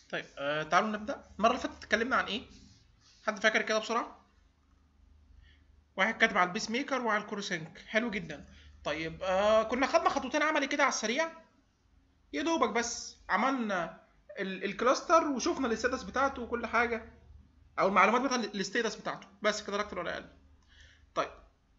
طيب آه تعالوا نبدا المره اللي فاتت اتكلمنا عن ايه حد فاكر كده بسرعه واحد كاتب على البيس ميكر وعلى الكروسينك حلو جدا طيب آه كنا خدنا خطوتين عملي كده على السريع يا دوبك بس عملنا ال- الكلاستر وشفنا الستاتس بتاعته وكل حاجه او المعلومات بتاع ال- الستاتس بتاعته بس كده لا اكتر ولا اقل طيب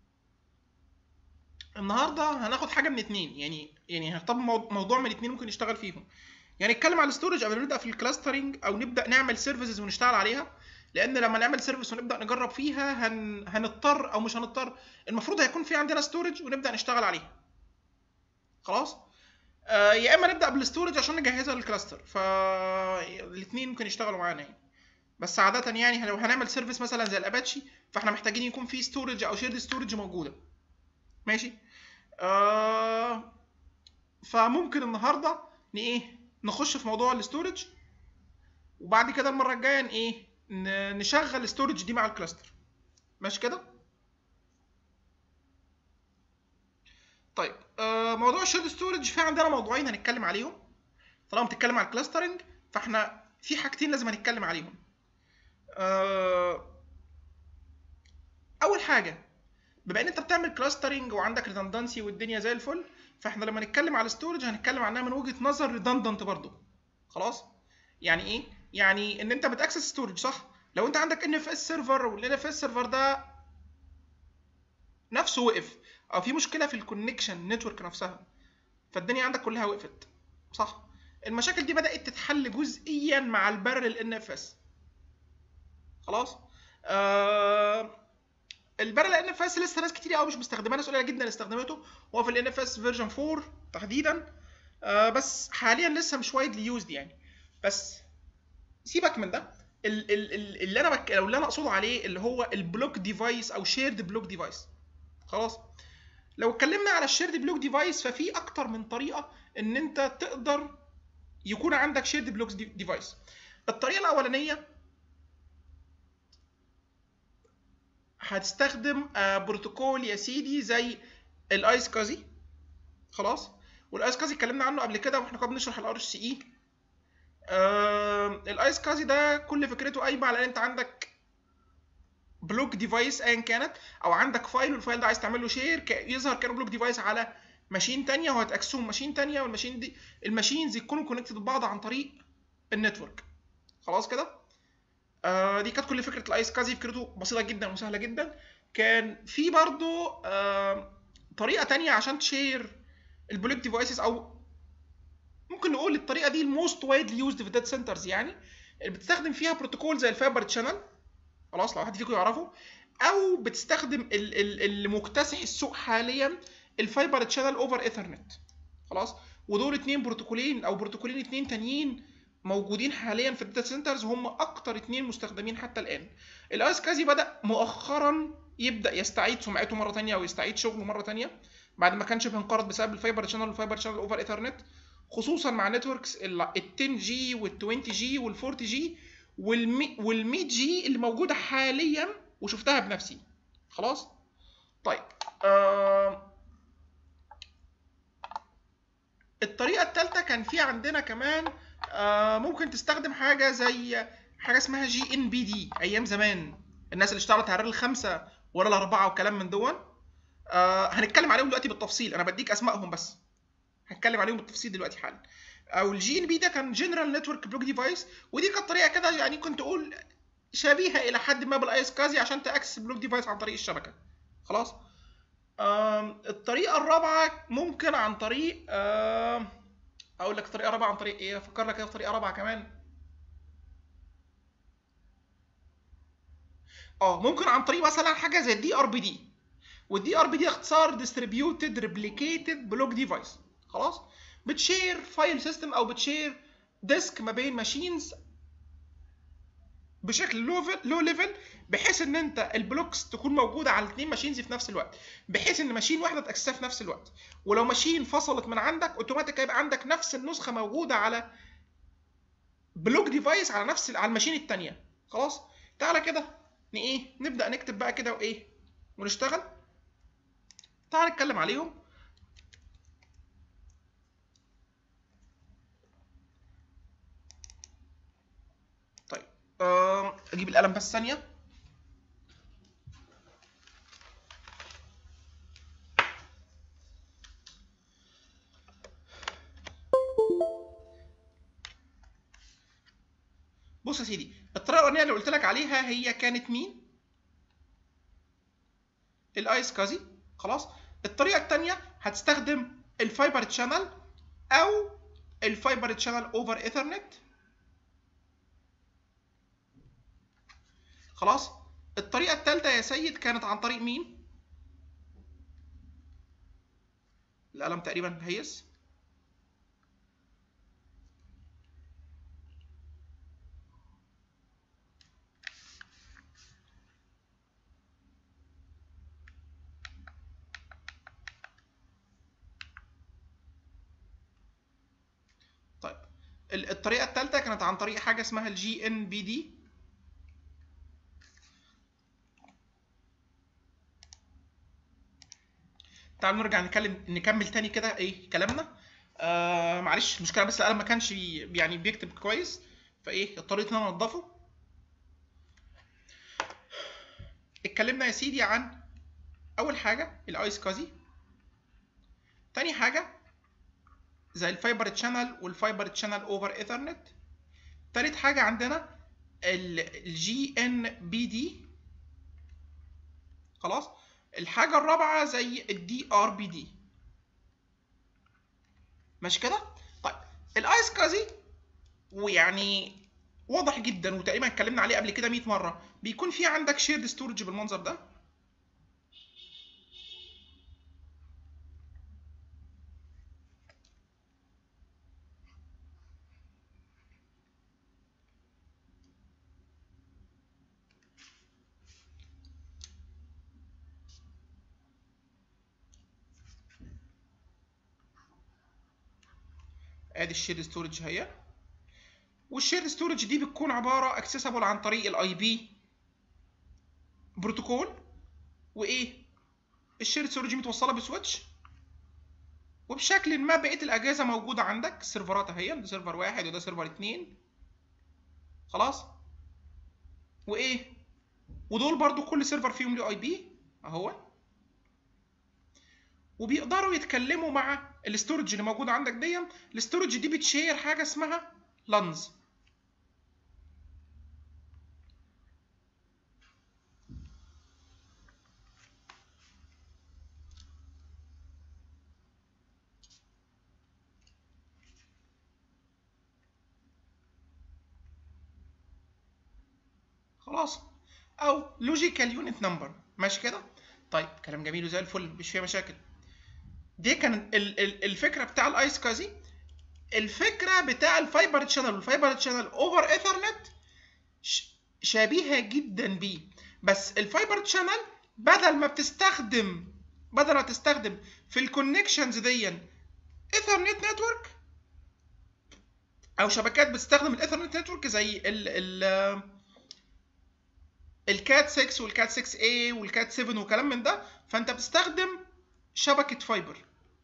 النهارده هناخد حاجه من اتنين يعني يعني هنختار مو- موضوع من اتنين ممكن نشتغل فيهم يعني نتكلم على الاستورج قبل ما نبدا في الكلاسترنج او نبدا نعمل سيرفيسز ونشتغل عليها لان لما نعمل سيرفيس ونبدا نجرب فيها هن... هنضطر او مش هنضطر المفروض هيكون في عندنا ستورج ونبدا نشتغل عليها خلاص آه يا اما نبدا بالاستورج عشان نجهزها للكلاستر فالاثنين ممكن يشتغلوا معانا يعني بس عاده يعني لو هنعمل سيرفيس مثلا زي الاباتشي فاحنا محتاجين يكون في ستورج او شيرد ستورج موجوده ماشي آه فممكن النهارده ن ايه نخش في موضوع الاستورج وبعد كده المره الجايه ن ايه ن- نشغل الاستورج دي مع الكلاستر ماشي كده طيب آه موضوع الشيرد ستورج في عندنا موضوعين هنتكلم عليهم طالما بتتكلم على الكلاسترنج فاحنا في حاجتين لازم هنتكلم عليهم آه اول حاجه بما ان انت بتعمل كلاسترنج وعندك ريدندنسي والدنيا زي الفل فاحنا لما نتكلم على الستورج هنتكلم عنها من وجهه نظر ريدندنت برضو خلاص يعني ايه يعني ان انت بتاكسس ستورج صح لو انت عندك ان اف اس سيرفر والان اف اس سيرفر ده نفسه وقف او في مشكله في الكونكشن نتورك نفسها فالدنيا عندك كلها وقفت صح المشاكل دي بدات تتحل جزئيا مع البرل ان اف اس خلاص آه البرل ان اف اس لسه ناس كتير قوي مش مستخدماه ناس قليله جدا استخدمته هو في الان اف اس فيرجن 4 تحديدا آه بس حاليا لسه مش وايدلي يوزد يعني بس سيبك من ده ال- ال- ال- اللي انا بك... اللي انا اقصده عليه اللي هو البلوك ديفايس او شيرد بلوك ديفايس خلاص لو اتكلمنا على الشيرد بلوك ديفايس ففي اكتر من طريقه ان انت تقدر يكون عندك شيرد بلوك ديفايس الطريقه الاولانيه هتستخدم آه، بروتوكول يا سيدي زي الايس كازي خلاص والايس كازي اتكلمنا عنه قبل كده واحنا كنا بنشرح الار سي اي الايس كازي ده كل فكرته قايمه على ان انت عندك بلوك ديفايس ايا كانت او عندك فايل والفايل ده عايز تعمل له شير يظهر كانه بلوك ديفايس على ماشين تانية وهتاكسهم ماشين تانية والماشين دي الماشينز يكونوا كونكتد ببعض عن طريق النتورك خلاص كده آه دي كانت كل فكره الايس كازي فكرته بسيطه جدا وسهله جدا كان في برضو آه طريقه تانية عشان تشير البلوك ديفايسز او ممكن نقول الطريقه دي الموست وايدلي يوزد في الداتا سنترز يعني اللي بتستخدم فيها بروتوكول زي الفايبر تشانل خلاص لو حد فيكم يعرفه او بتستخدم ال- ال- اللي مكتسح السوق حاليا الفايبر تشانل اوفر ايثرنت خلاص ودول اتنين بروتوكولين او بروتوكولين اتنين تانيين موجودين حاليا في الداتا سنترز هم اكتر اتنين مستخدمين حتى الان الايس كازي بدا مؤخرا يبدا يستعيد سمعته مره تانية او يستعيد شغله مره تانية بعد ما كان شبه انقرض بسبب الفايبر تشانل والفايبر تشانل اوفر ايثرنت خصوصا مع نتوركس ال 10 جي وال 20 جي وال 40 جي وال 100 جي اللي موجوده حاليا وشفتها بنفسي خلاص طيب آه الطريقه الثالثه كان في عندنا كمان آه ممكن تستخدم حاجه زي حاجه اسمها جي ان بي دي ايام زمان الناس اللي اشتغلت على الخمسه ولا الاربعه وكلام من دون آه هنتكلم عليهم دلوقتي بالتفصيل انا بديك اسمائهم بس هتكلم عليهم بالتفصيل دلوقتي حالا او الجي ان بي ده كان جنرال نتورك بلوك ديفايس ودي كانت طريقه كده يعني كنت اقول شبيهه الى حد ما بالايس كازي عشان تاكسس بلوك ديفايس عن طريق الشبكه خلاص آم، الطريقه الرابعه ممكن عن طريق آم، اقول لك الطريقه الرابعه عن طريق ايه افكر لك كده في طريقه رابعه كمان اه ممكن عن طريق مثلا حاجه زي الدي ار بي دي والدي ار بي دي اختصار ديستريبيوتد ريبليكيتد بلوك ديفايس خلاص بتشير فايل سيستم او بتشير ديسك ما بين ماشينز بشكل لو لو ليفل بحيث ان انت البلوكس تكون موجوده على الاثنين ماشينز في نفس الوقت بحيث ان ماشين واحده تاكسسها في نفس الوقت ولو ماشين فصلت من عندك اوتوماتيك هيبقى عندك نفس النسخه موجوده على بلوك ديفايس على نفس على الماشين الثانيه خلاص تعالى كده ن- ايه نبدا نكتب بقى كده وايه ونشتغل تعال نتكلم عليهم اجيب القلم بس ثانيه بص يا سيدي الطريقه الاولانيه اللي قلت لك عليها هي كانت مين الايس كازي خلاص الطريقه الثانيه هتستخدم الفايبر تشانل او الفايبر تشانل اوفر ايثرنت خلاص الطريقه الثالثه يا سيد كانت عن طريق مين القلم تقريبا هيس طيب الطريقه الثالثه كانت عن طريق حاجه اسمها الجي ان بي دي تعالوا نرجع نتكلم نكمل تاني كده ايه كلامنا آه معلش المشكله بس القلم ما كانش بي يعني بيكتب كويس فايه اضطريت ان انا انضفه اتكلمنا يا سيدي عن اول حاجه الايس كازي تاني حاجه زي الفايبر تشانل والفايبر تشانل اوفر ايثرنت تالت حاجه عندنا الجي ان بي دي خلاص الحاجه الرابعه زي الدي ار بي دي ماشي كده طيب الايس كازي ويعني واضح جدا وتقريبا اتكلمنا عليه قبل كده 100 مره بيكون في عندك شيرد ستورج بالمنظر ده ادي الشير ستورج اهي والشير ستورج دي بتكون عباره اكسسبل عن طريق الاي بي بروتوكول وايه الشير ستورج متوصله بسويتش وبشكل ما بقيه الاجهزه موجوده عندك السيرفرات اهي ده سيرفر واحد وده سيرفر اتنين خلاص وايه ودول برضو كل سيرفر فيهم له اي بي اهو وبيقدروا يتكلموا مع الاستورج اللي موجود عندك دي الاستورج دي بتشير حاجه اسمها لانز خلاص او لوجيكال يونت نمبر ماشي كده طيب كلام جميل وزي الفل مش فيها مشاكل دي كان الفكره بتاع الايس كازي الفكره بتاع الفايبر تشانل والفايبر تشانل اوفر ايثرنت شبيهه جدا بيه بس الفايبر تشانل بدل ما بتستخدم بدل ما تستخدم في الكونكشنز دي ايثرنت نتورك او شبكات بتستخدم الايثرنت نتورك زي ال ال الكات 6 والكات 6 a والكات 7 وكلام من ده فانت بتستخدم شبكه فايبر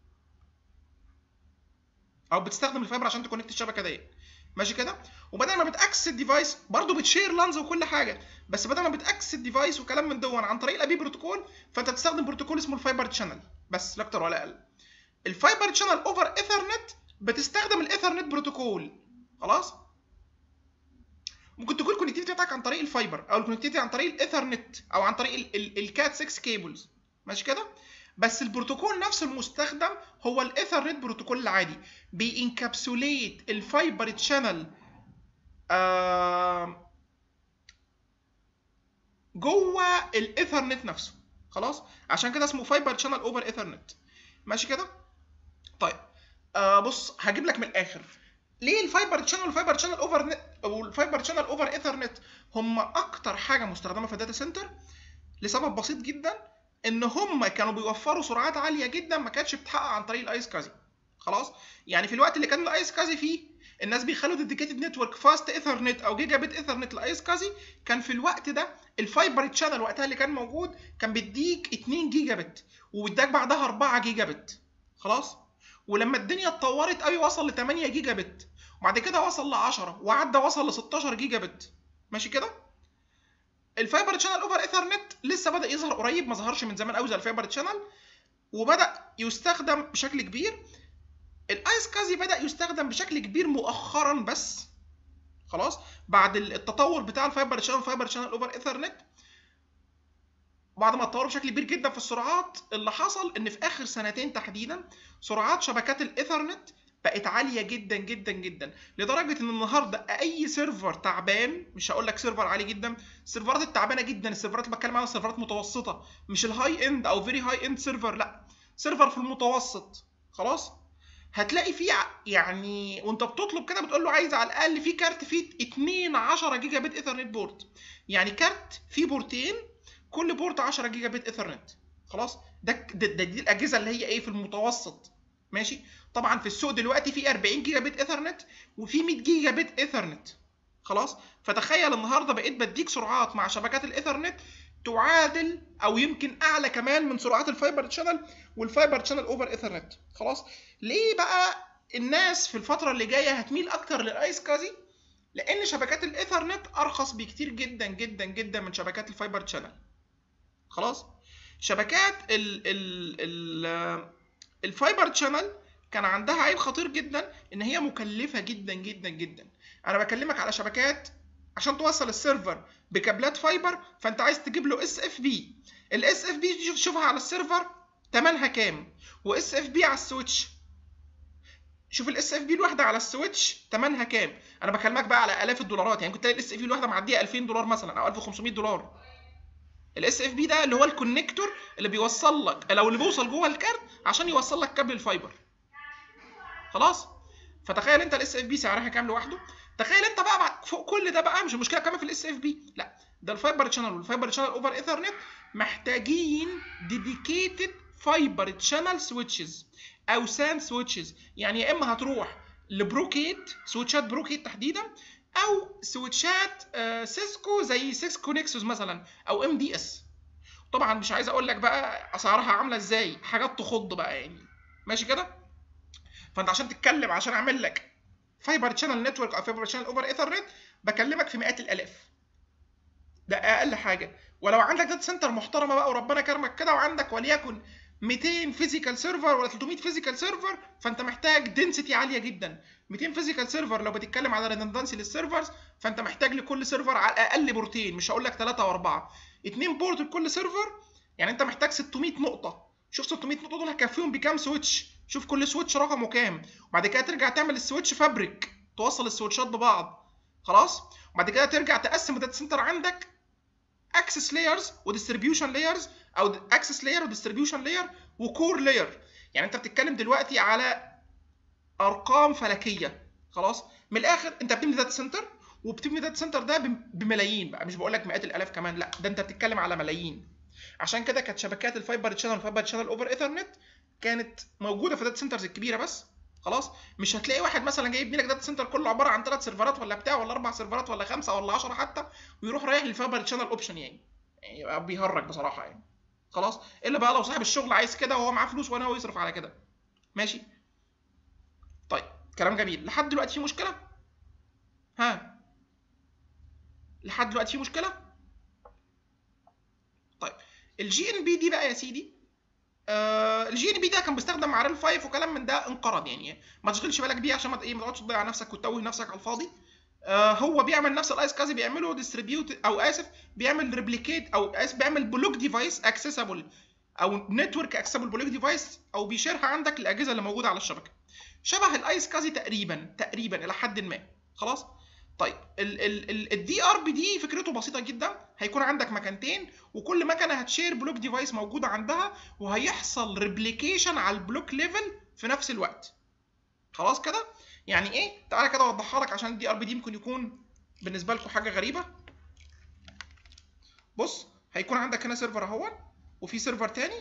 او بتستخدم الفايبر عشان تكونكت الشبكه ديت ماشي كده وبدل ما بتاكسس الديفايس برضه بتشير لانز وكل حاجه بس بدل ما بتاكسس الديفايس وكلام من دون عن طريق الابي بروتوكول فانت بتستخدم بروتوكول اسمه الفايبر تشانل بس لا اكتر ولا اقل الفايبر تشانل اوفر ايثرنت بتستخدم الايثرنت بروتوكول خلاص ممكن تكون الكونكتيفيتي بتاعك عن طريق الفايبر او الكونكتيفيتي عن طريق الايثرنت او عن طريق الكات 6 كيبلز ماشي كده بس البروتوكول نفسه المستخدم هو الايثرنت بروتوكول العادي بينكابسوليت الفايبر تشانل آه جوه الايثرنت نفسه خلاص عشان كده اسمه فايبر تشانل اوفر ايثرنت ماشي كده طيب آه بص هجيب لك من الاخر ليه الفايبر تشانل والفايبر تشانل اوفر او الفايبر تشانل اوفر ايثرنت هم اكتر حاجه مستخدمه في الداتا سنتر لسبب بسيط جدا ان هم كانوا بيوفروا سرعات عاليه جدا ما كانتش بتحقق عن طريق الايس كازي خلاص يعني في الوقت اللي كان الايس كازي فيه الناس بيخلوا ديديكيتد نتورك فاست ايثرنت او جيجا بت ايثرنت لايس كازي كان في الوقت ده الفايبر تشانل وقتها اللي كان موجود كان بيديك 2 جيجا بت وبيداك بعدها 4 جيجا بت خلاص ولما الدنيا اتطورت قوي وصل ل 8 جيجا بت وبعد كده وصل ل 10 وعدى وصل ل 16 جيجا بت ماشي كده الفايبر تشانل اوفر ايثرنت لسه بدا يظهر قريب ما ظهرش من زمان قوي زي الفايبر تشانل وبدا يستخدم بشكل كبير الايس كازي بدا يستخدم بشكل كبير مؤخرا بس خلاص بعد التطور بتاع الفايبر تشانل فايبر تشانل اوفر ايثرنت بعد ما اتطوروا بشكل كبير جدا في السرعات اللي حصل ان في اخر سنتين تحديدا سرعات شبكات الايثرنت بقت عاليه جدا جدا جدا لدرجه ان النهارده اي سيرفر تعبان مش هقول لك سيرفر عالي جدا السيرفرات التعبانه جدا السيرفرات اللي بتكلم عنها سيرفرات متوسطه مش الهاي اند او فيري هاي اند سيرفر لا سيرفر في المتوسط خلاص هتلاقي فيه يعني وانت بتطلب كده بتقول له عايز على الاقل فيه كارت فيه 2 10 جيجا بت ايثرنت بورت يعني كارت فيه بورتين كل بورت 10 جيجا بت ايثرنت خلاص ده, ده, ده دي الاجهزه اللي هي ايه في المتوسط ماشي طبعا في السوق دلوقتي في 40 جيجا بت ايثرنت وفي 100 جيجا بت ايثرنت خلاص فتخيل النهارده بقيت بديك سرعات مع شبكات الايثرنت تعادل او يمكن اعلى كمان من سرعات الفايبر تشانل والفايبر تشانل اوفر ايثرنت خلاص ليه بقى الناس في الفتره اللي جايه هتميل اكتر للايس كازي لان شبكات الايثرنت ارخص بكتير جدا جدا جدا من شبكات الفايبر تشانل خلاص شبكات ال ال ال الفايبر تشانل كان عندها عيب خطير جدا ان هي مكلفه جدا جدا جدا انا بكلمك على شبكات عشان توصل السيرفر بكابلات فايبر فانت عايز تجيب له اس اف بي الاس اف بي دي شوفها على السيرفر ثمنها كام واس اف بي على السويتش شوف الاس اف بي الواحده على السويتش ثمنها كام انا بكلمك بقى على الاف الدولارات يعني كنت الاس اف بي الواحده معديه 2000 دولار مثلا او 1500 دولار الاس اف بي ده اللي هو الكونكتور اللي بيوصل لك لو اللي بيوصل جوه الكارت عشان يوصل لك كابل الفايبر خلاص فتخيل انت الاس اف بي سعرها كام لوحده تخيل انت بقى فوق كل ده بقى مش المشكله كمان في الاس اف بي لا ده الفايبر تشانل والفايبر تشانل اوفر ايثرنت محتاجين ديديكيتد فايبر تشانل سويتشز او سان سويتشز يعني يا اما هتروح لبروكيت سويتشات بروكيت تحديدا او سويتشات سيسكو زي سيسكو نيكسوس مثلا او ام دي اس طبعا مش عايز اقول لك بقى اسعارها عامله ازاي حاجات تخض بقى يعني ماشي كده فانت عشان تتكلم عشان اعمل لك فايبر تشانل نتورك او فايبر تشانل اوفر ايثرنت بكلمك في مئات الالاف ده اقل حاجه ولو عندك داتا سنتر محترمه بقى وربنا كرمك كده وعندك وليكن 200 فيزيكال سيرفر ولا 300 فيزيكال سيرفر فانت محتاج دنسيتي عاليه جدا 200 فيزيكال سيرفر لو بتتكلم على ريدندنسي للسيرفرز فانت محتاج لكل سيرفر على الاقل بورتين مش هقول لك ثلاثه واربعه اثنين بورت لكل سيرفر يعني انت محتاج 600 نقطه شوف 600 نقطه دول هكفيهم بكام سويتش شوف كل سويتش رقمه كام وبعد كده ترجع تعمل السويتش فابريك توصل السويتشات ببعض خلاص وبعد كده ترجع تقسم الداتا سنتر عندك اكسس لايرز وديستريبيوشن لايرز او اكسس لاير وديستريبيوشن لاير وكور لاير يعني انت بتتكلم دلوقتي على ارقام فلكيه خلاص من الاخر انت بتبني داتا سنتر وبتبني داتا سنتر ده بملايين بقى مش بقول لك مئات الالاف كمان لا ده انت بتتكلم على ملايين عشان كده كانت شبكات الفايبر تشانل والفايبر تشانل اوفر ايثرنت كانت موجوده في الداتا سنترز الكبيره بس خلاص مش هتلاقي واحد مثلا جاي يبني لك داتا سنتر كله عباره عن ثلاث سيرفرات ولا بتاع ولا اربع سيرفرات ولا خمسه ولا 10 حتى ويروح رايح للفايبر تشانل اوبشن يعني يعني يبقى بيهرج بصراحه يعني خلاص الا بقى لو صاحب الشغل عايز كده وهو معاه فلوس وانا هو يصرف على كده ماشي طيب كلام جميل لحد دلوقتي في مشكله ها لحد دلوقتي في مشكله طيب الجي ان بي دي بقى يا سيدي آه الجي ان بي ده كان بيستخدم مع ريل 5 وكلام من ده انقرض يعني ما تشغلش بالك بيه عشان ما ايه ما تقعدش تضيع نفسك وتتوه نفسك على الفاضي آه هو بيعمل نفس الايس كازي بيعمله ديستريبيوت او اسف بيعمل ريبليكيت او اسف بيعمل بلوك ديفايس اكسسبل او نتورك اكسسبل بلوك ديفايس او بيشيرها عندك الاجهزه اللي موجوده على الشبكه شبه الايس كازي تقريبا تقريبا الى حد ما خلاص طيب الدي ار بي دي فكرته بسيطه جدا هيكون عندك مكانتين وكل مكنه هتشير بلوك ديفايس موجوده عندها وهيحصل ريبليكيشن على البلوك ليفل في نفس الوقت خلاص كده يعني ايه تعالى كده اوضحها لك عشان الدي ار بي دي ممكن يكون بالنسبه لكم حاجه غريبه بص هيكون عندك هنا سيرفر اهو وفي سيرفر تاني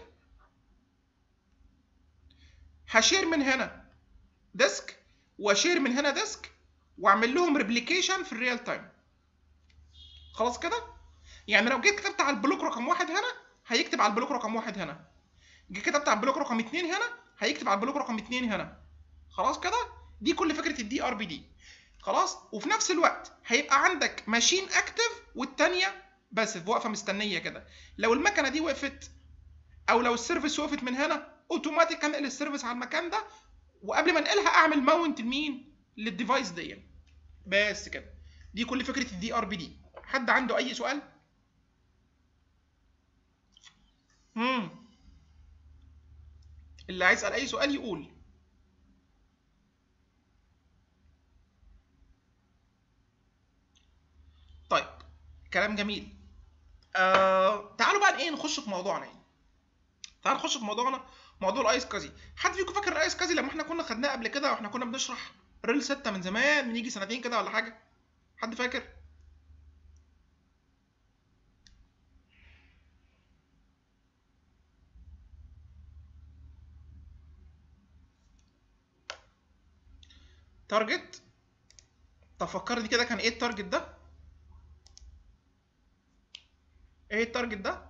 هشير من هنا ديسك واشير من هنا ديسك واعمل لهم ريبليكيشن في الريال تايم خلاص كده يعني لو جيت كتبت على البلوك رقم واحد هنا هيكتب على البلوك رقم واحد هنا جيت كتبت على البلوك رقم اتنين هنا هيكتب على البلوك رقم اتنين هنا خلاص كده دي كل فكره الدي ار بي دي خلاص وفي نفس الوقت هيبقى عندك ماشين اكتف والتانيه بس واقفه مستنيه كده لو المكنه دي وقفت او لو السيرفيس وقفت من هنا اوتوماتيك انقل السيرفيس على المكان ده وقبل ما انقلها اعمل ماونت لمين للديفايس دي بس كده دي كل فكره الدي ار بي دي حد عنده اي سؤال امم اللي عايز يسال اي سؤال يقول طيب كلام جميل آه تعالوا بقى ايه نخش في موضوعنا يعني تعالوا نخش في موضوعنا موضوع الايس كازي حد فيكم فاكر الايس كازي لما احنا كنا خدناه قبل كده واحنا كنا بنشرح ريل 6 من زمان من يجي سنتين كده ولا حاجه حد فاكر تارجت طب فكرني كده كان ايه التارجت ده ايه التارجت ده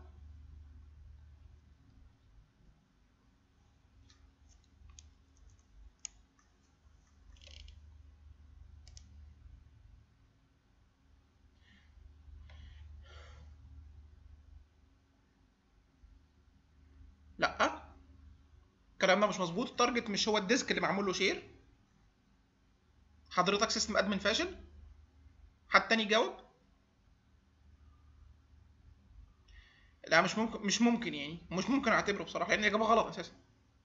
لا الكلام ده مش مظبوط التارجت مش هو الديسك اللي معمول له شير حضرتك سيستم ادمن فاشل حد تاني يجاوب لا مش ممكن مش ممكن يعني مش ممكن اعتبره بصراحه لان الاجابه غلط اساسا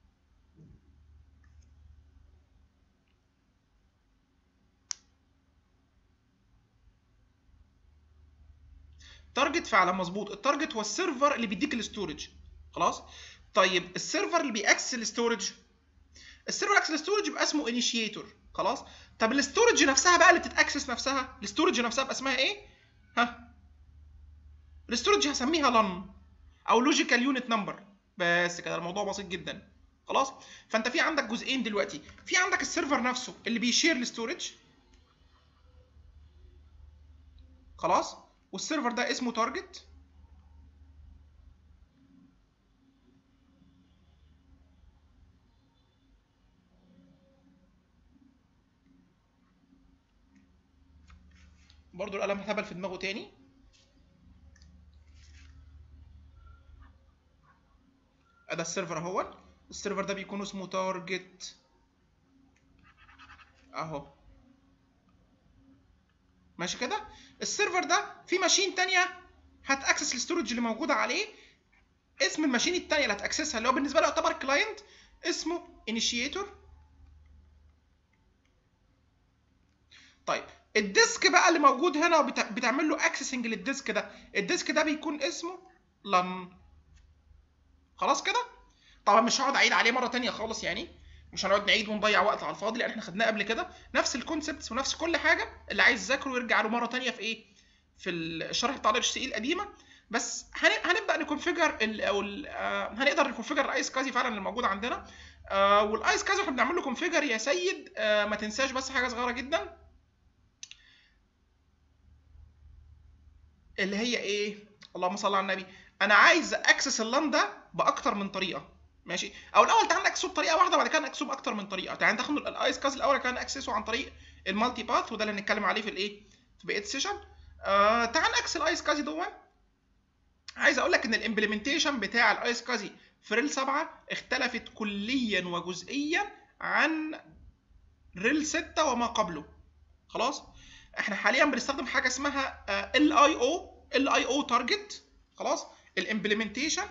تارجت فعلا مظبوط التارجت هو السيرفر اللي بيديك الاستورج خلاص طيب السيرفر اللي بيأكسس الاستورج السيرفر اكسس الاستورج يبقى اسمه انيشيتور خلاص طب الاستورج نفسها بقى اللي بتتاكسس نفسها الاستورج نفسها بقى اسمها ايه ها الاستورج هسميها لن او لوجيكال يونت نمبر بس كده الموضوع بسيط جدا خلاص فانت في عندك جزئين دلوقتي في عندك السيرفر نفسه اللي بيشير الاستورج خلاص والسيرفر ده اسمه تارجت برضو القلم هبل في دماغه تاني ده السيرفر اهو السيرفر ده بيكون اسمه تارجت اهو ماشي كده السيرفر ده في ماشين تانية هتاكسس الستورج اللي موجوده عليه اسم الماشين التانية اللي هتاكسسها اللي هو بالنسبه له يعتبر كلاينت اسمه انيشيتور طيب الديسك بقى اللي موجود هنا بتعمل له اكسسنج للديسك ده الديسك ده بيكون اسمه لن خلاص كده طبعا مش هقعد اعيد عليه مره تانية خالص يعني مش هنقعد نعيد ونضيع وقت على الفاضي لان احنا خدناه قبل كده نفس الكونسبتس ونفس كل حاجه اللي عايز يذاكره يرجع له مره تانية في ايه في الشرح بتاع الاتش سي القديمه بس هنبدا نكونفيجر او آه هنقدر نكونفيجر الايس كازي فعلا اللي موجود عندنا آه والايس كازي احنا بنعمل له كونفيجر يا سيد آه ما تنساش بس حاجه صغيره جدا اللي هي ايه اللهم صل على النبي انا عايز اكسس اللان ده باكتر من طريقه ماشي او الاول تعال نكسه بطريقه واحده بعد كده نكسه باكتر من طريقه تعال ناخد الايس كاز الاول كان نكسسه عن طريق المالتي باث وده اللي هنتكلم عليه في الايه في بقيه السيشن آه تعال نكس الايس كازي دون عايز اقول لك ان الامبلمنتيشن بتاع الايس كازي في ريل 7 اختلفت كليا وجزئيا عن ريل 6 وما قبله خلاص احنا حاليا بنستخدم حاجه اسمها ال اي او ال اي او تارجت خلاص الامبلمنتيشن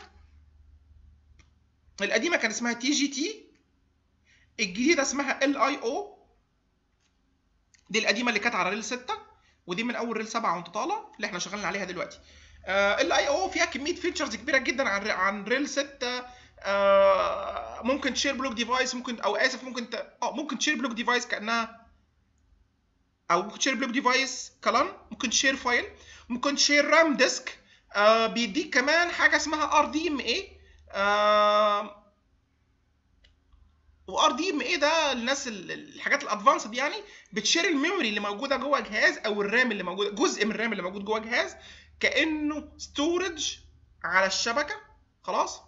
القديمه كان اسمها تي جي تي الجديده اسمها ال اي او دي القديمه اللي كانت على ريل 6 ودي من اول ريل 7 وانت طالع اللي احنا شغالين عليها دلوقتي ال اي او فيها كميه فيتشرز كبيره جدا عن عن ريل 6 آه ممكن تشير بلوك ديفايس ممكن او اسف ممكن ت... اه ممكن تشير بلوك ديفايس كانها او ممكن تشير بلوك ديفايس كلان ممكن تشير فايل ممكن تشير رام ديسك آه بيديك كمان حاجه اسمها ار دي ام اي وار دي ام اي ده الناس الحاجات الادفانسد يعني بتشير الميموري اللي موجوده جوه جهاز او الرام اللي موجود جزء من الرام اللي موجود جوه جهاز كانه ستورج على الشبكه خلاص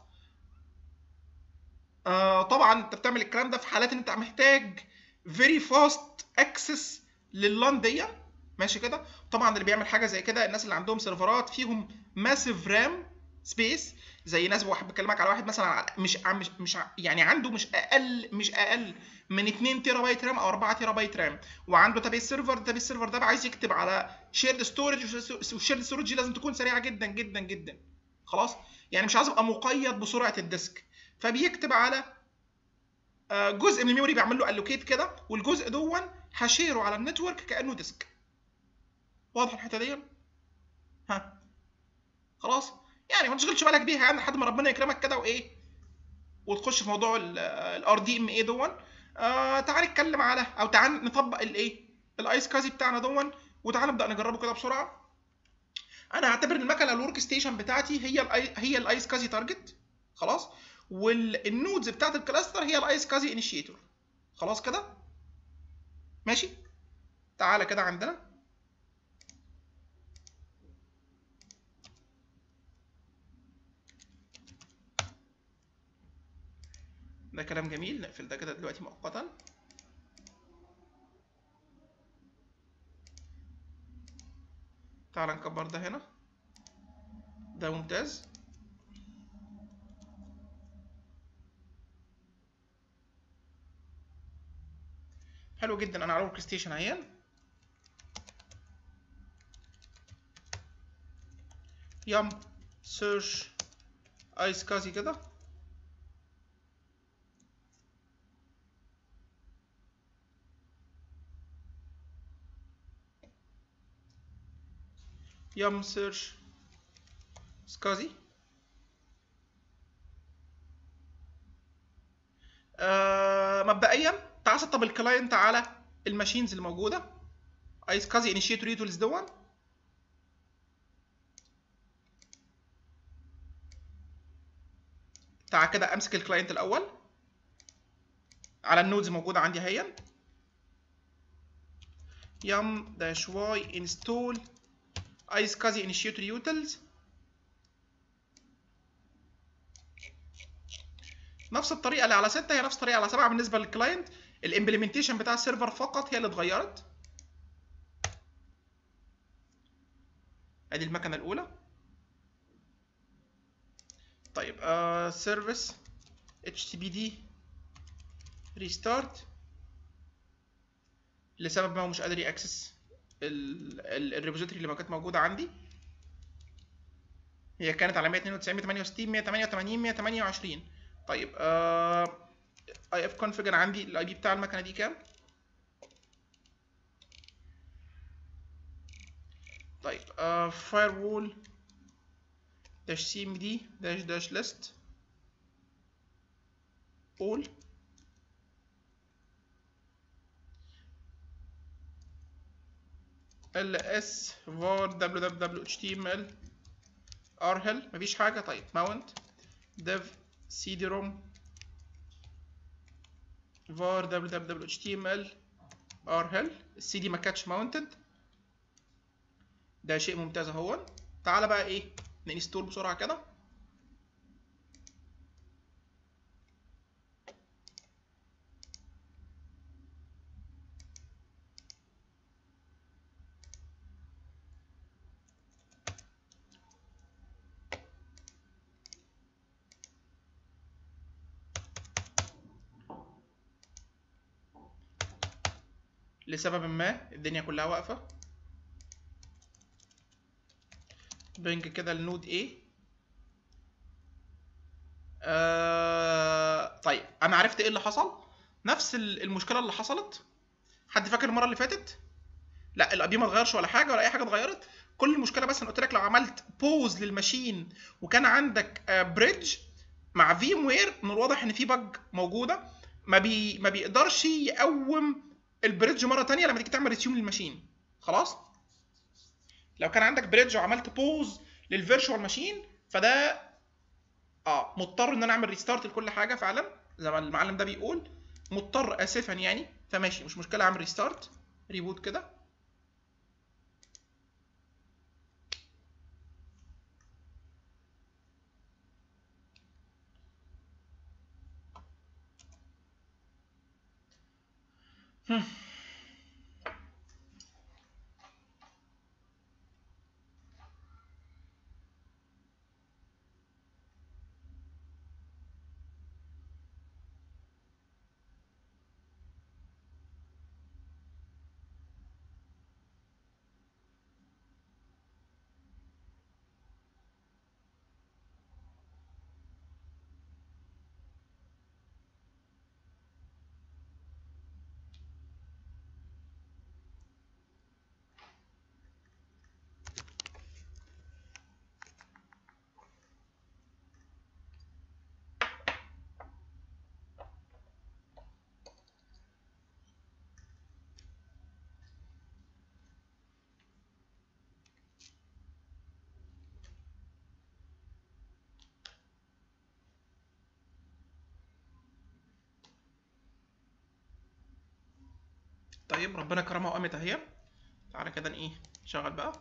آه طبعا انت بتعمل الكلام ده في حالات ان انت محتاج فيري فاست اكسس لللان دي ماشي كده طبعا اللي بيعمل حاجه زي كده الناس اللي عندهم سيرفرات فيهم ماسيف رام سبيس زي ناس واحد بكلمك على واحد مثلا مش مش مش يعني عنده مش اقل مش اقل من 2 تيرا بايت رام او 4 تيرا بايت رام وعنده تابيس سيرفر تابيس سيرفر ده عايز يكتب على شيرد ستورج والشيرد ستورج دي لازم تكون سريعه جدا جدا جدا خلاص يعني مش عايز ابقى مقيد بسرعه الديسك فبيكتب على جزء من الميموري بيعمل له الوكيت كده والجزء دون هشيره على النتورك كانه ديسك واضح الحته دي ها خلاص يعني ما تشغلش بالك بيها يعني لحد ما ربنا يكرمك كده وايه وتخش في موضوع الار دي ام اي دون آه تعال نتكلم على او تعال نطبق الايه الايس كازي بتاعنا دون وتعال نبدا نجربه كده بسرعه انا هعتبر المكنه الورك ستيشن بتاعتي هي الاي هي الايس كازي تارجت خلاص والنودز بتاعت الكلاستر هي الايس كازي انيشيتور خلاص كده ماشي تعالى كده عندنا ده كلام جميل نقفل ده كده دلوقتي مؤقتا تعال نكبر ده هنا ده ممتاز حلو جدا انا على ورك ستيشن اهي يم سيرش ايس كازي كده يم سيرش سكازي آه مبدئيا تعال سطب الكلاينت على الماشينز اللي موجوده ايس كازي انيشيتور يوتولز دون تعال كده امسك الكلاينت الاول على النودز الموجوده عندي اهي يم داش واي انستول ايس كازي انيشيتور يوتلز نفس الطريقه اللي على 6 هي نفس الطريقه على 7 بالنسبه للكلاينت الامبلمنتيشن بتاع السيرفر فقط هي اللي اتغيرت ادي المكنه الاولى طيب سيرفيس اتش تي بي دي ريستارت لسبب ما هو مش قادر ياكسس الريبوزيتوري اللي ما كانت موجوده عندي هي كانت على 192 168 188 128 طيب اي اف كونفيجر عندي الاي بي بتاع المكنه دي كام طيب فاير وول داش سي ام دي داش داش ليست all ls var www html arhel مفيش حاجة طيب mount dev cd-rom var www html arhel السي دي ما كانتش mounted ده شيء ممتاز اهو تعالى بقى ايه ننستول بسرعة كده لسبب ما الدنيا كلها واقفة بنج كده النود A آه طيب انا عرفت ايه اللي حصل نفس المشكله اللي حصلت حد فاكر المره اللي فاتت لا الاي بي ما اتغيرش ولا حاجه ولا اي حاجه اتغيرت كل المشكله بس انا قلت لك لو عملت بوز للماشين وكان عندك بريدج مع فيم وير من الواضح ان في بج موجوده ما بي ما بيقدرش يقوم البريدج مره تانية لما تيجي تعمل ريسيوم للماشين خلاص لو كان عندك بريدج وعملت بوز للفيرتشوال ماشين فده اه مضطر ان انا اعمل ريستارت لكل حاجه فعلا زي ما المعلم ده بيقول مضطر اسفا يعني فماشي مش مشكله اعمل ريستارت ريبوت كده طيب ربنا كرمها وقامت اهي تعالى كده ايه نشغل بقى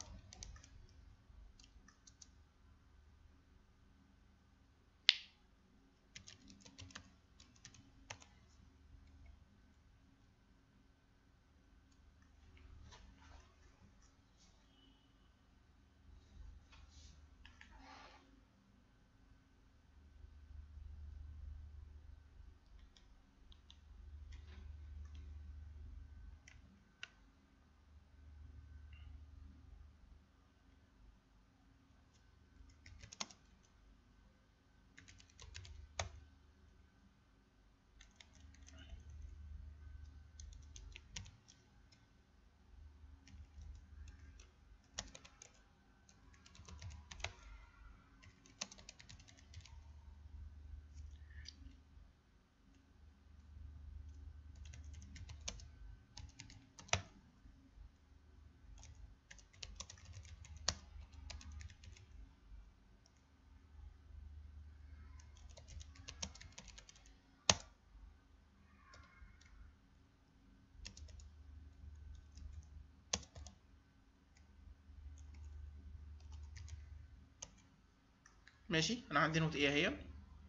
ماشي انا عندي نوت ايه هي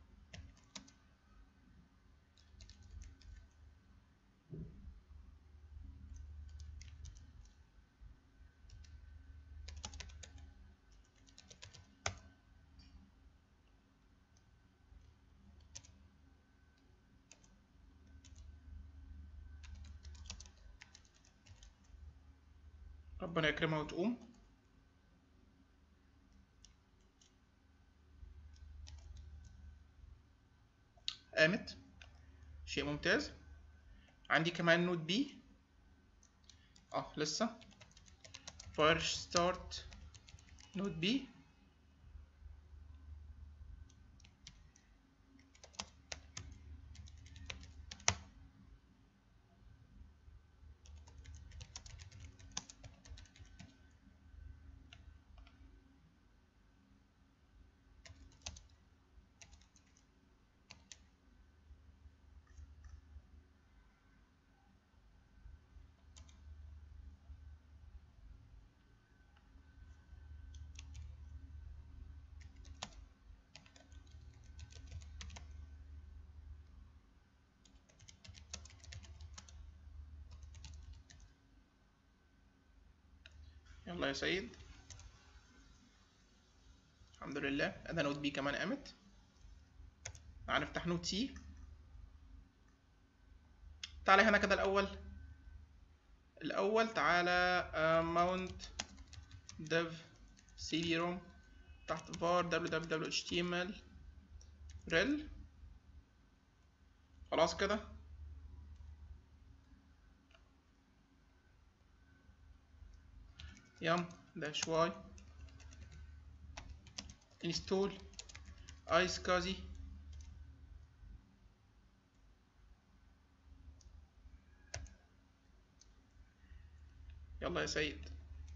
ربنا يكرمها وتقوم قامت شيء ممتاز عندي كمان نوت بي اه لسه فاير ستارت نوت بي يلا يا سيد الحمد لله ادي نوت بي كمان قامت تعال نفتح نوت سي تعالى هنا كده الاول الاول تعالى ماونت ديف سي دي روم تحت var www html rel خلاص كده yum dash y install iSCSI يلا يا سيد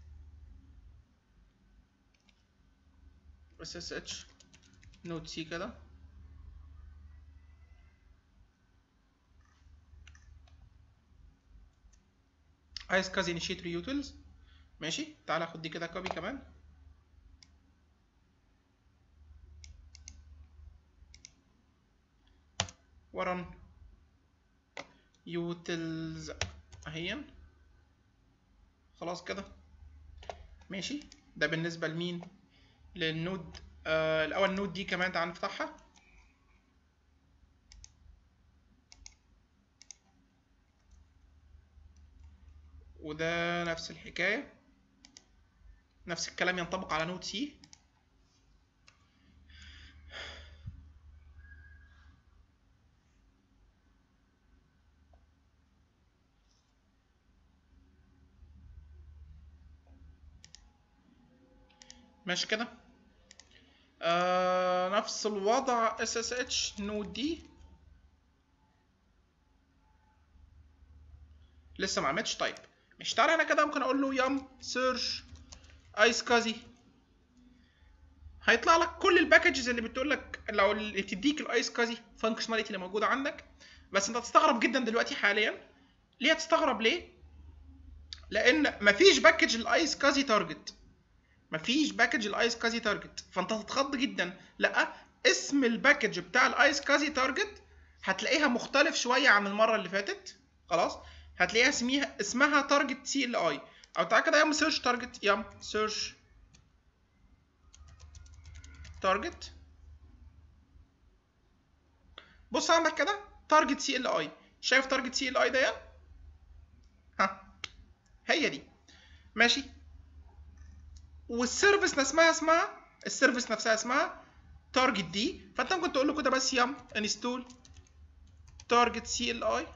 ssh نوت سي كده iSCSI initiator utils ماشي تعالى خد دي كده كوبي كمان ورن يوتلز اهيا خلاص كده ماشي ده بالنسبة لمين للنود آه الاول النود دي كمان تعال نفتحها وده نفس الحكاية نفس الكلام ينطبق على نود سي ماشي كده آه نفس الوضع SSH نود دي لسه ما عملتش طيب مش تعالى هنا كده ممكن اقول له يم سيرش ايس كازي هيطلع لك كل الباكجز اللي بتقول لك لو اللي بتديك الايس كازي فانكشناليتي اللي موجوده عندك بس انت هتستغرب جدا دلوقتي حاليا ليه هتستغرب ليه لان مفيش باكج الايس كازي تارجت مفيش باكج الايس كازي تارجت فانت هتتخض جدا لا اسم الباكج بتاع الايس كازي تارجت هتلاقيها مختلف شويه عن المره اللي فاتت خلاص هتلاقيها اسمها اسمها تارجت سي ال اي او تعالى كده يا سيرش تارجت يا سيرش تارجت بص عندك كده تارجت سي ال اي شايف تارجت سي ال اي ده ها هي دي ماشي والسيرفيس اسمها اسمها السيرفيس نفسها اسمها تارجت دي فانت ممكن تقول له كده بس يم انستول تارجت سي ال اي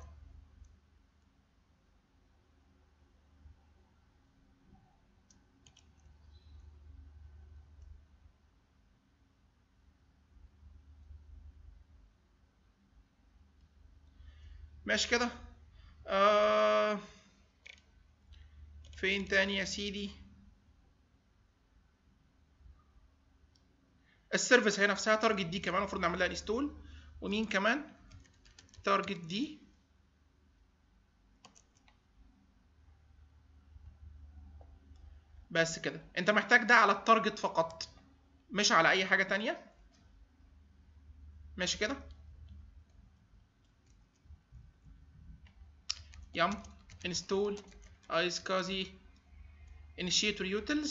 ماشي كده آه فين تاني يا سيدي السيرفيس هي نفسها تارجت دي كمان المفروض نعمل لها انستول ومين كمان تارجت دي بس كده انت محتاج ده على التارجت فقط مش على اي حاجه تانية ماشي كده يم install iSCSI initiator utils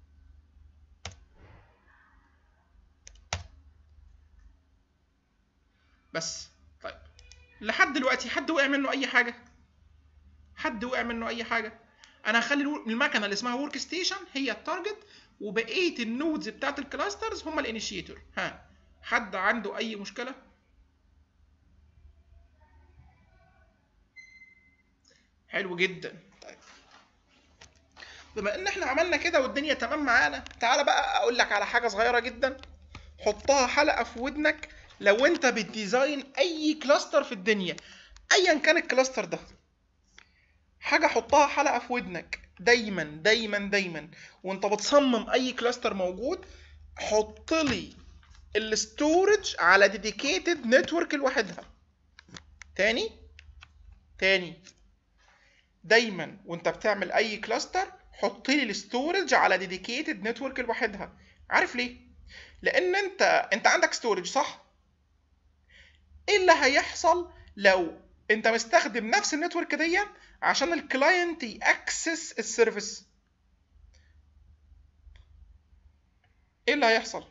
بس طيب لحد دلوقتي حد وقع منه اي حاجه حد وقع منه اي حاجه انا هخلي المكنه اللي اسمها ورك ستيشن هي التارجت وبقيه النودز بتاعت الكلاسترز هم الانيشيتور ها حد عنده اي مشكله حلو جدا طيب بما ان احنا عملنا كده والدنيا تمام معانا تعالى بقى اقول لك على حاجه صغيره جدا حطها حلقه في ودنك لو انت بتديزاين اي كلاستر في الدنيا ايا كان الكلاستر ده حاجه حطها حلقه في ودنك دايما دايما دايما وانت بتصمم اي كلاستر موجود حط لي الستورج على ديديكيتد نتورك لوحدها تاني تاني دايما وانت بتعمل اي كلاستر حط لي الستورج على ديديكيتد نتورك لوحدها عارف ليه لان انت انت عندك ستورج صح ايه اللي هيحصل لو انت مستخدم نفس النتورك دي عشان الكلاينت ياكسس السيرفيس ايه اللي هيحصل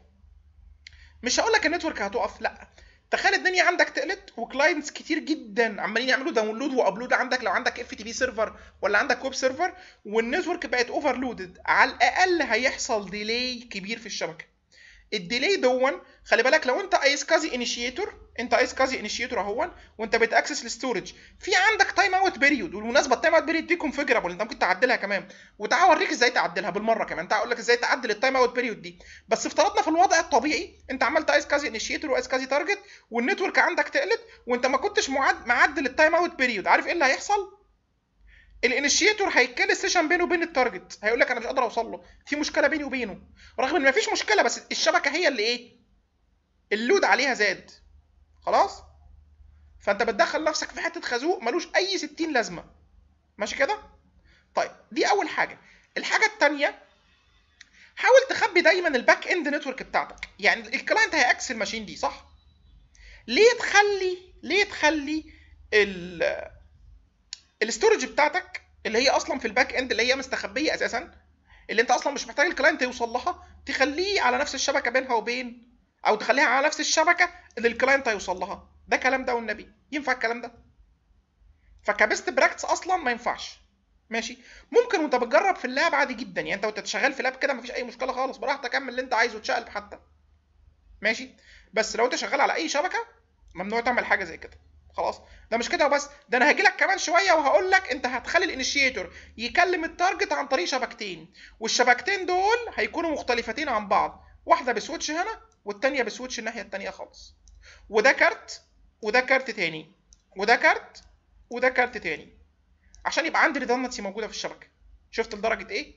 مش هقول لك النتورك هتقف لا تخيل الدنيا عندك تقلت وكلاينتس كتير جدا عمالين يعملوا داونلود وابلود عندك لو عندك اف تي بي سيرفر ولا عندك ويب سيرفر والنتورك بقت اوفرلودد على الاقل هيحصل ديلي كبير في الشبكه الديلي دون خلي بالك لو انت ايس كازي انيشيتور انت ايس كازي انيشيتور اهون وانت بتاكسس الستورج في عندك تايم اوت بيريود والمناسبه التايم اوت بيريود دي كونفيجرابل انت ممكن تعدلها كمان وتعال اوريك ازاي تعدلها بالمره كمان تعال اقول لك ازاي تعدل التايم اوت بيريود دي بس افترضنا في الوضع الطبيعي انت عملت ايس كازي انيشيتور وايس كازي تارجت والنتورك عندك تقلت وانت ما كنتش معدل التايم اوت بيريود عارف ايه اللي هيحصل الانيشيتور هيتكلم السيشن بينه وبين التارجت هيقول لك انا مش قادر اوصل له في مشكله بيني وبينه رغم ان مفيش مشكله بس الشبكه هي اللي ايه اللود عليها زاد خلاص فانت بتدخل نفسك في حته خازوق ملوش اي 60 لازمه ماشي كده طيب دي اول حاجه الحاجه الثانيه حاول تخبي دايما الباك اند نتورك بتاعتك يعني الكلاينت هياكسس الماشين دي صح ليه تخلي ليه تخلي ال الاستورج بتاعتك اللي هي اصلا في الباك اند اللي هي مستخبيه اساسا اللي انت اصلا مش محتاج الكلاينت يوصل لها تخليه على نفس الشبكه بينها وبين او تخليها على نفس الشبكه اللي الكلاينت هيوصل لها ده كلام ده والنبي ينفع الكلام ده فكبست براكتس اصلا ما ينفعش ماشي ممكن وانت بتجرب في اللاب عادي جدا يعني انت وانت شغال في لاب كده مفيش اي مشكله خالص براحتك اعمل اللي انت عايزه تشقلب حتى ماشي بس لو انت شغال على اي شبكه ممنوع تعمل حاجه زي كده خلاص ده مش كده وبس ده انا هاجي لك كمان شويه وهقول لك انت هتخلي الانيشيتور يكلم التارجت عن طريق شبكتين والشبكتين دول هيكونوا مختلفتين عن بعض واحده بسويتش هنا والتانيه بسويتش الناحيه التانيه خالص وده كارت وده كارت تاني وده كارت وده كارت تاني عشان يبقى عندي ريدندنسي موجوده في الشبكه شفت لدرجه ايه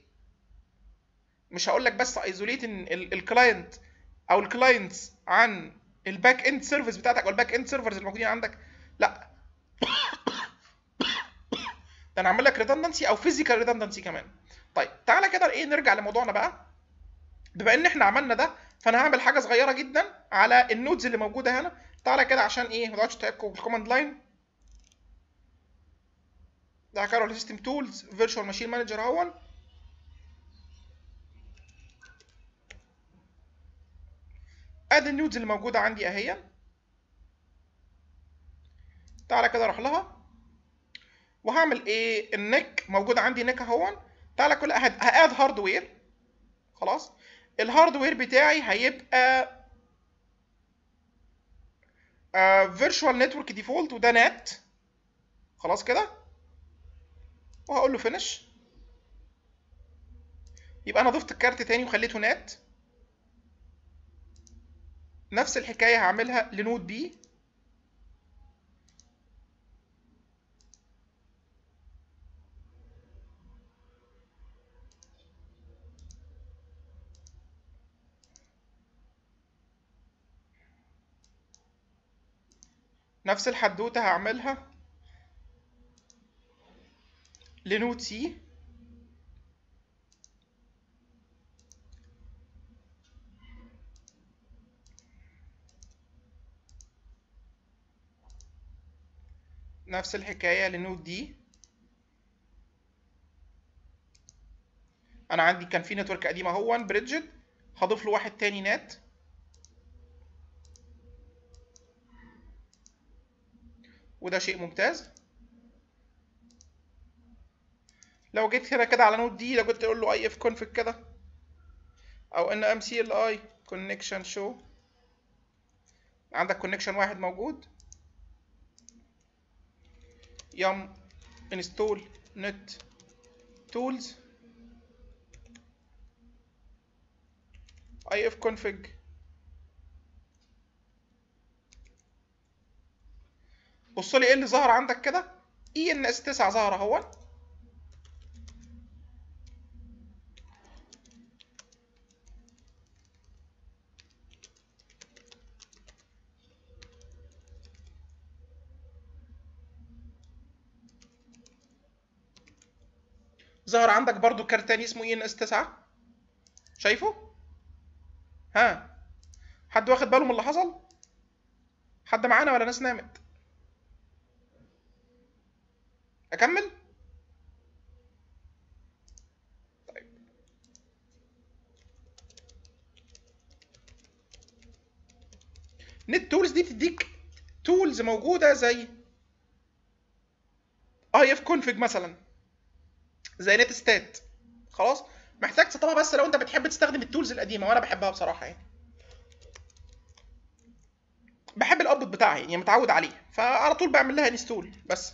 مش هقول لك بس ايزوليت الكلاينت او الكلاينتس عن الباك اند سيرفيس بتاعتك او الباك اند سيرفرز الموجودين عندك لا ده انا اعمل لك ريدندنسي او فيزيكال ريدندنسي كمان طيب تعالى كده ايه نرجع لموضوعنا بقى بما ان احنا عملنا ده فانا هعمل حاجه صغيره جدا على النودز اللي موجوده هنا تعالى كده عشان ايه ما تقعدش تعبكم بالكوماند لاين ده هكرر السيستم تولز فيرتشوال ماشين مانجر اهون ادي النودز اللي موجوده عندي اهي تعالى كده اروح لها وهعمل ايه النك موجود عندي نك اهون تعالى كل هاد هاردوير خلاص الهاردوير بتاعي هيبقى فيرتشوال نتورك ديفولت وده نات خلاص كده وهقول له فينش يبقى انا ضفت الكارت تاني وخليته نات نفس الحكايه هعملها لنود بي نفس الحدوته هعملها لنود سي نفس الحكايه لنود دي انا عندي كان في نتورك قديم اهو بريدجت هضيف له واحد تاني نات وده شيء ممتاز لو جيت هنا كده على نود دي لو جيت تقول له اي اف كونفج كده او ان ام سي ال اي كونكشن شو عندك كونكشن واحد موجود يم انستول نت تولز اي اف كونفج بص لي ايه اللي ظهر عندك كده اي ان اس 9 ظهر اهو ظهر عندك برضو كارت تاني اسمه اي ان اس 9 شايفه ها حد واخد باله من اللي حصل حد معانا ولا ناس نامت اكمل طيب نت تولز دي بتديك تولز موجوده زي اي اف كونفج مثلا زي نت ستات خلاص محتاج تسطبها بس لو انت بتحب تستخدم التولز القديمه وانا بحبها بصراحه يعني بحب الابط بتاعها يعني متعود عليه فعلى طول بعمل لها انستول بس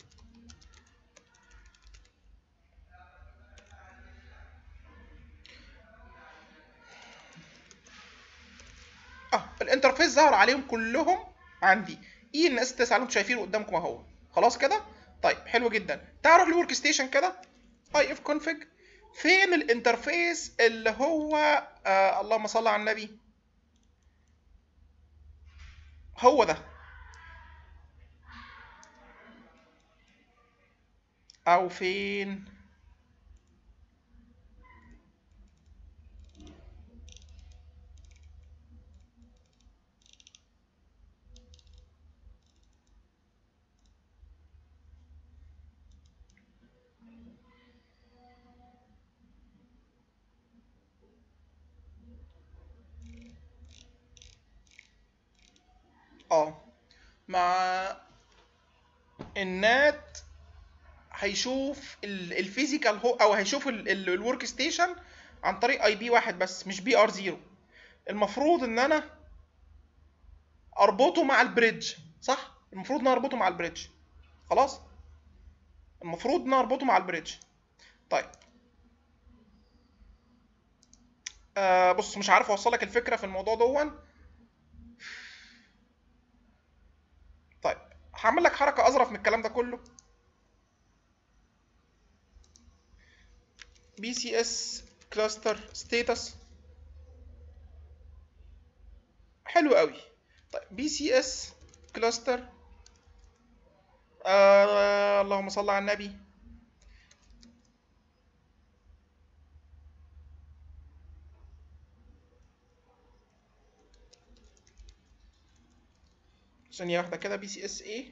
اه الانترفيس ظهر عليهم كلهم عندي اي ان اس 9 اللي انتم شايفينه قدامكم اهو خلاص كده طيب حلو جدا تعال نروح لورك ستيشن كده اي اف كونفج فين الانترفيس اللي هو آه اللهم صل على النبي هو ده او فين اه مع النات هيشوف الفيزيكال هو او هيشوف الورك ستيشن عن طريق اي بي واحد بس مش بي ار زيرو المفروض ان انا اربطه مع البريدج صح المفروض ان أنا اربطه مع البريدج خلاص المفروض ان أنا اربطه مع البريدج طيب آه بص مش عارف اوصلك الفكره في الموضوع دون طيب هعمل لك حركه اظرف من الكلام ده كله بي سي اس كلاستر ستاتس حلو قوي طيب بي سي اس كلاستر آه اللهم صل على النبي ثانيه واحده كده بي سي اس اي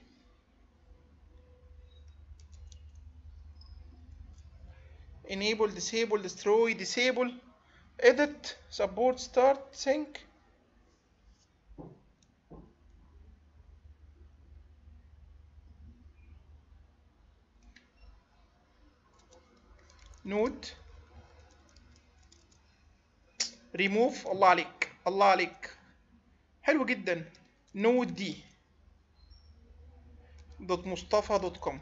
enable disable destroy disable edit support start sync نود ريموف الله عليك الله عليك حلو جدا نود دي دوت مصطفى دوت كوم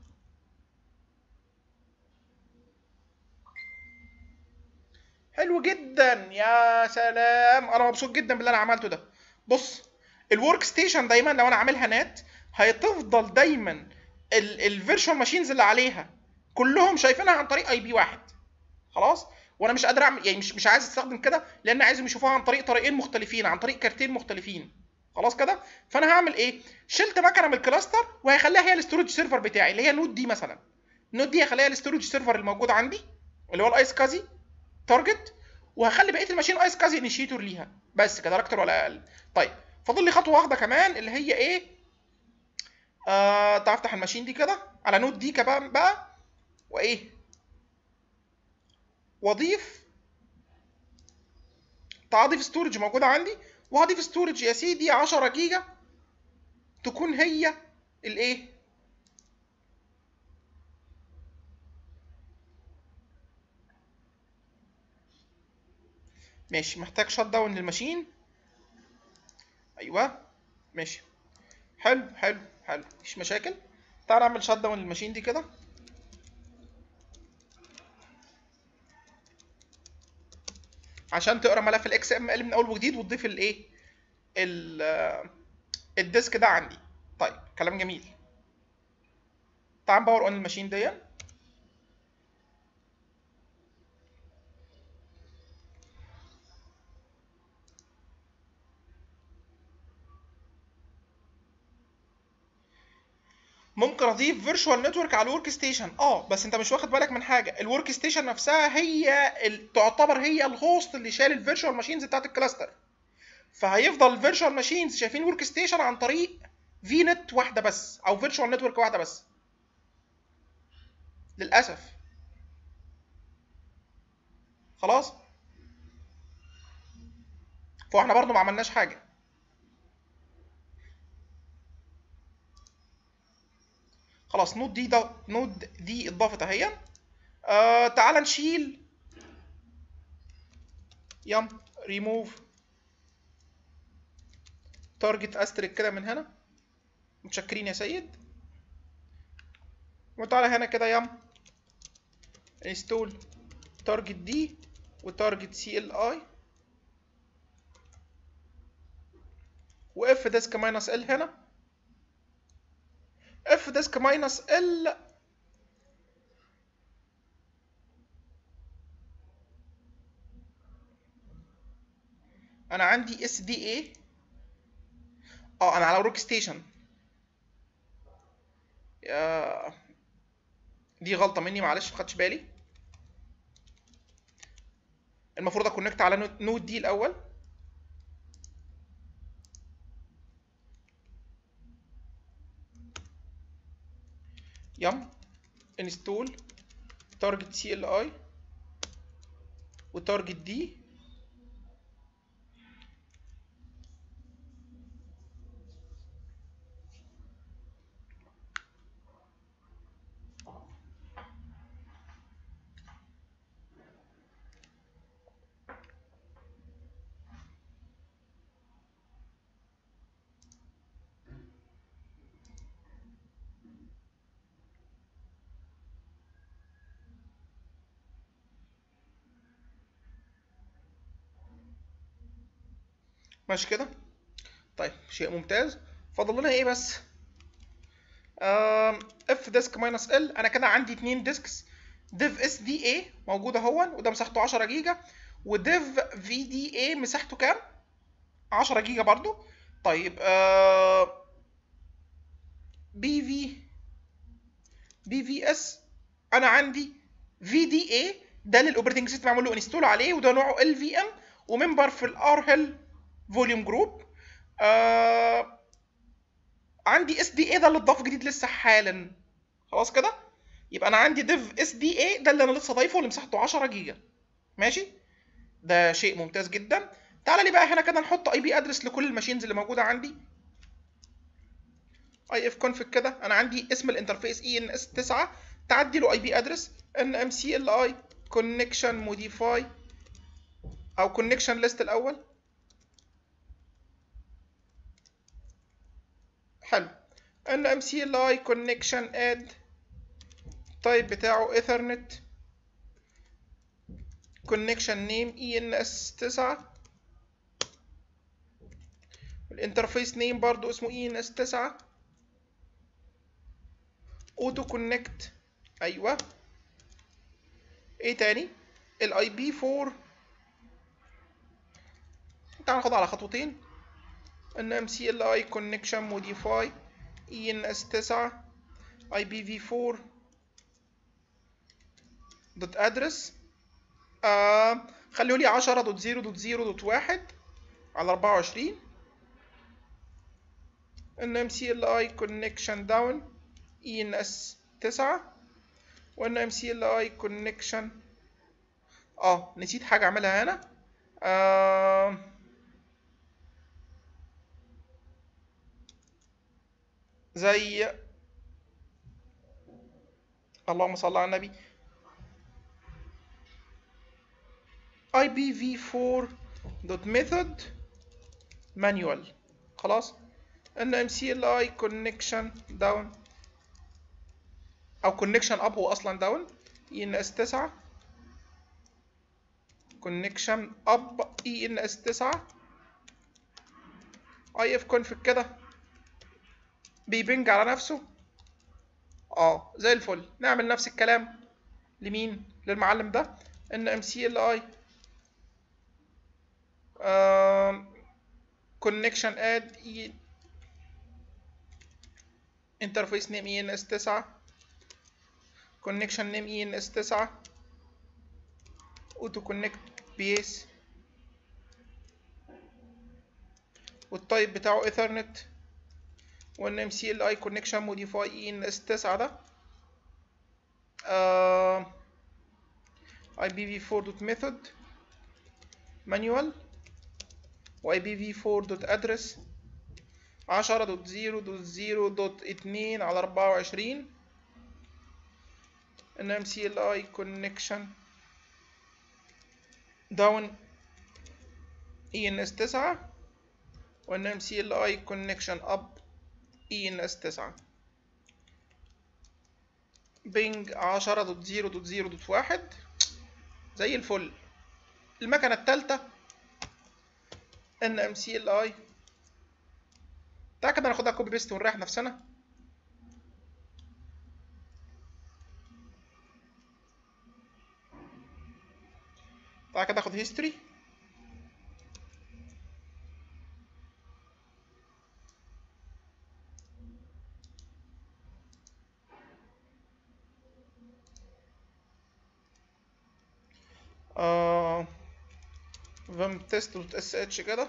حلو جدا يا سلام انا مبسوط جدا باللي انا عملته ده بص الورك ستيشن دايما لو انا عاملها نات هتفضل دايما الفيرشوال ماشينز اللي عليها كلهم شايفينها عن طريق اي بي واحد خلاص وانا مش قادر اعمل يعني مش مش عايز استخدم كده لان عايزهم يشوفوها عن طريق طريقين مختلفين عن طريق كارتين مختلفين خلاص كده فانا هعمل ايه شلت مكنه من الكلاستر وهخليها هي الاستورج سيرفر بتاعي اللي هي نود دي مثلا النود دي هخليها الاستورج سيرفر الموجود عندي اللي هو الايس كازي تارجت وهخلي بقيه الماشين ايس كازي انيشيتور ليها بس كده لا اكتر ولا اقل طيب فاضل لي خطوه واحده كمان اللي هي ايه آه تعال افتح الماشين دي كده على نود دي كمان بقى وايه واضيف تعال اضيف ستورج موجوده عندي وهضيف ستورج يا سيدي 10 جيجا تكون هي الايه ماشي محتاج شت داون للماشين ايوه ماشي حلو حلو حلو مفيش مشاكل تعال نعمل شت داون للماشين دي كده عشان تقرا ملف الاكس ام ال من اول وجديد وتضيف الايه الديسك ده عندي طيب كلام جميل تعال باور اون الماشين دي ممكن اضيف فيرتشوال نتورك على الورك ستيشن اه بس انت مش واخد بالك من حاجه الورك ستيشن نفسها هي ال... تعتبر هي الهوست اللي شال الفيرتشوال ماشينز بتاعت الكلاستر فهيفضل الفيرتشوال ماشينز شايفين ورك ستيشن عن طريق في نت واحده بس او فيرتشوال نتورك واحده بس للاسف خلاص فاحنا برضو ما عملناش حاجه خلاص نود دي ده نود دي اتضافت اهي آه تعال نشيل يم ريموف تارجت استريك كده من هنا متشكرين يا سيد وتعالى هنا كده يم انستول تارجت دي وتارجت سي ال اي واف ديسك ماينس ال هنا اف ديسك ماينس ال انا عندي اس دي اي اه انا على ورك ستيشن يا دي غلطه مني معلش ما خدتش بالي المفروض اكونكت على نود دي الاول يم انستول تارجت سي ال اي وتارجت دي ماشي كده طيب شيء ممتاز فاضل لنا ايه بس اف ديسك ماينس ال انا كده عندي اتنين ديسكس ديف اس دي اي موجود اهو وده مساحته 10 جيجا وديف في دي اي مساحته كام 10 جيجا برضو طيب آه بي في بي في اس انا عندي في دي اي ده اللي الاوبريتنج سيستم عامل له انستول عليه وده نوعه ال في ام وممبر في الار هيل فوليوم جروب عندي اس دي اي ده اللي اتضاف جديد لسه حالا خلاص كده يبقى انا عندي ديف اس دي اي ده اللي انا لسه ضايفه اللي مساحته 10 جيجا ماشي ده شيء ممتاز جدا تعالى لي بقى هنا كده نحط اي بي ادرس لكل الماشينز اللي موجوده عندي اي اف كونفج كده انا عندي اسم الانترفيس اي ان اس 9 تعدي له اي بي ادرس ان ام سي ال اي كونكشن موديفاي او كونكشن ليست الاول حلو ان ام سي ال اي كونكشن اد التايب بتاعه ايثرنت كونكشن نيم اي ان اس 9 الانترفيس نيم برضو اسمه اي ان اس 9 اوتو كونكت ايوه ايه تاني الاي بي 4 تعال ناخد على خطوتين ان ام سي ال اي كونكشن موديفاي اي ان اس 9 اي بي في 4 دوت ادرس آه خليه لي 10 دوت 0 دوت 0 دوت 1 على 24 ان ام سي ال اي كونكشن داون اي ان اس 9 وان ام سي ال اي كونكشن اه نسيت حاجه اعملها هنا آه زي اللهم صل على النبي IPv4 دوت ميثود مانيوال خلاص ان ام سي ال اي كونكشن داون او كونكشن اب هو اصلا داون اي ان اس 9 كونكشن اب اي ان اس 9 اي اف كونفج كده بيبنج على نفسه اه زي الفل نعمل نفس الكلام لمين للمعلم ده ان ام سي ال اي كونكشن اد اي انترفيس نيم اي ان اس 9 كونكشن نيم اي ان اس 9 اوتو كونكت بيس والتايب بتاعه ايثرنت وان ام سي ال اي كونكشن موديفاي اي ان اس 9 ده اي بي في 4 دوت ميثود مانيوال واي بي في 4 دوت ادرس 10 دوت 0 دوت 0 دوت 2 على 24 ان ام سي ال اي كونكشن داون اي ان اس 9 وان ام سي ال اي كونكشن اب اي ان اس 9 بينج 10 دوت 0 دوت 0 دوت 1 زي الفل المكنه الثالثه ان ام سي ال اي تعالى كده ناخدها كوبي بيست ونريح نفسنا تعالى كده اخد هيستوري آه فيم تيست دوت اس اتش كده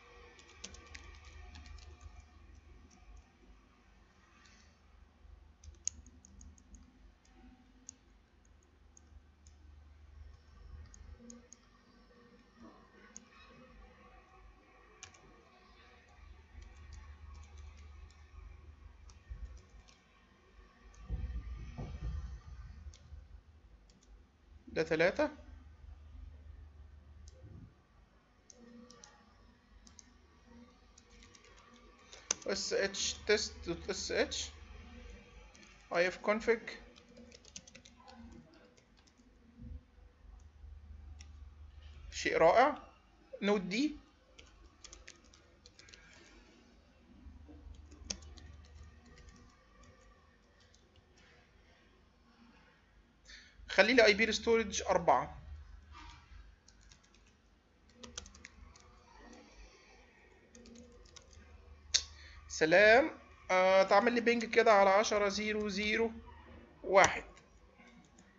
ده ثلاثة اس اتش تيست دوت اس اتش اي اف config شيء رائع نود دي خلي لي اي بي ستورج أربعة سلام آه تعمل لي بينج كده على عشرة زيرو زيرو واحد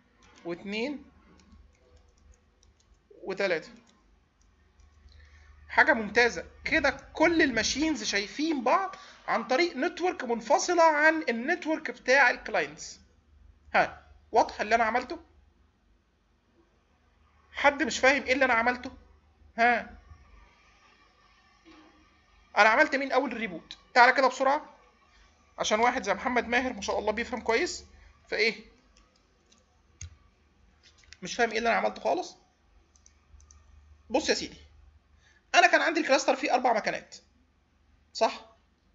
واتنين وتلاتة حاجه ممتازه كده كل الماشينز شايفين بعض عن طريق نتورك منفصله عن النتورك بتاع الكلاينتس ها واضح اللي انا عملته حد مش فاهم ايه اللي انا عملته ها انا عملت مين اول الريبوت تعالى كده بسرعه عشان واحد زي محمد ماهر ما شاء الله بيفهم كويس فايه مش فاهم ايه اللي انا عملته خالص بص يا سيدي انا كان عندي الكلاستر فيه اربع مكانات صح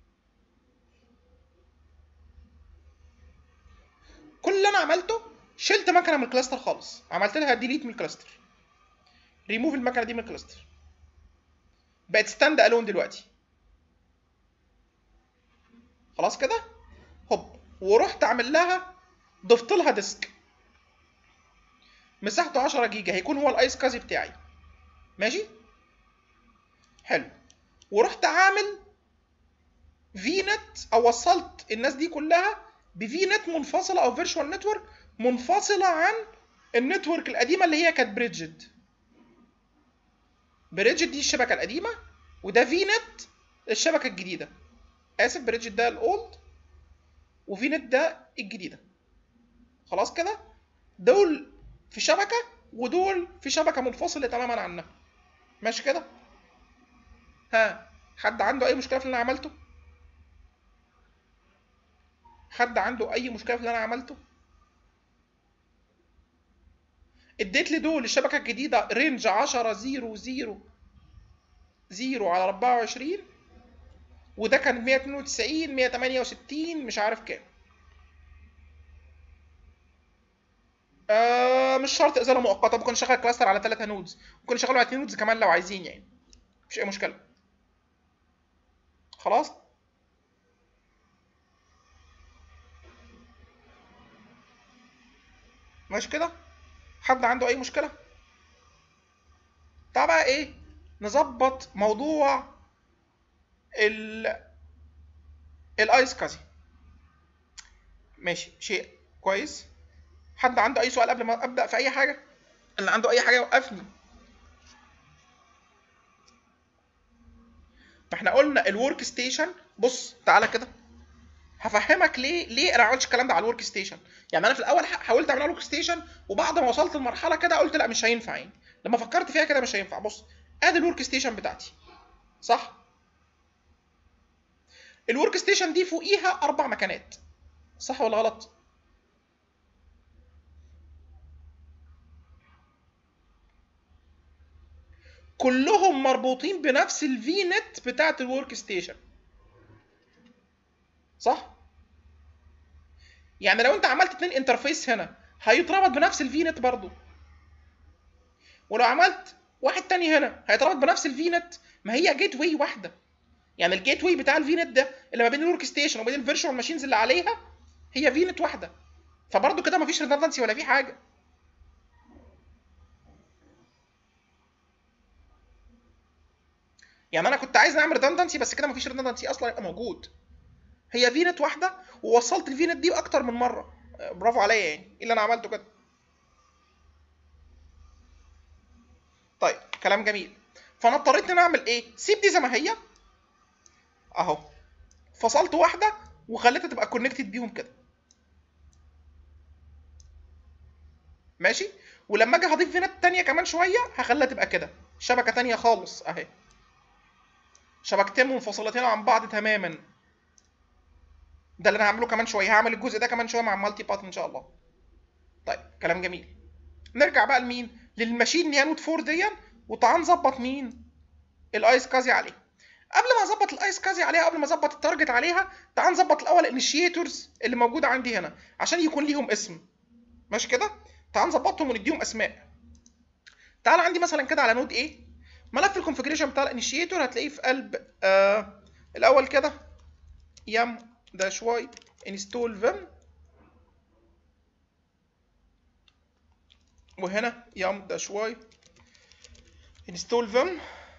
كل اللي انا عملته شلت مكنه من الكلاستر خالص عملت لها ديليت من الكلاستر ريموف المكنه دي من الكلاستر بقت ستاند الون دلوقتي خلاص كده هوب ورحت اعمل لها ضفت لها ديسك مساحته 10 جيجا هيكون هو الايس كازي بتاعي ماشي حلو ورحت عامل في نت او وصلت الناس دي كلها بفي نت منفصله او فيرتشوال نتورك منفصله عن النتورك القديمه اللي هي كانت بريدجد بريدجد دي الشبكه القديمه وده في نت الشبكه الجديده اسف بريدجد ده الاولد وفي نت ده الجديده خلاص كده دول في شبكه ودول في شبكه منفصله تماما عنها ماشي كده ها حد عنده اي مشكله في اللي انا عملته حد عنده اي مشكله في اللي انا عملته اديت لدول الشبكه الجديده رينج 10 0 0 0 على 24 وده كان 192 168 مش عارف كام آه مش شرط ازاله مؤقته ممكن نشغل كلاستر على 3 نودز ممكن نشغله على 2 نودز كمان لو عايزين يعني مفيش اي مشكله خلاص ماشي كده حد عنده اي مشكله تعال بقى ايه نظبط موضوع ال الايس كازي ماشي شيء كويس حد عنده اي سؤال قبل ما ابدا في اي حاجه اللي عنده اي حاجه يوقفني ما احنا قلنا الورك ستيشن بص تعالى كده هفهمك ليه ليه انا ما عملتش الكلام ده على الورك ستيشن يعني انا في الاول حاولت اعمل ورك ستيشن وبعد ما وصلت لمرحله كده قلت لا مش هينفع يعني لما فكرت فيها كده مش هينفع بص ادي الورك ستيشن بتاعتي صح الورك ستيشن دي فوقيها اربع مكانات صح ولا غلط كلهم مربوطين بنفس الفي نت بتاعت الورك ستيشن صح يعني لو انت عملت اتنين انترفيس هنا هيتربط بنفس الفي نت برضو ولو عملت واحد تاني هنا هيتربط بنفس الفي نت ما هي جيت واي واحده يعني الجيت واي بتاع الفي نت ده اللي ما بين الورك ستيشن وبين الفيرتشوال ماشينز اللي عليها هي في نت واحده فبرضو كده مفيش ريدندنسي ولا في حاجه يعني انا كنت عايز نعمل ريدندنسي بس كده مفيش ريدندنسي اصلا يبقى موجود هي في نت واحده ووصلت الفي نت دي اكتر من مره برافو عليا يعني ايه اللي انا عملته كده طيب كلام جميل فانا اضطريت ان اعمل ايه سيب دي زي ما هي اهو فصلت واحده وخليتها تبقى كونكتد بيهم كده ماشي ولما اجي هضيف فينات تانية كمان شويه هخليها تبقى كده شبكه تانية خالص اهي شبكتين منفصلتين عن بعض تماما ده اللي انا هعمله كمان شويه هعمل الجزء ده كمان شويه مع المالتي باث ان شاء الله طيب كلام جميل نرجع بقى لمين للماشين نيانوت 4 دي وتعال نظبط مين الايس كازي عليه قبل ما اظبط الايس كازي عليها قبل ما اظبط التارجت عليها تعال نظبط الاول الانيشيتورز اللي موجوده عندي هنا عشان يكون ليهم اسم ماشي كده تعال نظبطهم ونديهم اسماء تعال عندي مثلا كده على نود A ملف الكونفجريشن بتاع الانيشيتور هتلاقيه في قلب آه الاول كده يم داش واي انستول فيم وهنا يم داش واي انستول فيم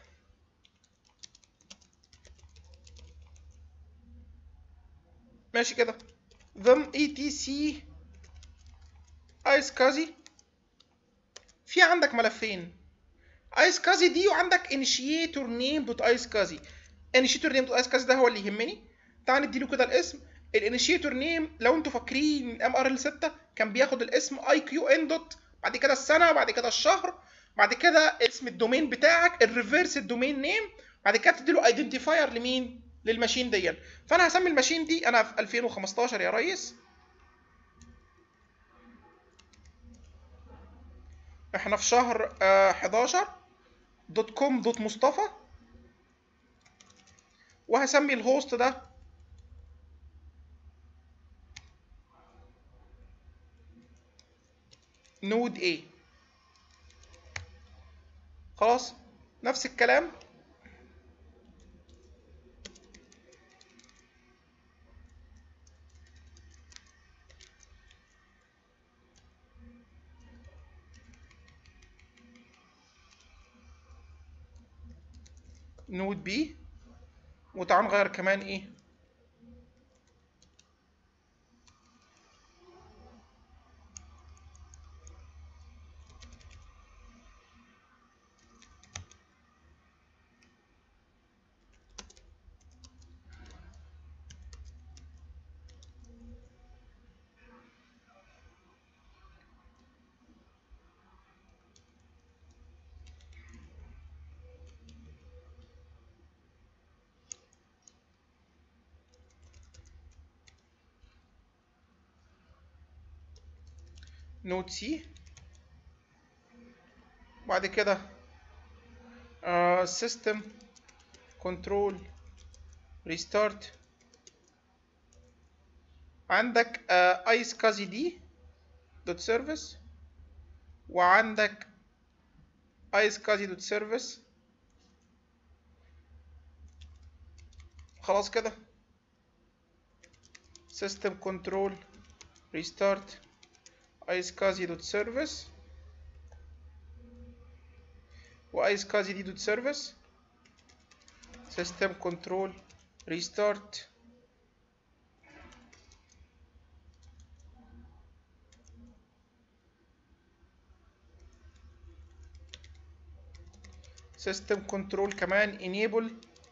ماشي كده فيم اي تي سي ايس كازي في عندك ملفين ايس كازي دي وعندك انيشيتور نيم دوت ايس كازي انيشيتور نيم دوت ايس كازي ده هو اللي يهمني تعال نديله كده الاسم الانيشيتور نيم لو انتوا فاكرين ام ار ال 6 كان بياخد الاسم اي كيو ان دوت بعد كده السنه بعد كده الشهر بعد كده اسم الدومين بتاعك الريفرس الدومين نيم بعد كده تديله ايدنتيفاير لمين للماشين دي فانا هسمي الماشين دي انا في 2015 يا ريس احنا في شهر آه 11 دوت كوم دوت مصطفى وهسمي الهوست ده نود A خلاص نفس الكلام نود بي وتعال نغير كمان ايه نود سي بعد كده سيستم كنترول ريستارت عندك ايس كازي دي دوت سيرفيس وعندك ايس كازي دوت سيرفيس خلاص كده سيستم كنترول ريستارت ايسكازي دوت سيرفيس وايسكازي دي دوت سيرفيس سيستم كنترول ريستارت سيستم كنترول كمان enable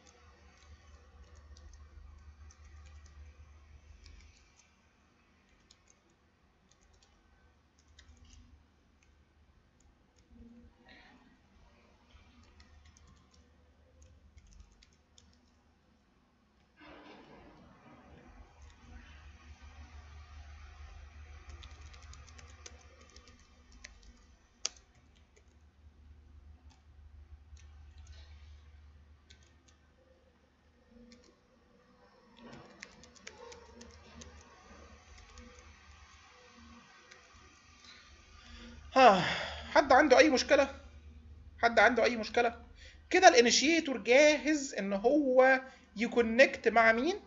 ها حد عنده اي مشكله حد عنده اي مشكله كده الانيشيتور جاهز ان هو يكونكت مع مين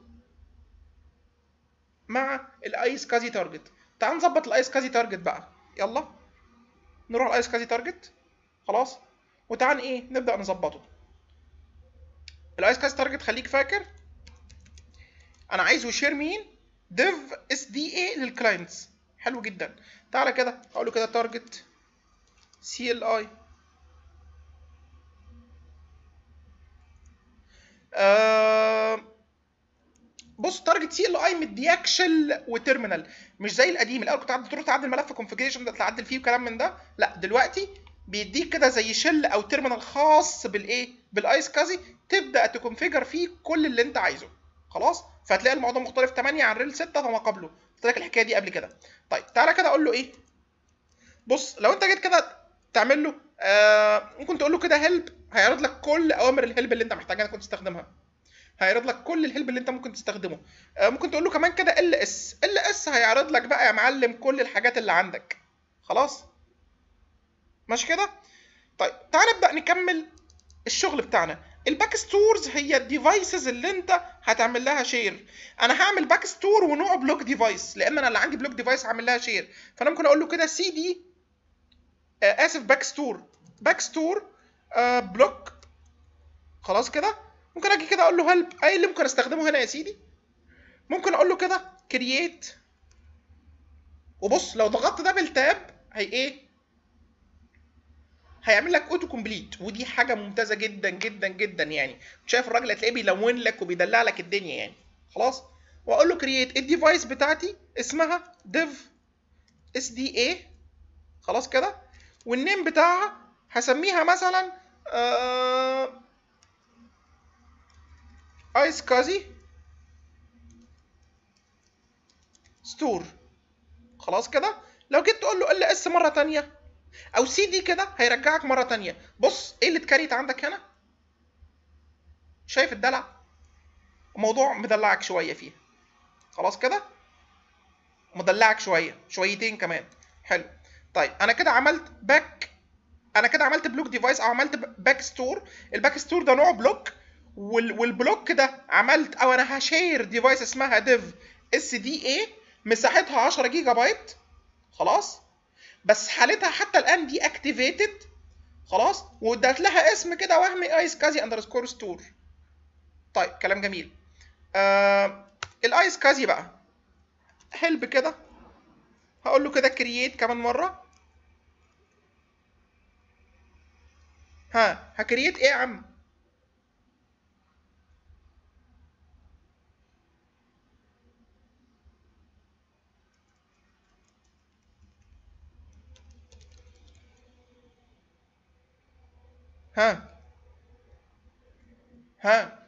مع الايس كازي تارجت تعال نظبط الايس كازي تارجت بقى يلا نروح الايس كازي تارجت خلاص وتعال ايه نبدا نظبطه الايس كازي تارجت خليك فاكر انا عايزه يشير مين ديف اس دي اي للكلاينتس حلو جدا تعالى كده اقول له كده تارجت سي ال اي بص تارجت سي ال اي مدياك شل وتيرمينال مش زي القديم الاول كنت تروح تعدل ملف كونفيجريشن تعدل فيه وكلام من ده لا دلوقتي بيديك كده زي شل او تيرمينال خاص بالايه بالايس كازي تبدا تكونفيجر فيه كل اللي انت عايزه خلاص فهتلاقي الموضوع مختلف 8 عن ريل 6 فما قبله قلت لك الحكايه دي قبل كده طيب تعالى كده اقول له ايه بص لو انت جيت كده تعمل له آه ممكن تقول له كده هيلب هيعرض لك كل اوامر الهيلب اللي انت محتاجها انك تستخدمها هيعرض لك كل الهيلب اللي انت ممكن تستخدمه آه ممكن تقول له كمان كده ال اس ال اس هيعرض لك بقى يا معلم كل الحاجات اللي عندك خلاص ماشي كده طيب تعال نبدا نكمل الشغل بتاعنا الباك ستورز هي الديفايسز اللي انت هتعمل لها شير انا هعمل باك ستور ونوع بلوك ديفايس لان انا اللي عندي بلوك ديفايس هعمل لها شير فانا ممكن اقول له كده سي دي آه اسف باك ستور باك ستور آه بلوك خلاص كده ممكن اجي كده اقول له هيلب اي اللي ممكن استخدمه هنا يا سيدي ممكن اقول له كده كرييت وبص لو ضغطت دبل تاب هي ايه هيعمل لك اوتو كومبليت ودي حاجه ممتازه جدا جدا جدا يعني شايف الراجل هتلاقيه بيلون لك وبيدلع لك الدنيا يعني خلاص واقول له كرييت الديفايس بتاعتي اسمها ديف اس دي اي خلاص كده والنيم بتاعها هسميها مثلا آه ايس كازي ستور خلاص كده لو جيت تقول له ال اس مره تانية او سي دي كده هيرجعك مره تانية بص ايه اللي اتكريت عندك هنا شايف الدلع الموضوع مدلعك شويه فيه خلاص كده مدلعك شويه شويتين كمان حلو طيب انا كده عملت باك انا كده عملت بلوك ديفايس او عملت باك ستور الباك ستور ده نوعه بلوك وال والبلوك ده عملت او انا هشير ديفايس اسمها ديف اس دي اي مساحتها 10 جيجا بايت خلاص بس حالتها حتى الان دي اكتيفيتد خلاص وادت لها اسم كده وهمي ايس كازي اندرسكور ستور طيب كلام جميل آه الايس كازي بقى هلب كده هقول له كده كرييت كمان مره ها هكرييت ايه يا عم ها ها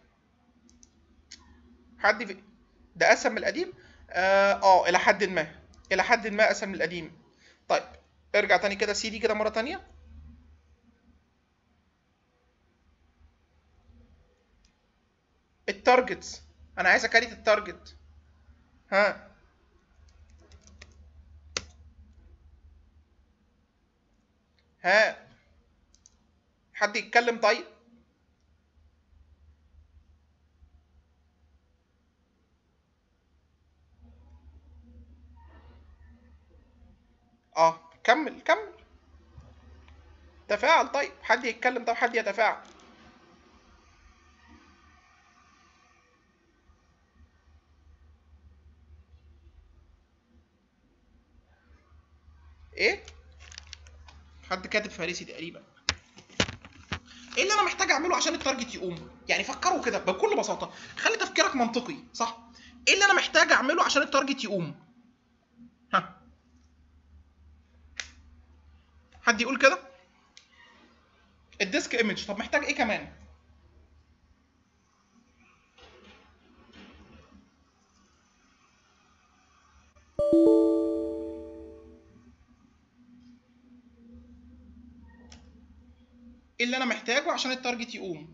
حد في ده اسهل من القديم اه آه، الى حد ما الى حد ما اسهل من القديم طيب ارجع تاني كده سي دي كده مره تانية التارجتس انا عايز اكريت التارجت ها ها حد يتكلم طيب اه كمل كمل تفاعل طيب حد يتكلم طب حد يتفاعل ايه حد كاتب فارسي تقريبا ايه اللي انا محتاج اعمله عشان التارجت يقوم يعني فكروا كده بكل بساطه خلي تفكيرك منطقي صح ايه اللي انا محتاج اعمله عشان التارجت يقوم ها حد يقول كده الديسك ايمج طب محتاج ايه كمان ايه اللي انا محتاجه عشان التارجت يقوم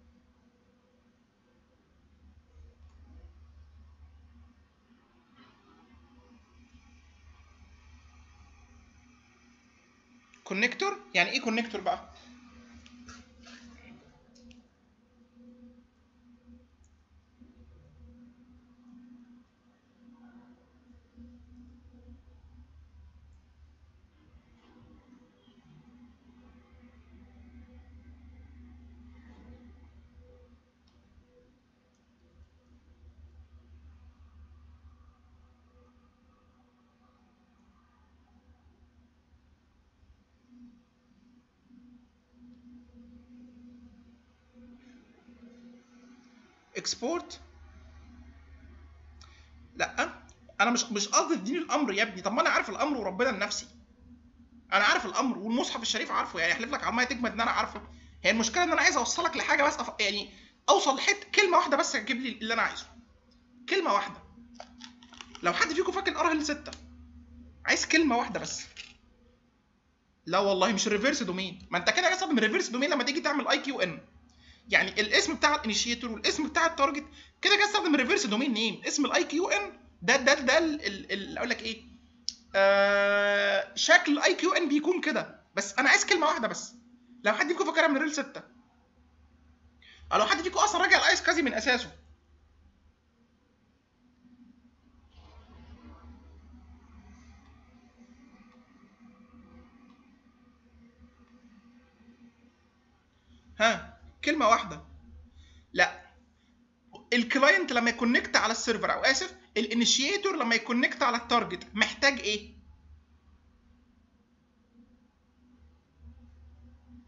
كونكتور يعني ايه كونكتور بقى اكسبورت لا انا مش مش قصدي تديني الامر يا ابني طب ما انا عارف الامر وربنا لنفسي انا عارف الامر والمصحف الشريف عارفه يعني احلف لك على ما تجمد ان انا عارفه هي المشكله ان انا عايز اوصلك لحاجه بس أف... يعني اوصل لحته كلمه واحده بس تجيب لي اللي انا عايزه كلمه واحده لو حد فيكم فاكر ارهل ستة عايز كلمه واحده بس لا والله مش ريفيرس دومين ما انت كده هتستخدم ريفيرس دومين لما تيجي تعمل اي كيو ان يعني الاسم بتاع الانيشيتور والاسم بتاع التارجت كده كده استخدم ريفيرس دومين نيم اسم الاي كيو ان ده ده ده ال اقول لك ايه آه شكل الاي كيو ان بيكون كده بس انا عايز كلمه واحده بس لو حد فيكم فاكرها من ريل 6 او لو حد فيكم اصلا راجع الايس كازي من اساسه ها كلمه واحده لا الكلاينت لما يكونكت على السيرفر او اسف الانيشيتور لما يكونكت على التارجت محتاج ايه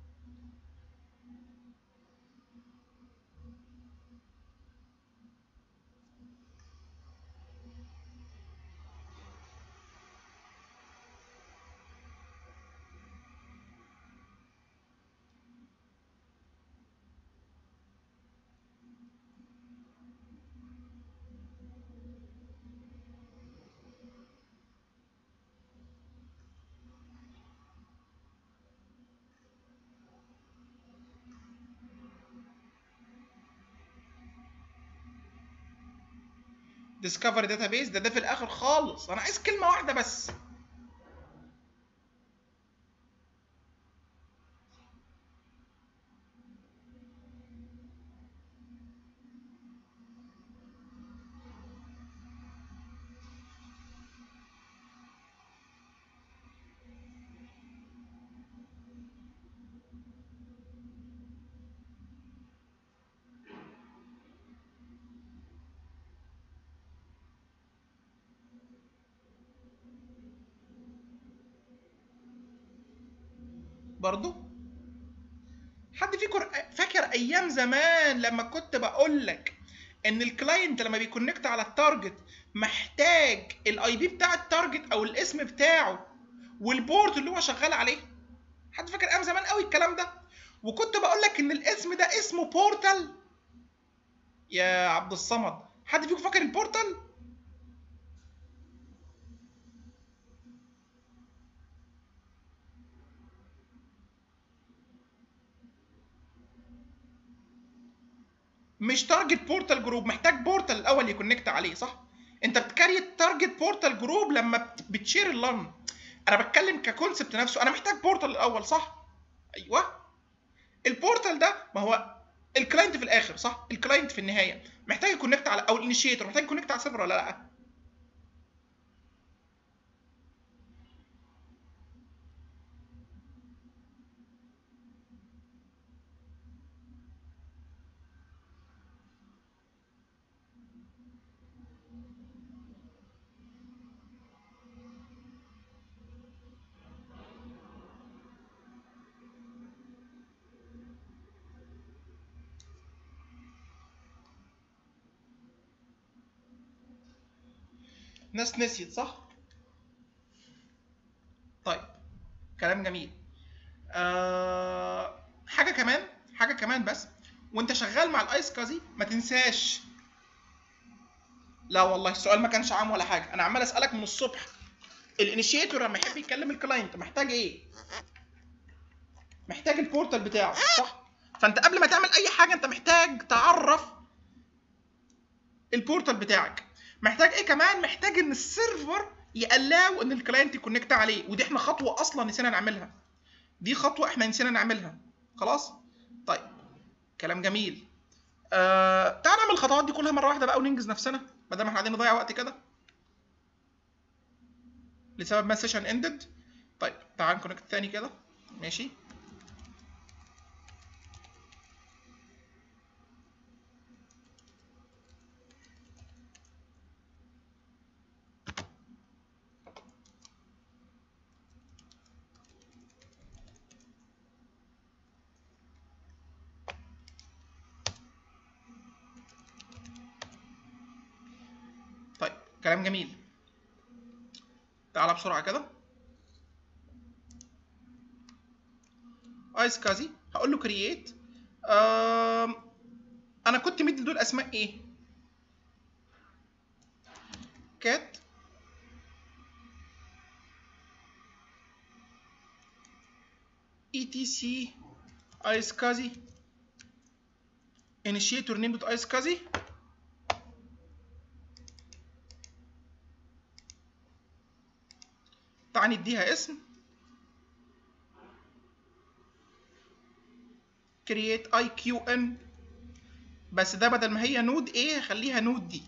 ديسكفري داتابيز ده ده في الاخر خالص انا عايز كلمه واحده بس برضو حد فيكم فاكر ايام زمان لما كنت بقول لك ان الكلاينت لما بيكونكت على التارجت محتاج الاي بي بتاع التارجت او الاسم بتاعه والبورت اللي هو شغال عليه حد فاكر ايام زمان قوي الكلام ده وكنت بقول لك ان الاسم ده اسمه بورتال يا عبد الصمد حد فيكم فاكر البورتال مش تارجت بورتال جروب محتاج بورتال الاول يكونكت عليه صح انت بتكري تارجت بورتال جروب لما بتشير اللان انا بتكلم ككونسبت نفسه انا محتاج بورتال الاول صح ايوه البورتال ده ما هو الكلاينت في الاخر صح الكلاينت في النهايه محتاج يكونكت على او الانيشيتور محتاج يكونكت على السيرفر ولا لا ناس نسيت صح؟ طيب كلام جميل أه حاجه كمان حاجه كمان بس وانت شغال مع الايس كازي ما تنساش لا والله السؤال ما كانش عام ولا حاجه انا عمال اسالك من الصبح الانيشيتور لما يحب يكلم الكلاينت محتاج ايه محتاج البورتال بتاعه صح فانت قبل ما تعمل اي حاجه انت محتاج تعرف البورتال بتاعك محتاج ايه كمان محتاج ان السيرفر يقلاو ان الكلاينت يكونكت عليه ودي احنا خطوه اصلا نسينا نعملها دي خطوه احنا نسينا نعملها خلاص طيب كلام جميل آه تعال نعمل الخطوات دي كلها مره واحده بقى وننجز نفسنا بدل ما احنا قاعدين نضيع وقت كده لسبب ما السيشن اندد طيب تعال نكونكت تاني كده ماشي طيب كلام جميل تعالى بسرعه كده ايس كازي هقول له كرييت انا كنت مدي دول اسماء ايه كات اي تي سي ايس كازي initiator name دوت ايس كازي تعال نديها اسم create IQN بس ده بدل ما هي نود A خليها نود دي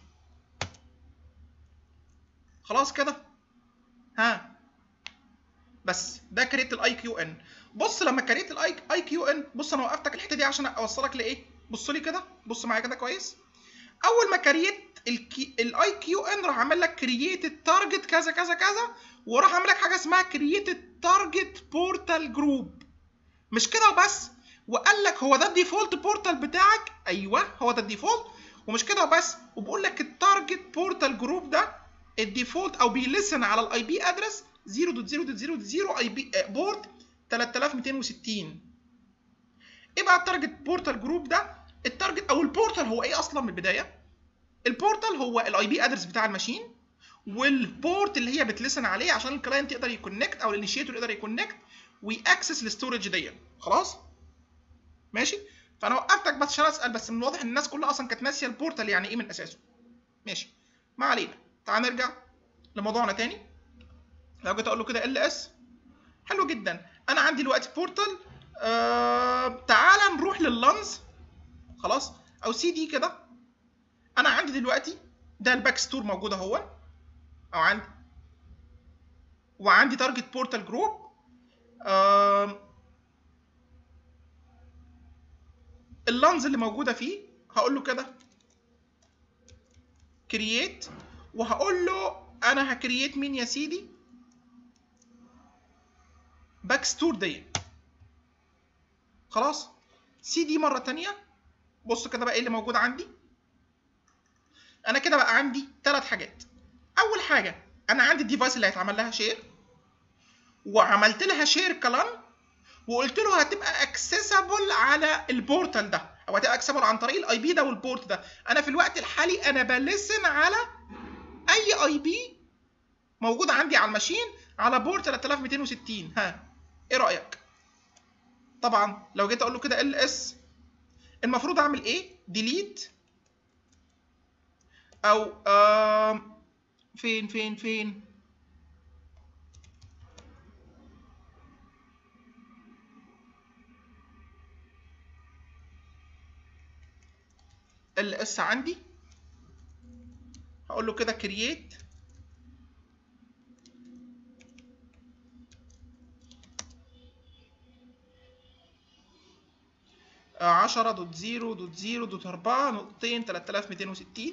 خلاص كده ها بس ده كريت الاي كيو ان بص لما كريت الاي كيو ان بص انا وقفتك الحته دي عشان اوصلك لايه بص لي كده بص معايا كده كويس اول ما كريت الاي كيو ان راح عامل لك كرييت التارجت كذا كذا كذا وراح عامل لك حاجه اسمها كرييت التارجت بورتال جروب مش كده وبس وقال لك هو ده الديفولت بورتال بتاعك ايوه هو ده الديفولت ومش كده وبس وبقول لك التارجت بورتال جروب ده الديفولت او بيلسن على الاي بي ادرس 0.0.0.0 اي بي بورت 3260 ايه بقى التارجت بورتال جروب ده التارجت او البورتال هو ايه اصلا من البدايه البورتال هو الاي بي ادرس بتاع الماشين والبورت اللي هي بتلسن عليه عشان الكلاينت يقدر يكونكت او الانيشيتور يقدر يكونكت ويأكسس الستورج دي خلاص ماشي فانا وقفتك بس عشان اسال بس من الواضح ان الناس كلها اصلا كانت ناسيه البورتال يعني ايه من اساسه ماشي ما علينا تعال نرجع لموضوعنا تاني لو جيت اقول له كده ال اس حلو جدا انا عندي دلوقتي بورتال آه تعال نروح لللانز خلاص او سي دي كده انا عندي دلوقتي ده الباك ستور موجود اهو او عندي وعندي تارجت بورتال جروب اللانز اللي موجوده فيه هقول له كده كرييت وهقول له انا هكرييت مين يا سيدي باك ستور دي خلاص سي دي مره تانية بص كده بقى ايه اللي موجود عندي انا كده بقى عندي ثلاث حاجات اول حاجه انا عندي الديفايس اللي هيتعمل لها شير وعملت لها شير كلام وقلت له هتبقى اكسسبل على البورتال ده او هتبقى اكسسبل عن طريق الاي بي ده والبورت ده انا في الوقت الحالي انا بلسن على اي اي بي موجود عندي على الماشين على بورت 3260 ها ايه رايك طبعا لو جيت اقول له كده ال اس المفروض اعمل ايه ديليت او آه فين فين فين ال اس عندي هقول له كده كرييت عشرة دوت زيرو دوت زيرو دوت أربعة نقطتين تلاتة آلاف ميتين وستين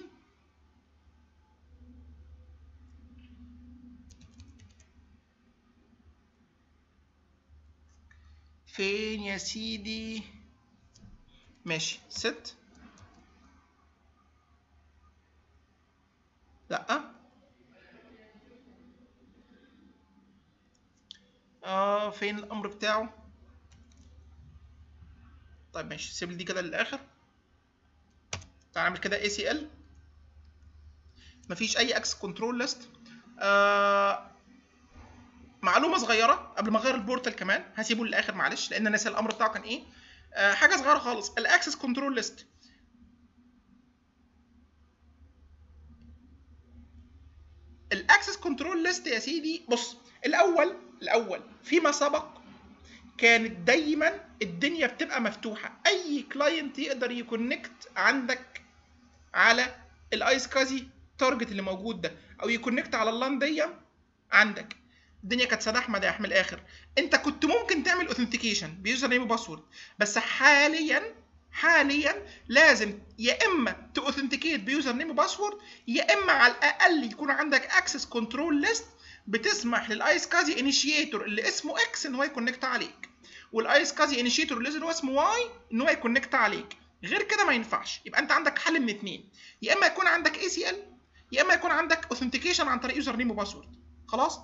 فين يا سيدي ماشي ست لا اه فين الامر بتاعه طيب ماشي سيب لي دي كده للاخر تعال نعمل كده اي سي ال مفيش اي اكس كنترول ليست آه معلومه صغيره قبل ما اغير البورتال كمان هسيبه للاخر معلش لان ناسي الامر بتاعه كان ايه آه حاجه صغيره خالص الاكسس كنترول ليست الاكسس كنترول ليست يا سيدي بص الاول الاول فيما سبق كانت دايما الدنيا بتبقى مفتوحه اي كلاينت يقدر يكونكت عندك على الايس كازي تارجت اللي موجود ده او يكونكت على اللان دي عندك الدنيا كانت سداح مداح من الاخر انت كنت ممكن تعمل اوثنتيكيشن بيوزر نيم وباسورد بس حاليا حاليا لازم يا اما تاوثنتيكيت بيوزر نيم وباسورد يا اما على الاقل يكون عندك اكسس كنترول ليست بتسمح للايس كازي انيشيتور اللي اسمه اكس ان هو يكونكت عليك والايس كازي انيشيتور اللي هو اسمه واي ان هو يكونكت عليك غير كده ما ينفعش يبقى انت عندك حل من اتنين يا اما يكون عندك اي سي ال يا اما يكون عندك اوثنتيكيشن عن طريق يوزر نيم وباسورد خلاص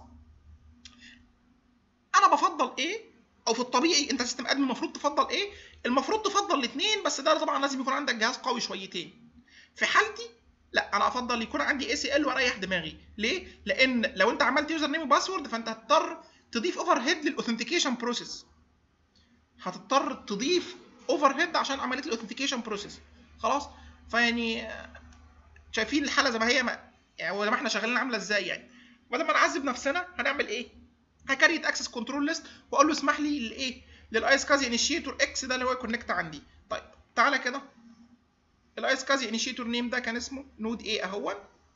انا بفضل ايه او في الطبيعي انت سيستم ادمن المفروض تفضل ايه المفروض تفضل الاثنين بس ده طبعا لازم يكون عندك جهاز قوي شويتين في حالتي لا انا افضل يكون عندي اي سي ال واريح دماغي ليه لان لو انت عملت يوزر نيم وباسورد فانت هتضطر تضيف اوفر هيد للاوثنتيكيشن بروسيس هتضطر تضيف اوفر هيد عشان عمليه الاوثنتيكيشن بروسيس خلاص فيعني شايفين الحاله زي ما هي ما يعني زي ما احنا شغالين عامله ازاي يعني بدل ما نعذب نفسنا هنعمل ايه هكريت اكسس كنترول ليست واقول له اسمح لي لايه للايس كازي انيشيتور اكس ده اللي هو يكونكت عندي طيب تعالى كده الايس كازي انيشيتور نيم ده كان اسمه نود ايه اهو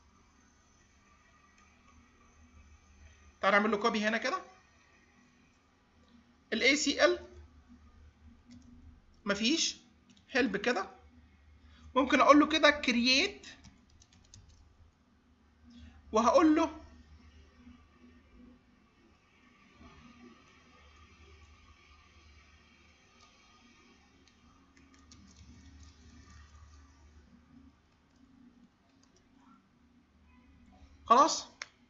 تعالى نعمل له كوبي هنا كده الاي سي ال مفيش هيلب كده ممكن اقول له كده كرييت وهقول له خلاص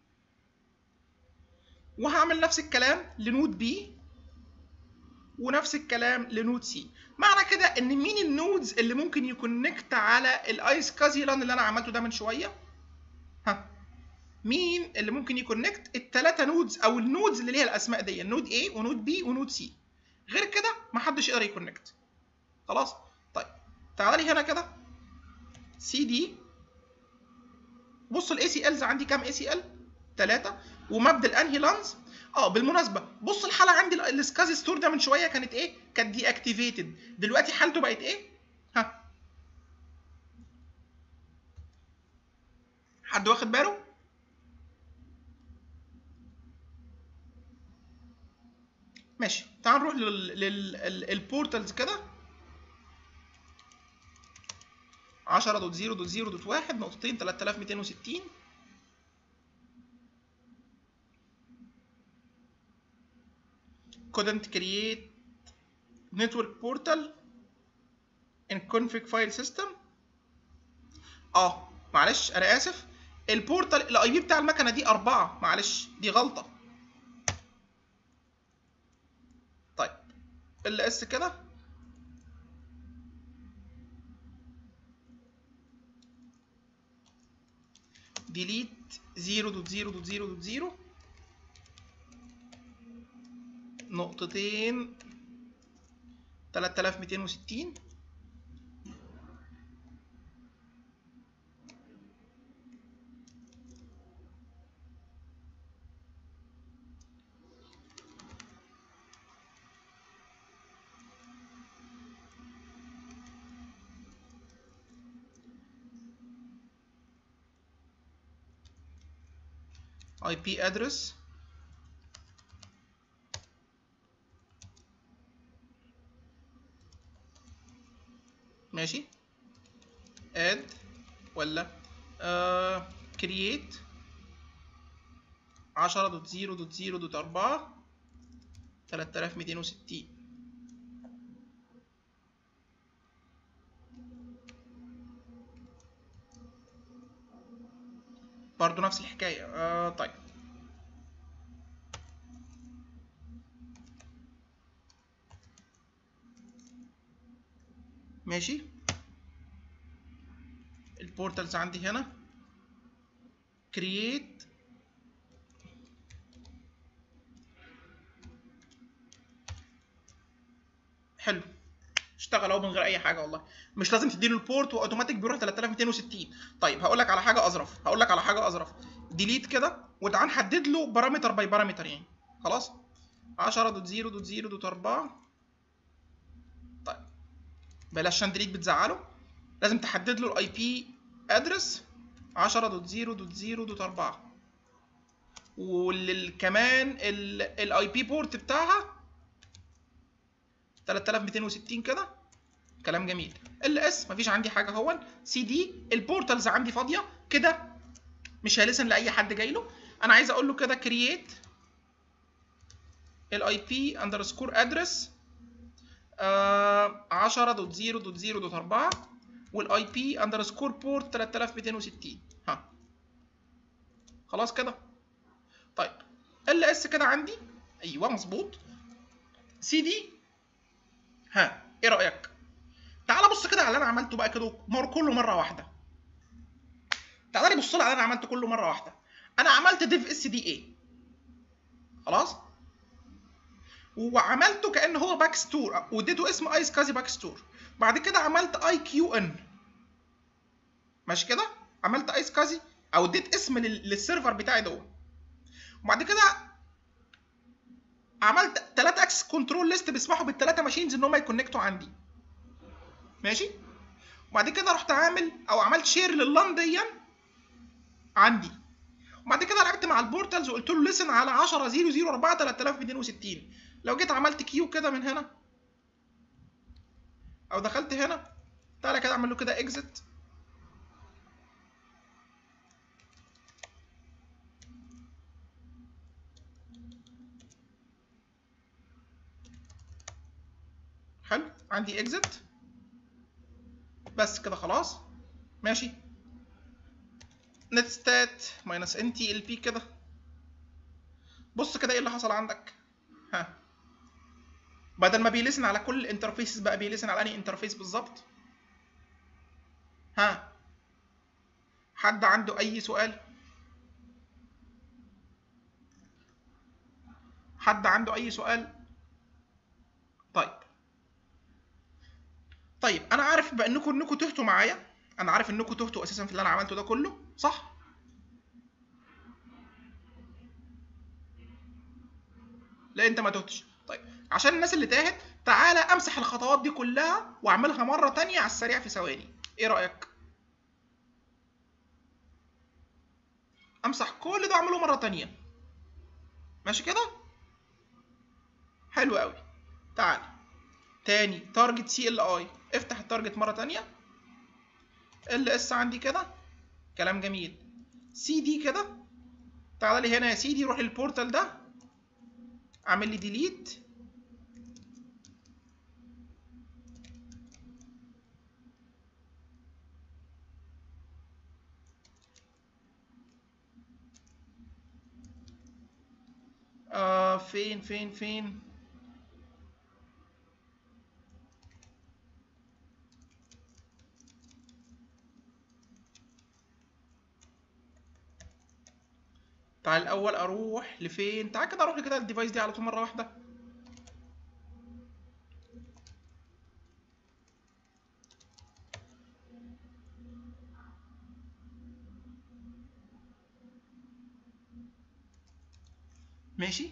وهعمل نفس الكلام لنود بي ونفس الكلام لنود سي معنى كده ان مين النودز اللي ممكن يكونكت على الايس كازيلان اللي انا عملته ده من شويه ها مين اللي ممكن يكونكت الثلاثه نودز او النودز اللي ليها الاسماء دي نود A ونود B ونود C غير كده محدش يقدر يكونكت خلاص طيب تعالى لي هنا كده سي دي بص الاي سي الز عندي كام اي سي ال 3 ومبدا الانهي لانز اه بالمناسبه بص الحاله عندي ال- السكازي ستور ده من شويه كانت ايه كانت دي اكتيفيتد دلوقتي حالته بقت ايه ها حد واخد باله ماشي تعال نروح للبورتالز كده 10.0.0.1 نقطتين 3260 couldn't create network portal in config file system اه معلش انا اسف البورتال الاي بي بتاع المكنه دي أربعة معلش دي غلطه طيب ال اس كده delete 0.0.0.0 نقطتين 3260 IP address ماشي add ولا آه create 10.0.0.4 3260 برضو نفس الحكاية آه طيب ماشي البورتالز عندي هنا create حلو اشتغل اهو من غير اي حاجه والله مش لازم تديله البورت واوتوماتيك بيروح 3260 طيب هقول لك على حاجه اظرف هقول لك على حاجه اظرف ديليت كده وتعال نحدد له بارامتر باي بارامتر يعني خلاص 10.0.0.4 طيب بلاش عشان ديليت بتزعله لازم تحدد له الاي بي ادرس 10.0.0.4 وكمان الاي بي بورت بتاعها 3260 كده كلام جميل ال اس مفيش عندي حاجه اهون سي دي البورتالز عندي فاضيه كده مش هيلسن لاي حد جاي له انا عايز اقول له كده كرييت الاي بي اندرسكور ادرس 10.0.0.4 والاي بي اندرسكور بورت 3260 ها خلاص كده طيب ال اس كده عندي ايوه مظبوط سي دي ها ايه رايك تعال بص كده على اللي انا عملته بقى كده مر كله مره واحده تعال لي بص لي على اللي انا عملته كله مره واحده انا عملت ديف اس دي اي خلاص وعملته كان هو باك ستور واديته اسم ايس كازي باك ستور بعد كده عملت اي كيو ان ماشي كده عملت ايس كازي او اديت اسم لل- للسيرفر بتاعي دوت وبعد كده عملت ثلاثة اكسس كنترول ليست بيسمحوا بالثلاثه ماشينز ان هم يكونكتوا عندي ماشي وبعد كده رحت عامل او عملت شير لللان دي عندي وبعد كده لعبت مع البورتالز وقلت له لسن على 10 0 0 4 3260 لو جيت عملت كيو كده من هنا او دخلت هنا تعالى كده اعمل له كده اكزit حلو عندي اكزت بس كده خلاص ماشي نت ستات ماينس ان تي ال بي كده بص كده ايه اللي حصل عندك ها بدل ما بيلسن على كل الانترفيسز بقى بيلسن على انهي انترفيس بالظبط ها حد عنده اي سؤال حد عنده اي سؤال طيب طيب انا عارف بانكم انكم تهتوا معايا انا عارف انكم تهتوا اساسا في اللي انا عملته ده كله صح لا انت ما تهتش طيب عشان الناس اللي تاهت تعالى امسح الخطوات دي كلها واعملها مره تانية على السريع في ثواني ايه رايك امسح كل ده واعمله مره تانية ماشي كده حلو قوي تعال تاني تارجت سي ال اي افتح التارجت مره تانية ال اس عندي كده كلام جميل سي دي كده تعالى لي هنا يا سيدي روح للبورتال ده اعمل لي ديليت آه فين فين فين تعال الاول اروح لفين تعال كده اروح كده الديفايس دي على طول مره واحده ماشي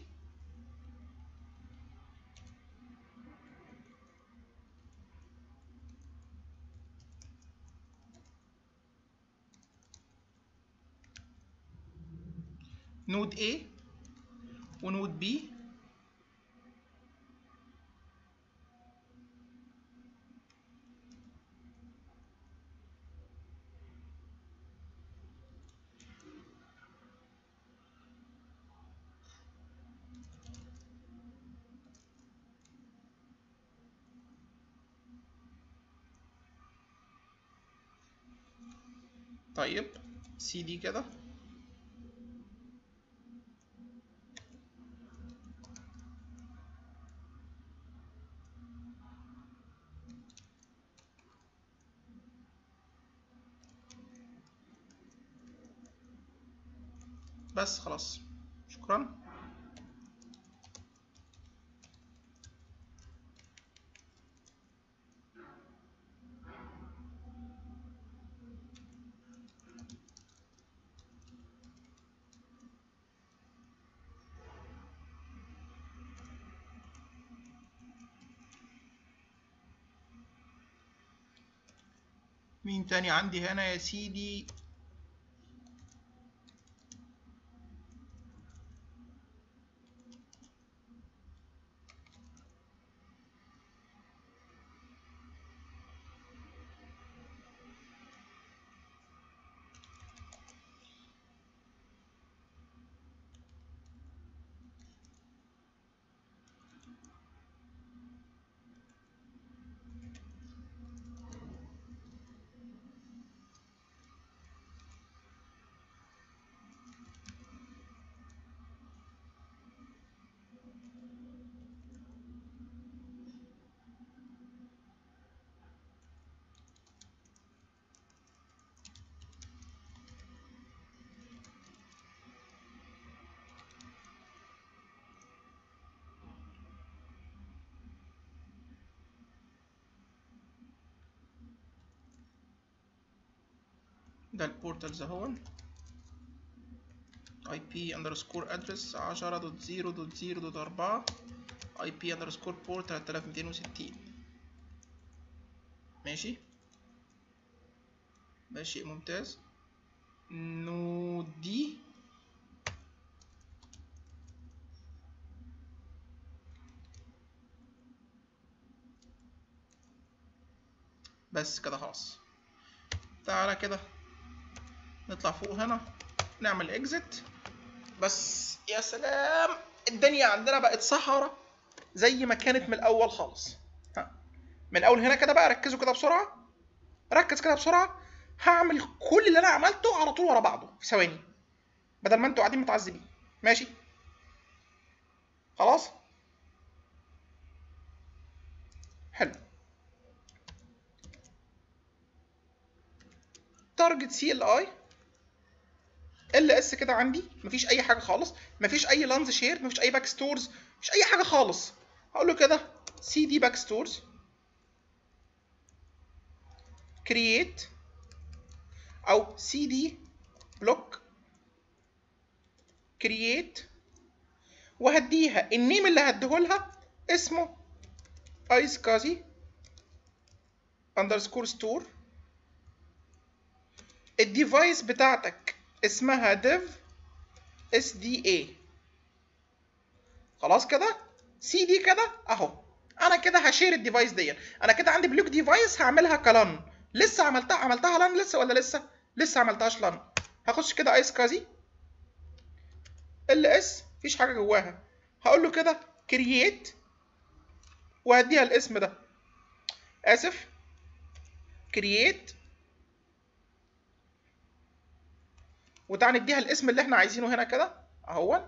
نود A ونود B طيب سي دي كده بس خلاص شكرا مين تاني عندي هنا يا سيدي ده البورتالز اهون اي بي اندرسكور ادرس عشرة دوت زيرو دوت زيرو دوت أربعة اي بي اندرسكور بورت تلاتة آلاف ميتين وستين ماشي ده شيء ممتاز نو دي بس كده خلاص تعالى كده نطلع فوق هنا نعمل اكزit بس يا سلام الدنيا عندنا بقت صحراء زي ما كانت من الاول خالص ها. من الاول هنا كده بقى ركزوا كده بسرعه ركز كده بسرعه هعمل كل اللي انا عملته على طول ورا بعضه في ثواني بدل ما انتوا قاعدين متعذبين ماشي خلاص حلو تارجت سي ال اي ال اس كده عندي مفيش اي حاجه خالص مفيش اي لانز شير مفيش اي باك ستورز مفيش اي حاجه خالص هقول له كده سي دي باك ستورز كرييت او سي دي بلوك كرييت وهديها النيم اللي هديهولها اسمه ايس كازي اندرسكور ستور الديفايس بتاعتك اسمها ديف اس دي اي خلاص كده سي دي كده اهو انا كده هشير الديفايس دي انا كده عندي بلوك ديفايس هعملها كلان لسه عملتها عملتها لان لسه ولا لسه لسه عملتهاش لان هخش كده ايس كازي ال اس مفيش حاجه جواها هقول له كده كرييت وهديها الاسم ده اسف كرييت وتعالى نديها الاسم اللي احنا عايزينه هنا كده اهو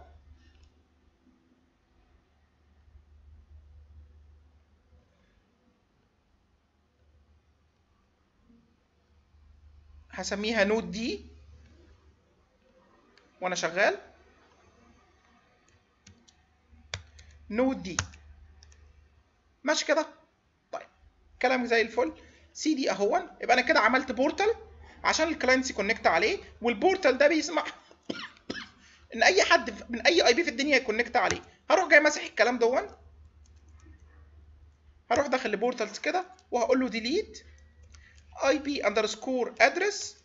هسميها نود دي وانا شغال نود دي ماشي كده طيب كلام زي الفل سي دي اهون يبقى انا كده عملت بورتال عشان الكلاينتس يكونكت عليه والبورتال ده بيسمح ان اي حد من اي اي بي في الدنيا يكونكت عليه هروح جاي ماسح الكلام دون هروح داخل لبورتالز كده وهقول له ديليت اي بي اندرسكور ادرس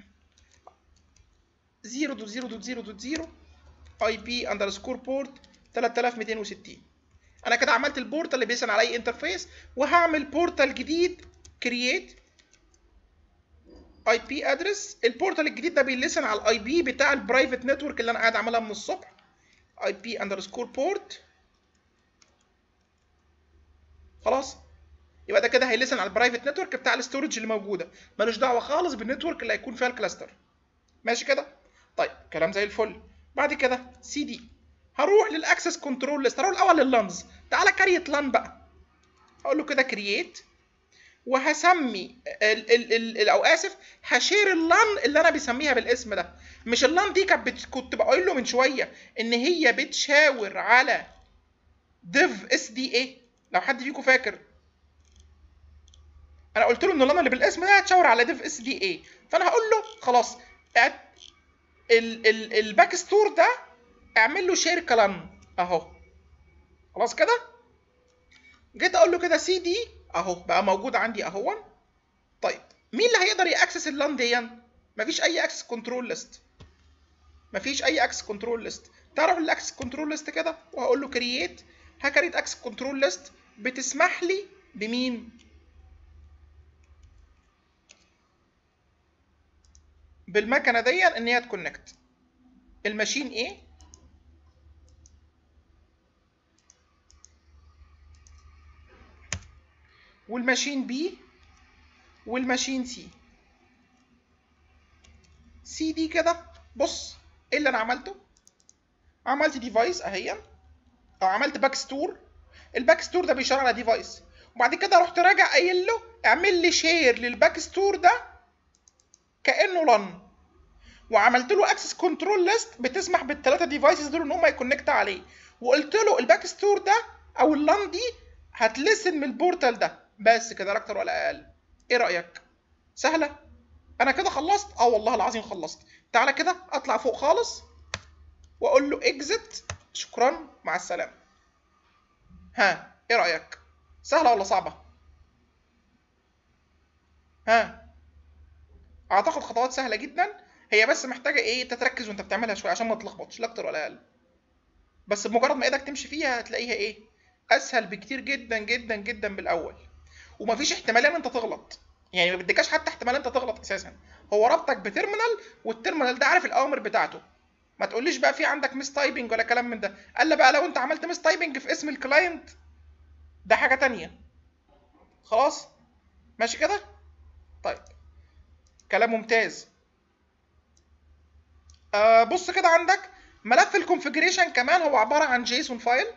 0.0.0.0 اي بي اندرسكور بورت 3260 انا كده عملت البورتال اللي بيسن على اي انترفيس وهعمل بورتال جديد كرييت اي بي ادرس البورتال الجديد ده بيلسن على الاي بي بتاع البرايفت نتورك اللي انا قاعد عاملها من الصبح اي بي اندرسكور بورت خلاص يبقى ده كده هيلسن على البرايفت نتورك بتاع الاستورج اللي موجوده ملوش دعوه خالص بالنتورك اللي هيكون فيها الكلاستر ماشي كده طيب كلام زي الفل بعد كده سي دي هروح للاكسس كنترول ليست هروح الاول لللانز تعالى كريت لان بقى هقول له كده كرييت وهسمي ال ال ال او اسف هشير اللان اللي انا بسميها بالاسم ده مش اللان دي كانت بت... كنت بقول له من شويه ان هي بتشاور على ديف اس دي اي لو حد فيكم فاكر انا قلت له ان اللان اللي بالاسم ده هتشاور على ديف اس دي اي فانا هقول له خلاص ال ال الباك ستور ده اعمل له شير كلام اهو خلاص كده جيت اقول له كده سي دي اهو بقى موجود عندي اهو طيب مين اللي هيقدر ياكسس اللان دي مفيش اي اكسس كنترول ليست مفيش اي اكسس كنترول ليست تعرف الاكسس كنترول ليست كده وهقول له كرييت هكريت اكسس كنترول ليست بتسمح لي بمين بالمكنه دي ان هي تكونكت الماشين ايه والماشين بي والماشين سي سي دي كده بص ايه اللي انا عملته عملت ديفايس اهي او عملت باك ستور الباك ستور ده بيشار على ديفايس وبعد كده رحت راجع قايل له اعمل لي شير للباك ستور ده كانه لان وعملت له اكسس كنترول ليست بتسمح بالثلاثه ديفايسز دول ان هم يكونكت عليه وقلت له الباك ستور ده او اللان دي هتلسن من البورتال ده بس كده لا اكتر ولا اقل ايه رايك سهله انا كده خلصت اه والله العظيم خلصت تعالى كده اطلع فوق خالص واقول له اكزت شكرا مع السلامه ها ايه رايك سهله ولا صعبه ها اعتقد خطوات سهله جدا هي بس محتاجه ايه تتركز وانت بتعملها شويه عشان ما تلخبطش لا اكتر ولا اقل بس بمجرد ما ايدك تمشي فيها هتلاقيها ايه اسهل بكتير جدا جدا جدا بالاول ومفيش احتماليه ان انت تغلط يعني ما بدكاش حتى احتمال انت تغلط اساسا هو ربطك بترمينال والترمينال ده عارف الاوامر بتاعته ما تقوليش بقى في عندك ميس تايبنج ولا كلام من ده الا بقى لو انت عملت ميس تايبنج في اسم الكلاينت ده حاجه تانية خلاص ماشي كده طيب كلام ممتاز آه بص كده عندك ملف الكونفجريشن كمان هو عباره عن جيسون فايل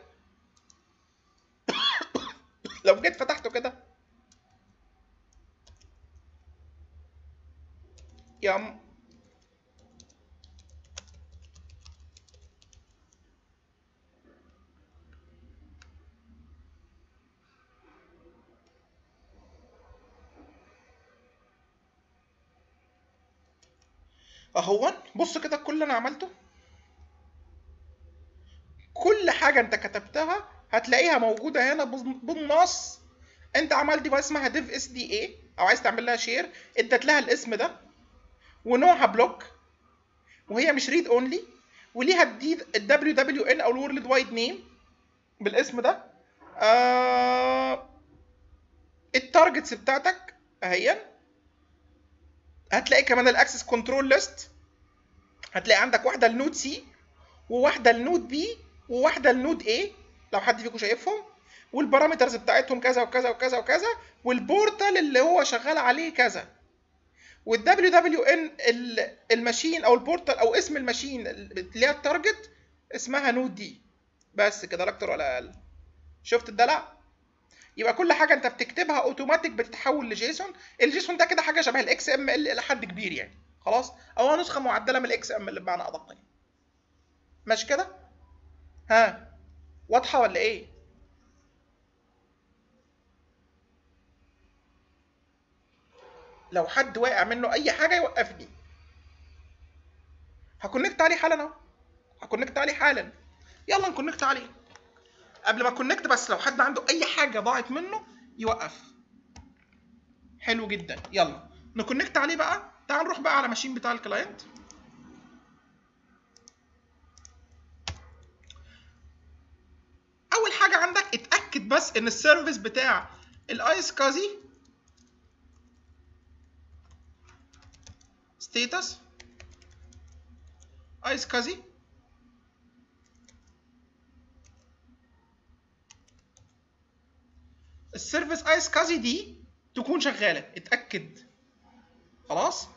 لو جيت فتحته كده يا اهون بص كده كل اللي انا عملته كل كل حاجه انت كتبتها هتلاقيها موجوده هنا بالنص انت عملت ديفايس اسمها ديف اس دي اي او عايز تعمل لها شير اديت لها الاسم ده ونوعها بلوك وهي مش ريد اونلي وليها الدي الدبليو دبليو ان او الورلد وايد نيم بالاسم ده آه التارجتس بتاعتك اهي هتلاقي كمان الاكسس كنترول ليست هتلاقي عندك واحده لنود سي وواحده لنود بي وواحده لنود اي لو حد فيكم شايفهم والبارامترز بتاعتهم كذا وكذا وكذا وكذا والبورتال اللي هو شغال عليه كذا والدبليو دبليو ان الماشين او البورتال او اسم الماشين اللي هي التارجت اسمها نود دي بس كده لا اكتر ولا اقل شفت الدلع يبقى كل حاجه انت بتكتبها اوتوماتيك بتتحول لجيسون الجيسون ده كده حاجه شبه الاكس ام ال الى حد كبير يعني خلاص او نسخه معدله من الاكس ام ال بمعنى ادق يعني ماشي كده ها واضحه ولا ايه لو حد واقع منه اي حاجه يوقفني هكونكت عليه حالا اهو هكونكت عليه حالا يلا نكونكت عليه قبل ما كونكت بس لو حد عنده اي حاجه ضاعت منه يوقف حلو جدا يلا نكونكت عليه بقى تعال نروح بقى على ماشين بتاع الكلاينت اول حاجه عندك اتاكد بس ان السيرفيس بتاع الايس كازي ستيتس ايس كازي السيرفيس ايس كازي دي تكون شغاله اتاكد خلاص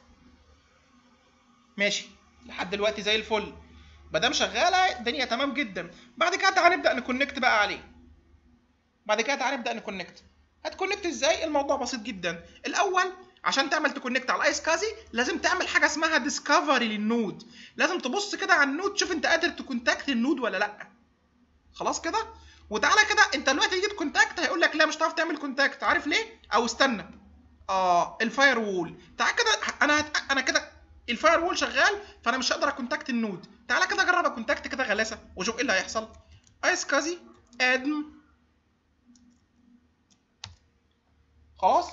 ماشي لحد دلوقتي زي الفل ما دام شغاله الدنيا تمام جدا بعد كده تعالى نبدا نكونكت بقى عليه بعد كده تعالى نبدا نكونكت هتكونكت ازاي الموضوع بسيط جدا الاول عشان تعمل تكونكت على الايس كازي لازم تعمل حاجه اسمها ديسكفري للنود لازم تبص كده على النود تشوف انت قادر تكونتاكت النود ولا لا خلاص كده وتعالى كده انت دلوقتي تيجي تكونتاكت هيقول لك لا مش هتعرف تعمل كونتاكت عارف ليه او استنى اه الفاير وول تعالى كده انا هت... انا كده الفاير وول شغال فانا مش هقدر اكونتاكت النود تعالى كده جرب اكونتاكت كده غلاسه وشوف ايه اللي هيحصل ايس كازي ادم خلاص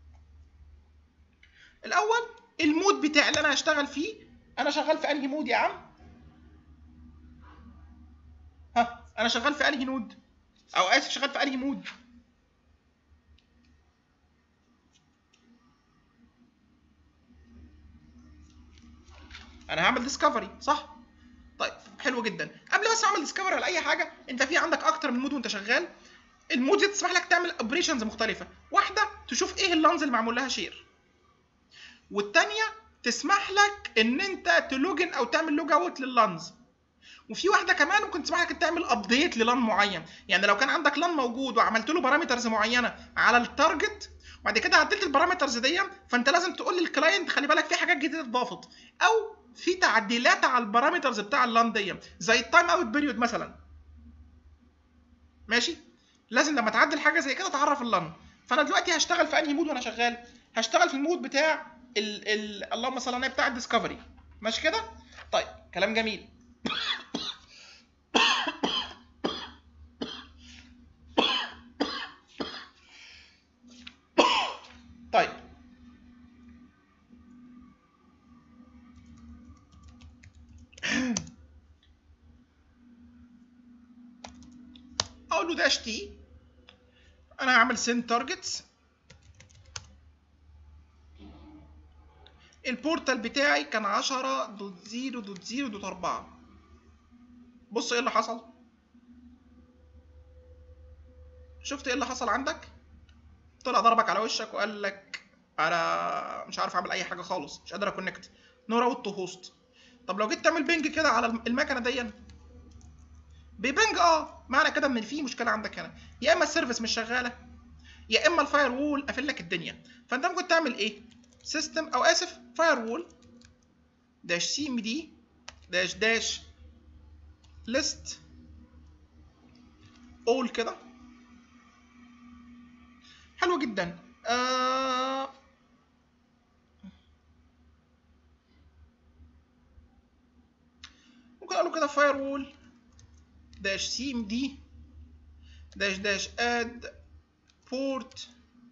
الاول المود بتاعي اللي انا هشتغل فيه انا شغال في انهي مود يا عم ها انا شغال في انهي نود او اسف شغال في انهي مود انا هعمل ديسكفري صح طيب حلو جدا قبل بس اعمل ديسكفري على اي حاجه انت في عندك اكتر من مود وانت شغال المود دي تسمح لك تعمل اوبريشنز مختلفه واحده تشوف ايه اللانز اللي معمول لها شير والتانيه تسمح لك ان انت تلوجن او تعمل لوج اوت لللانز وفي واحده كمان ممكن تسمح لك تعمل ابديت للان معين يعني لو كان عندك لان موجود وعملت له بارامترز معينه على التارجت وبعد كده عدلت البارامترز دي فانت لازم تقول للكلاينت خلي بالك في حاجات جديده اتضافت او في تعديلات على البارامترز بتاع اللان دي زي التايم اوت بيريود مثلا ماشي لازم لما تعدل حاجه زي كده تعرف اللان فانا دلوقتي هشتغل في انهي مود وانا شغال هشتغل في المود بتاع ال ال اللهم صل على النبي بتاع الديسكفري ماشي كده طيب كلام جميل طيب اقول له داش تي انا هعمل سند تارجتس البورتال بتاعي كان 10.0.0.4 بص ايه اللي حصل شفت ايه اللي حصل عندك طلع ضربك على وشك وقال لك انا مش عارف اعمل اي حاجه خالص مش قادر اكونكت نو راوت تو هوست طب لو جيت تعمل بينج كده على المكنه دي بيبنج اه معنى كده ان في مشكله عندك هنا يا اما السيرفيس مش شغاله يا اما الفاير وول قافل لك الدنيا فانت ممكن تعمل ايه سيستم او اسف فاير وول داش سي ام دي داش داش ليست اول كده حلو جدا آه ممكن اقول له كده فاير وول داش سي ام دي داش داش اد بورت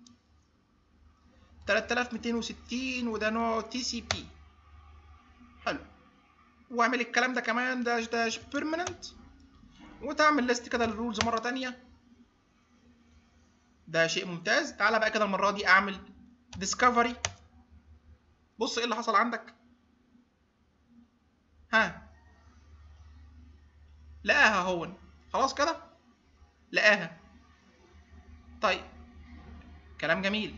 3260 وده نوع تي سي بي حلو واعمل الكلام ده كمان داش داش بيرمننت وتعمل ليست كده للرولز مره تانية ده شيء ممتاز تعالى بقى كده المره دي اعمل ديسكفري بص ايه اللي حصل عندك ها لقاها هون خلاص كده لقاها طيب كلام جميل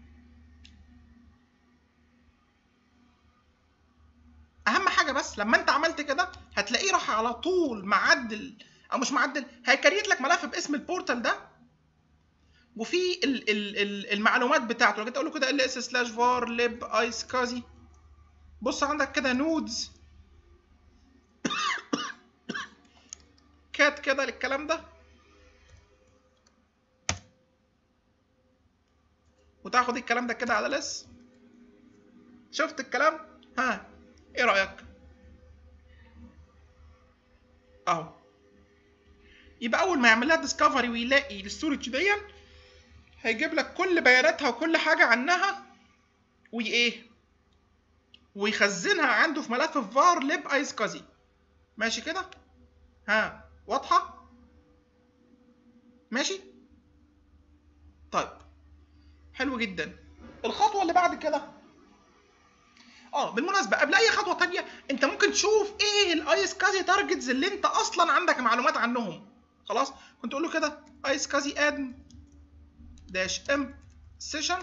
اهم حاجه بس لما انت عملت كده هتلاقيه راح على طول معدل او مش معدل هيكريت لك ملف باسم البورتال ده وفي ال ال ال المعلومات بتاعته لو جيت اقول له كده ال اس سلاش فار ليب ايس كازي بص عندك كده نودز كات كده للكلام ده وتاخد الكلام ده كده على لس شفت الكلام ها ايه رايك اهو يبقى اول ما يعمل لها ديسكفري ويلاقي الستورج دي هيجيب لك كل بياناتها وكل حاجه عنها وايه ويخزنها عنده في ملف فار ليب ايس كازي ماشي كده ها واضحه ماشي طيب حلو جدا الخطوه اللي بعد كده اه بالمناسبه قبل اي خطوه تانية انت ممكن تشوف ايه الايس كازي تارجتس اللي انت اصلا عندك معلومات عنهم خلاص كنت تقول له كده ايس كازي اد داش ام سيشن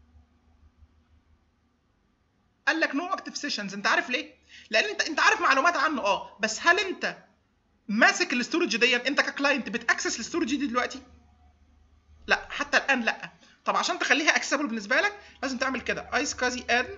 قال لك نو اكتف سيشنز انت عارف ليه لان انت انت عارف معلومات عنه اه بس هل انت ماسك الاستورج دي انت ككلاينت بتاكسس الاستورج دي دلوقتي لا حتى الان لا طب عشان تخليها اكسبل بالنسبه لك لازم تعمل كده ايس كازي اد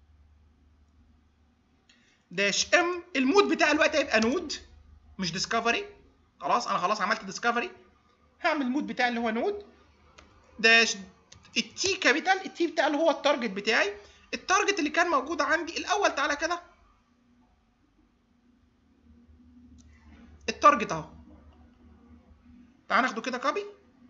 داش ام المود بتاع الوقت هيبقى نود مش ديسكفري خلاص انا خلاص عملت ديسكفري هعمل المود بتاعي اللي هو نود داش التي كابيتال التي بتاع اللي هو التارجت بتاعي التارجت اللي كان موجود عندي الاول تعالى كده التارجت اهو تعال ناخده كده كوبي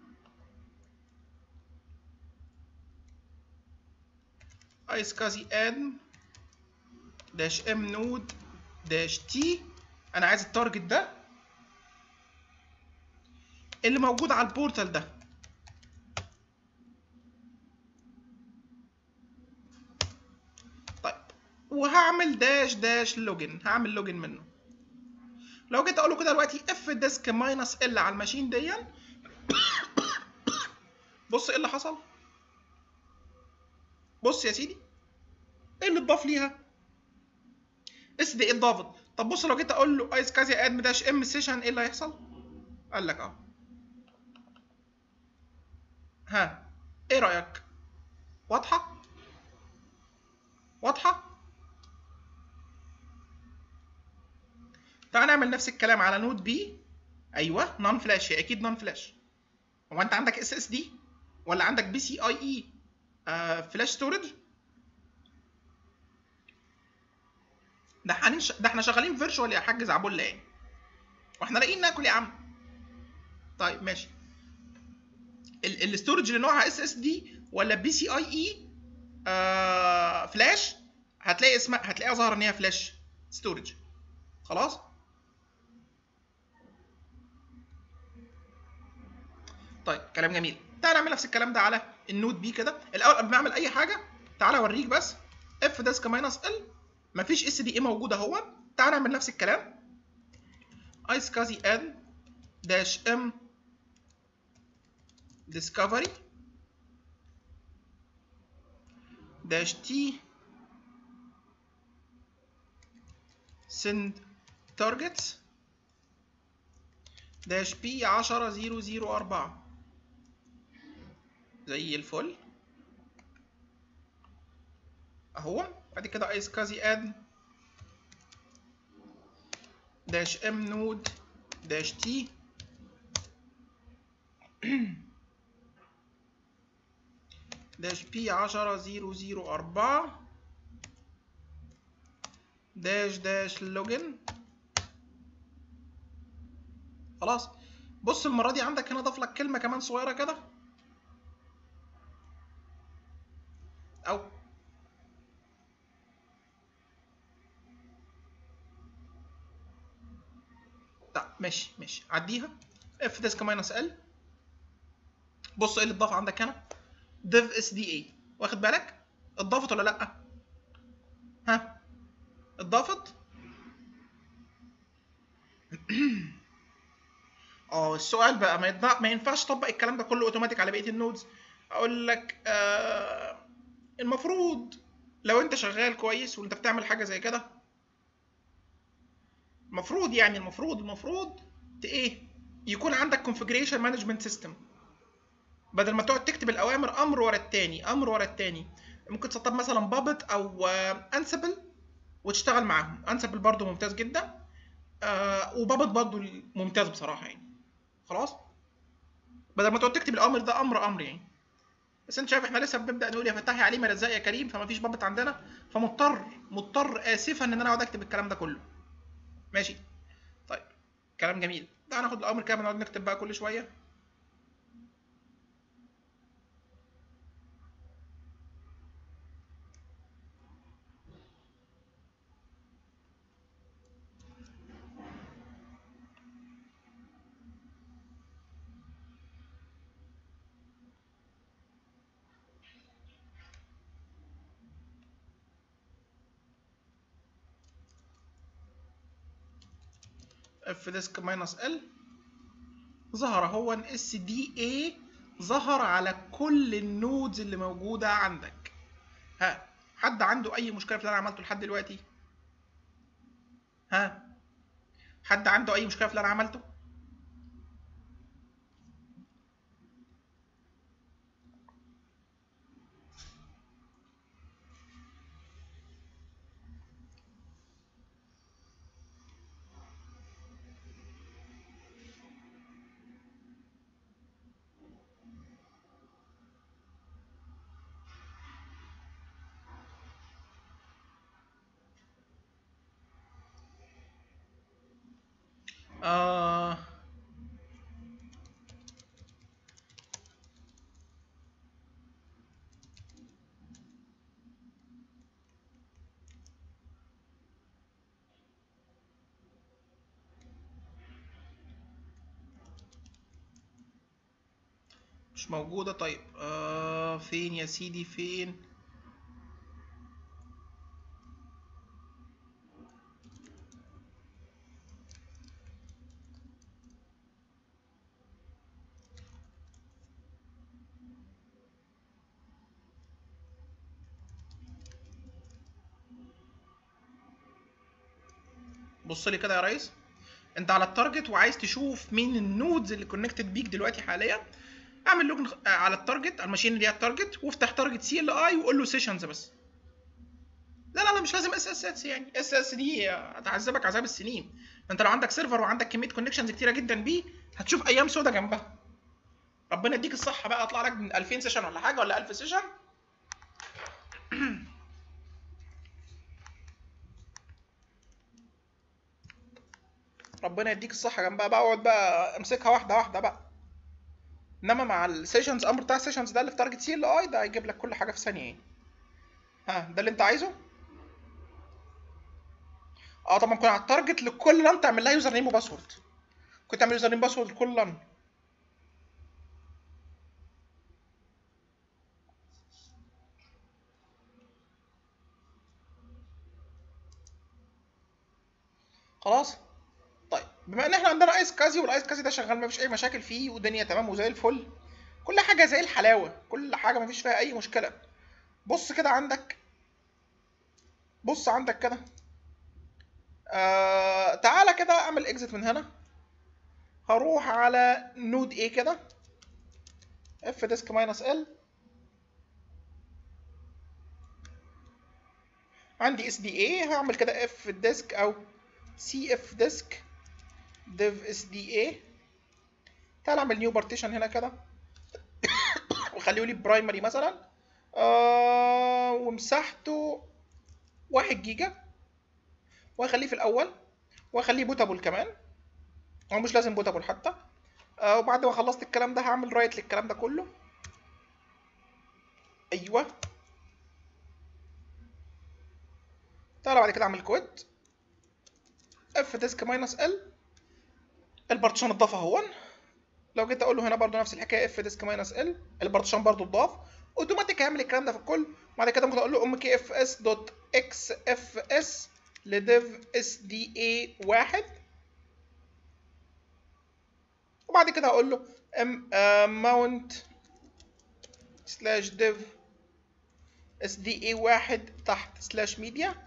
ايس كازي اد داش ام نود داش تي انا عايز التارجت ده اللي موجود على البورتال ده طيب وهعمل داش داش لوجن هعمل لوجن منه لو جيت اقول له كده دلوقتي اف ديسك ماينس ال على الماشين دي بص ايه اللي حصل بص يا سيدي ايه اللي اتضاف ليها اس دي ايه اتضافت طب بص لو جيت اقول له ايس كازي اد داش ام سيشن ايه اللي هيحصل قال لك اهو ها ايه رايك واضحه واضحه تعال نعمل نفس الكلام على نود بي ايوه نون فلاش هي اكيد نون فلاش هو انت عندك اس اس دي ولا عندك بي سي اي اي فلاش ستورج ده احنا ده احنا شغالين فيرتشوال يا حاج زعبله يعني واحنا لاقيين ناكل يا عم طيب ماشي الاستورج اللي نوعها اس اس دي ولا بي سي اي اي فلاش هتلاقي اسمها هتلاقيها ظاهره ان هي فلاش ستورج خلاص طيب كلام جميل تعال نعمل نفس الكلام ده على النود بي كده الاول قبل ما اعمل اي حاجه تعال اوريك بس اف ديسك ماينس ال مفيش اس دي اي موجوده اهو تعال نعمل نفس الكلام ايس كازي اد داش ام discovery dash t send targets dash p 10 0 0 4 زي الفل اهو بعد كده ايس كازي اد داش ام نود داش تي داش بي عشرة زيرو زيرو أربعة داش داش لوجن خلاص بص المره دي عندك هنا ضاف لك كلمه كمان صغيره كده او لا ماشي ماشي عديها اف ديسك ماينس ال بص ايه اللي اتضاف عندك هنا div اس دي اي واخد بالك اتضافت ولا لا ها اتضافت اه السؤال بقى ما, يتضع... ما ينفعش اطبق الكلام ده كله اوتوماتيك على بقيه النودز اقول لك آه المفروض لو انت شغال كويس وانت بتعمل حاجه زي كده المفروض يعني المفروض المفروض ت ايه يكون عندك configuration management system بدل ما تقعد تكتب الاوامر امر ورا التاني امر ورا التاني ممكن تسطب مثلا بابت او انسبل وتشتغل معاهم انسبل برضو ممتاز جدا آه وبابت برضو ممتاز بصراحه يعني خلاص بدل ما تقعد تكتب الامر ده امر امر يعني بس انت شايف احنا لسه بنبدا نقول يا فتاح يا عليم يا رزاق يا كريم فما فيش بابت عندنا فمضطر مضطر اسفا ان انا اقعد اكتب الكلام ده كله ماشي طيب كلام جميل تعال ناخد الامر كده نقعد نكتب بقى كل شويه اف ديسك ماينس ال ظهر هو ان اس دي اي ظهر على كل النودز اللي موجوده عندك ها حد عنده اي مشكله في اللي انا عملته لحد دلوقتي ها حد عنده اي مشكله في اللي انا عملته آه مش موجودة طيب آه فين يا سيدي فين بص لي كده يا ريس انت على التارجت وعايز تشوف مين النودز اللي كونكتد بيك دلوقتي حاليا اعمل لوجن على التارجت على الماشين اللي هي التارجت وافتح تارجت سي ال اي وقول له سيشنز بس لا لا لا مش لازم اس اس اس يعني اس اس دي هتعذبك عذاب السنين انت لو عندك سيرفر وعندك كميه كونكشنز كتيره جدا بيه هتشوف ايام سودا جنبها ربنا يديك الصحه بقى اطلع لك من 2000 سيشن ولا حاجه ولا 1000 سيشن ربنا يديك الصحه جنبها بقى اقعد بقى امسكها واحده واحده بقى انما مع السيشنز امر بتاع السيشنز ده اللي في تارجت سي ال اي ده هيجيب لك كل حاجه في ثانيه يعني ها ده اللي انت عايزه اه طبعا كنت على التارجت لكل لان تعمل لها يوزر نيم وباسورد كنت تعمل يوزر نيم باسورد لكل لان خلاص طيب بما ان احنا عندنا ايس كازي والايس كازي ده شغال مفيش اي مشاكل فيه والدنيا تمام وزي الفل كل حاجه زي الحلاوه كل حاجه مفيش فيها اي مشكله بص كده عندك بص عندك كده آه تعالى كده اعمل اكزit من هنا هروح على نود A كده اف ديسك ماينس ال عندي اس دي اي هعمل كده اف ديسك او سي اف ديسك div اس دي اي تعال اعمل نيو بارتيشن هنا كده وخليه لي برايمري مثلا آه ومساحته واحد جيجا واخليه في الاول واخليه بوتابل كمان هو مش لازم بوتابل حتى آه وبعد ما خلصت الكلام ده هعمل رايت للكلام ده كله ايوه تعالى بعد كده اعمل كود اف ديسك ماينس ال البارتيشن اتضاف اهون لو جيت اقول له هنا برضو نفس الحكايه اف ديسك ماينس ال البارتيشن برضو اتضاف اوتوماتيك هيعمل الكلام ده في الكل بعد كده ممكن اقول له ام كي اف اس دوت اكس اف اس لديف اس دي اي واحد وبعد كده هقول له ام ماونت سلاش ديف اس دي اي واحد تحت سلاش ميديا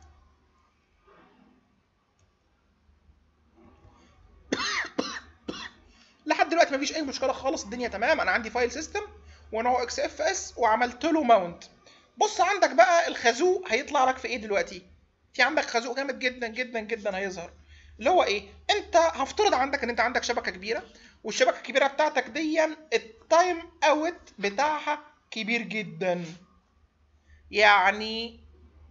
لحد دلوقتي مفيش اي مشكله خالص الدنيا تمام انا عندي فايل سيستم وانا هو اكس اف اس وعملت له ماونت بص عندك بقى الخازوق هيطلع لك في ايه دلوقتي في عندك خازوق جامد جدا جدا جدا هيظهر اللي هو ايه انت هفترض عندك ان انت عندك شبكه كبيره والشبكه الكبيره بتاعتك دي التايم اوت بتاعها كبير جدا يعني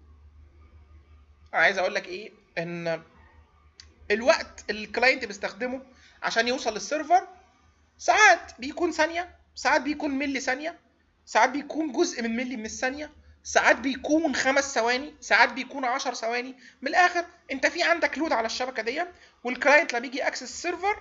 عايز اقول لك ايه ان الوقت اللي الكلاينت بيستخدمه عشان يوصل للسيرفر ساعات بيكون ثانيه ساعات بيكون ملي ثانيه ساعات بيكون جزء من ملي من الثانيه ساعات بيكون خمس ثواني ساعات بيكون 10 ثواني من الاخر انت في عندك لود على الشبكه دي والكلاينت لما بيجي اكسس السيرفر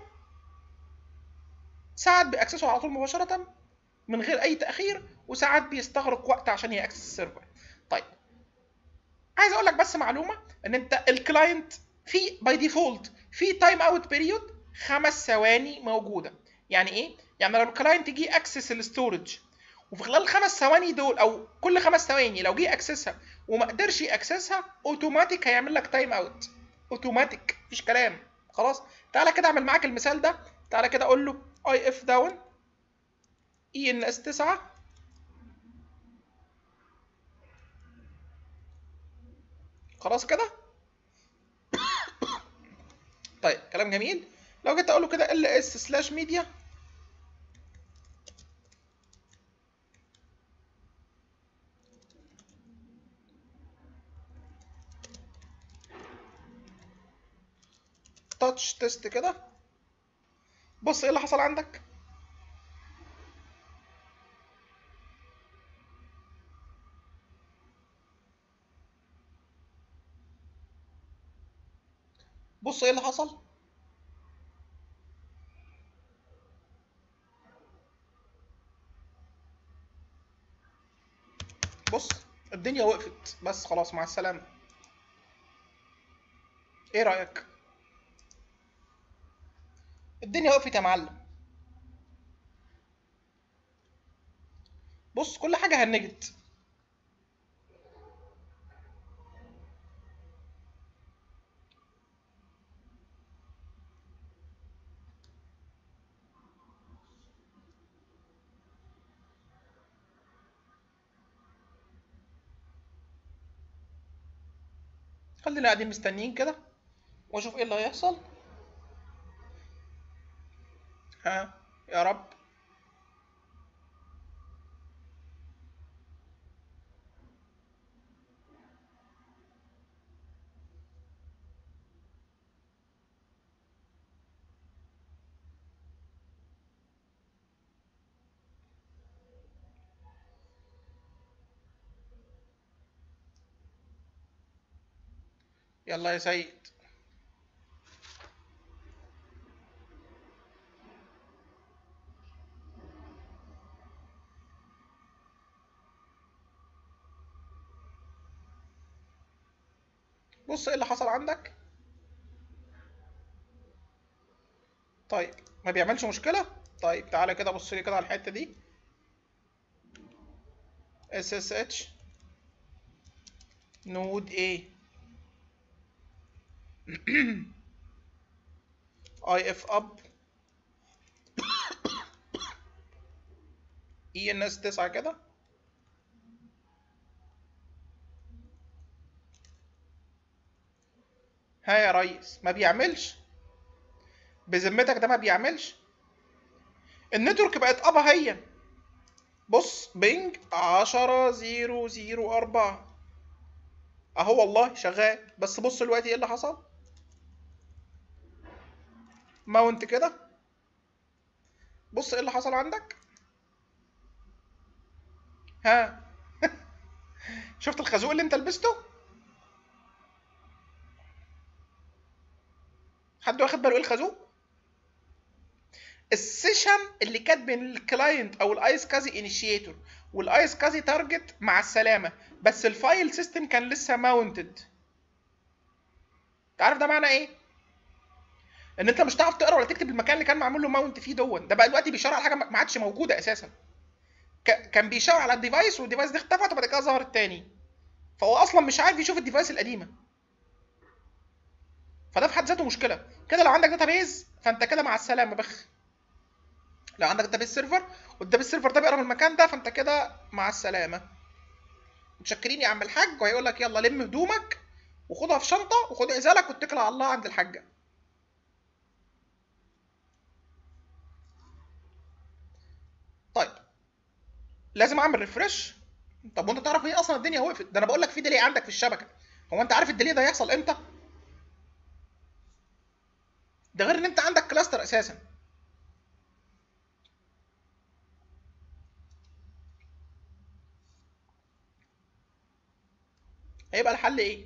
ساعات بيأكسسه على طول مباشره من غير اي تاخير وساعات بيستغرق وقت عشان يأكسس السيرفر طيب عايز اقول لك بس معلومه ان انت الكلاينت في باي ديفولت في تايم اوت بيريود خمس ثواني موجوده يعني ايه يعني لو الكلاينت جه اكسس الستورج وفي خلال الخمس ثواني دول او كل خمس ثواني لو جه اكسسها وما قدرش ياكسسها اوتوماتيك هيعمل لك تايم اوت اوتوماتيك مفيش كلام خلاص تعالى كده اعمل معاك المثال ده تعالى كده اقول له اي اف داون اي ان اس 9 خلاص كده طيب كلام جميل لو جيت اقول له كده ال اس سلاش ميديا تاتش تيست كده بص ايه اللي حصل عندك بص ايه اللي حصل بص الدنيا وقفت بس خلاص مع السلامة ايه رأيك الدنيا وقفت يا معلم بص كل حاجة هنجت خلينا قاعدين مستنيين كده واشوف ايه اللي هيحصل ها يا رب يلا يا سيد بص ايه اللي حصل عندك طيب ما بيعملش مشكلة طيب تعالى كده بص لي كده على الحتة دي اس اس اتش نود ايه اي اف اب اي ان اس 9 كده ها يا ريس ما بيعملش بذمتك ده ما بيعملش النتورك بقت ابا هي بص بينج عشرة زيرو زيرو أربعة أهو والله شغال بس بص دلوقتي إيه اللي حصل ماونت كده بص ايه اللي حصل عندك ها شفت الخازوق اللي انت لبسته حد واخد باله ايه الخازوق السيشن اللي كانت بين الكلاينت او الايس كازي انيشيتور والايس كازي تارجت مع السلامه بس الفايل سيستم كان لسه ماونتد عارف ده معنى ايه ان انت مش هتعرف تقرا ولا تكتب المكان اللي كان معمول له ماونت فيه دون ده بقى دلوقتي بيشاور على حاجه ما عادش موجوده اساسا ك- كان بيشاور على الديفايس والديفايس دي اختفت وبعد كده ظهرت تاني فهو اصلا مش عارف يشوف الديفايس القديمه فده في حد ذاته مشكله كده لو عندك داتابيز فانت كده مع السلامه بخ لو عندك داتابيز سيرفر والداتابيز سيرفر ده بيقرا من المكان ده فانت كده مع السلامه متشكرين يا عم الحاج وهيقول لك يلا لم هدومك وخدها في شنطه وخد عزالك واتكل على الله عند الحاجه طيب لازم اعمل ريفرش طب وانت تعرف ايه اصلا الدنيا وقفت ده انا بقول لك في ديلي عندك في الشبكه هو انت عارف الديلي ده هيحصل امتى ده غير ان انت عندك كلاستر اساسا هيبقى الحل ايه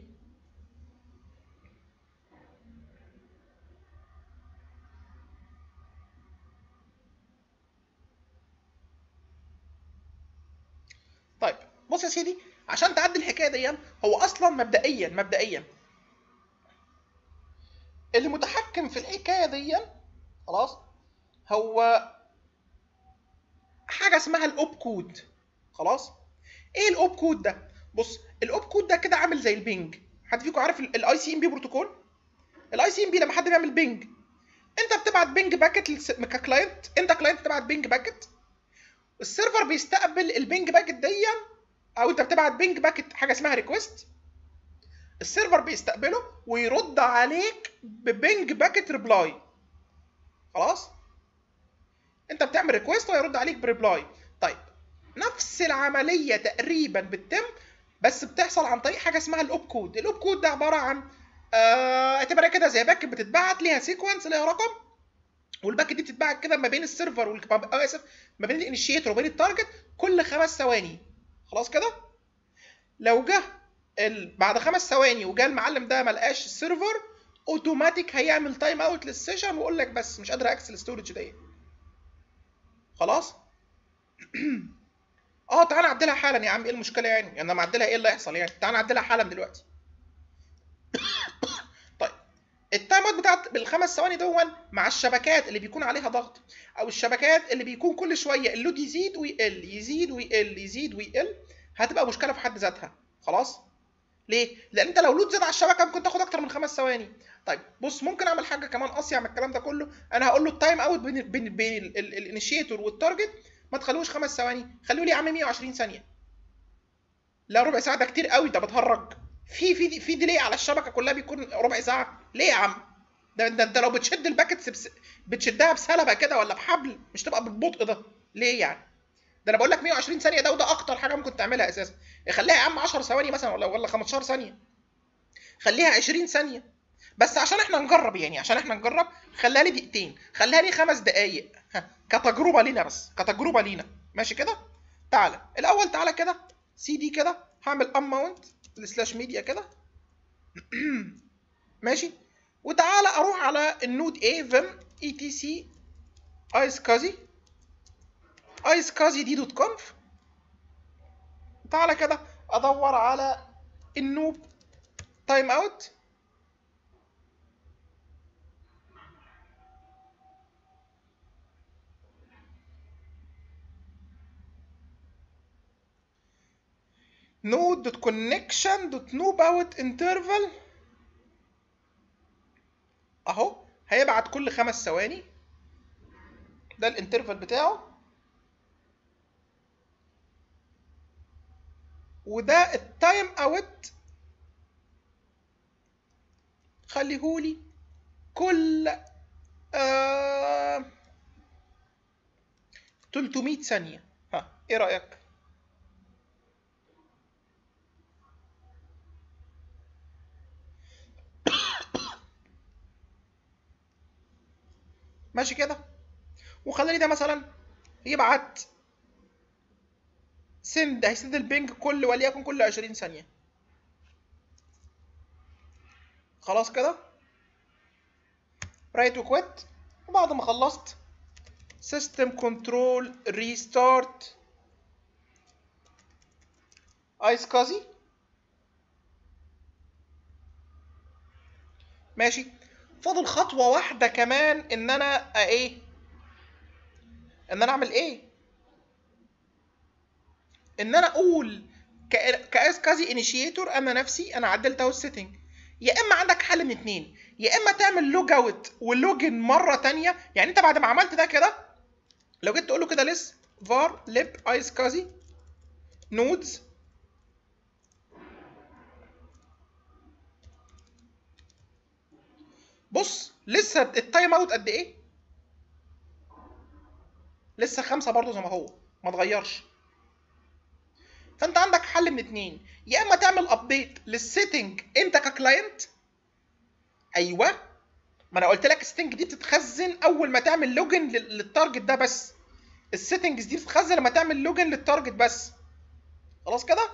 طيب بص يا سيدي عشان تعدي الحكايه دي هو اصلا مبدئيا مبدئيا اللي متحكم في الحكايه دي خلاص هو حاجه اسمها الاوب كود خلاص ايه الاوب كود ده بص الاوب كود ده كده عامل زي البينج حد فيكم عارف الاي سي ام بي بروتوكول الاي سي ام بي لما حد بيعمل بينج انت بتبعت بينج باكت ككلاينت انت كلاينت بتبعت بينج باكت السيرفر بيستقبل البينج باكت دي او انت بتبعت بينج باكت حاجه اسمها ريكويست السيرفر بيستقبله ويرد عليك ببينج باكت ريبلاي خلاص انت بتعمل ريكويست ويرد عليك بريبلاي طيب نفس العمليه تقريبا بتتم بس بتحصل عن طريق حاجه اسمها الاوب كود الاوب كود ده عباره عن آه، اعتبرها كده زي باكت بتتبعت ليها سيكونس ليها رقم والباكت دي بتتبعت كده ما بين السيرفر وال آه، اسف ما بين الانيشيتور وبين التارجت كل خمس ثواني خلاص كده لو جه ال... بعد خمس ثواني وجا المعلم ده ما لقاش السيرفر اوتوماتيك هيعمل تايم اوت للسيشن ويقول لك بس مش قادر اكسل الستورج دي خلاص اه تعال نعدلها حالا يا عم ايه المشكله يعني انا معدلها ايه اللي هيحصل يعني تعال نعدلها حالا دلوقتي طيب التايم اوت بتاعت بالخمس ثواني دون مع الشبكات اللي بيكون عليها ضغط او الشبكات اللي بيكون كل شويه اللود يزيد ويقل يزيد ويقل يزيد ويقل هتبقى مشكله في حد ذاتها خلاص ليه لان انت لو لود زاد على الشبكه ممكن تاخد اكتر من خمس ثواني طيب بص ممكن اعمل حاجه كمان اصيع من الكلام ده كله انا هقول له التايم اوت بين بين بين الانيشيتور والتارجت ما تخلوش خمس ثواني خلوا لي يا عم 120 ثانيه لا ربع ساعه ده كتير قوي ده بتهرج في في في ديلي على الشبكه كلها بيكون ربع ساعه ليه يا عم ده ده انت لو بتشد الباكتس بس بتشدها بسلبه كده ولا بحبل مش تبقى بالبطء ده ليه يعني ده انا بقول لك 120 ثانيه ده وده اكتر حاجه ممكن تعملها اساسا خليها يا عم 10 ثواني مثلا ولا ولا 15 ثانيه خليها 20 ثانيه بس عشان احنا نجرب يعني عشان احنا نجرب خليها لي دقيقتين خليها لي خمس دقايق ها، كتجربه لينا بس كتجربه لينا ماشي كده تعالى الاول تعالى كده سي دي كده هعمل ام ماونت السلاش ميديا كده ماشي وتعالى اروح على النود اي فيم اي تي سي ايس كازي ايس كازي دي دوت كونف تعالى كده ادور على النوب تايم اوت node dot connection dot noob out interval اهو هيبعت كل خمس ثواني ده الانترفال بتاعه وده التايم اوت خليهولي كل آه 300 ثانية ها ايه رأيك؟ ماشي كده وخلاني ده مثلا يبعت سند هيسند البنج كل وليكن كل 20 ثانيه خلاص كده رايت وكويت وبعد ما خلصت سيستم كنترول ريستارت ايس كازي ماشي فاضل خطوه واحده كمان ان انا ايه ان انا اعمل ايه ان انا اقول كاس كازي انيشيتور انا نفسي انا عدلت اهو السيتنج يا اما عندك حل من اتنين يا اما تعمل لوج اوت ولوجن مره تانية يعني انت بعد ما عملت ده كده لو جيت تقول له كده لس var lib ايس كازي نودز بص لسه التايم اوت قد ايه لسه خمسة برضه زي ما هو ما اتغيرش فانت عندك حل من اتنين يا اما تعمل ابديت للسيتنج انت ككلاينت ايوه ما انا قلت لك السيتنج دي بتتخزن اول ما تعمل لوجن للتارجت ده بس السيتنجز دي بتتخزن لما تعمل لوجن للتارجت بس خلاص كده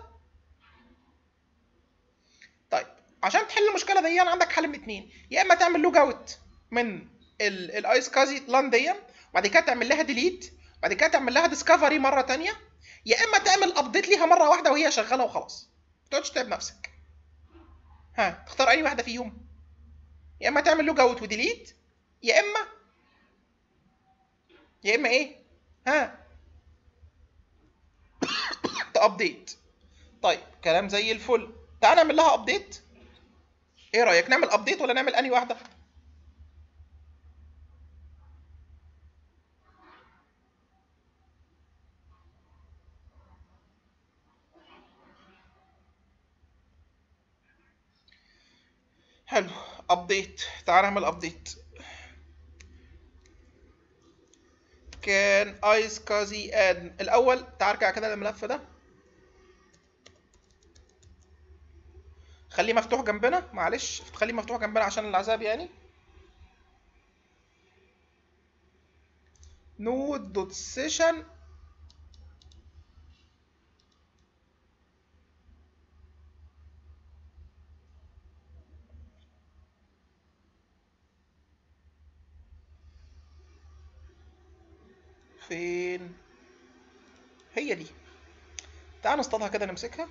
طيب عشان تحل المشكله دي عندك حل من اتنين يا اما تعمل لوج اوت من الايس كازي لان دي وبعد كده تعمل لها ديليت بعد كده تعمل لها ديسكفري مره تانية يا اما تعمل ابديت ليها مره واحده وهي شغاله وخلاص ما تقعدش تتعب نفسك ها تختار اي واحده فيهم يا اما تعمل لوج اوت وديليت يا اما يا اما ايه ها تابديت طيب كلام زي الفل تعال نعمل لها ابديت ايه رايك نعمل ابديت ولا نعمل انهي واحده حلو ابديت تعال نعمل ابديت كان ايس كازي اد الاول تعال ارجع كده للملف ده خليه مفتوح جنبنا معلش خليه مفتوح جنبنا عشان العذاب يعني نود دوت سيشن فين هي دي تعال نصطادها كده نمسكها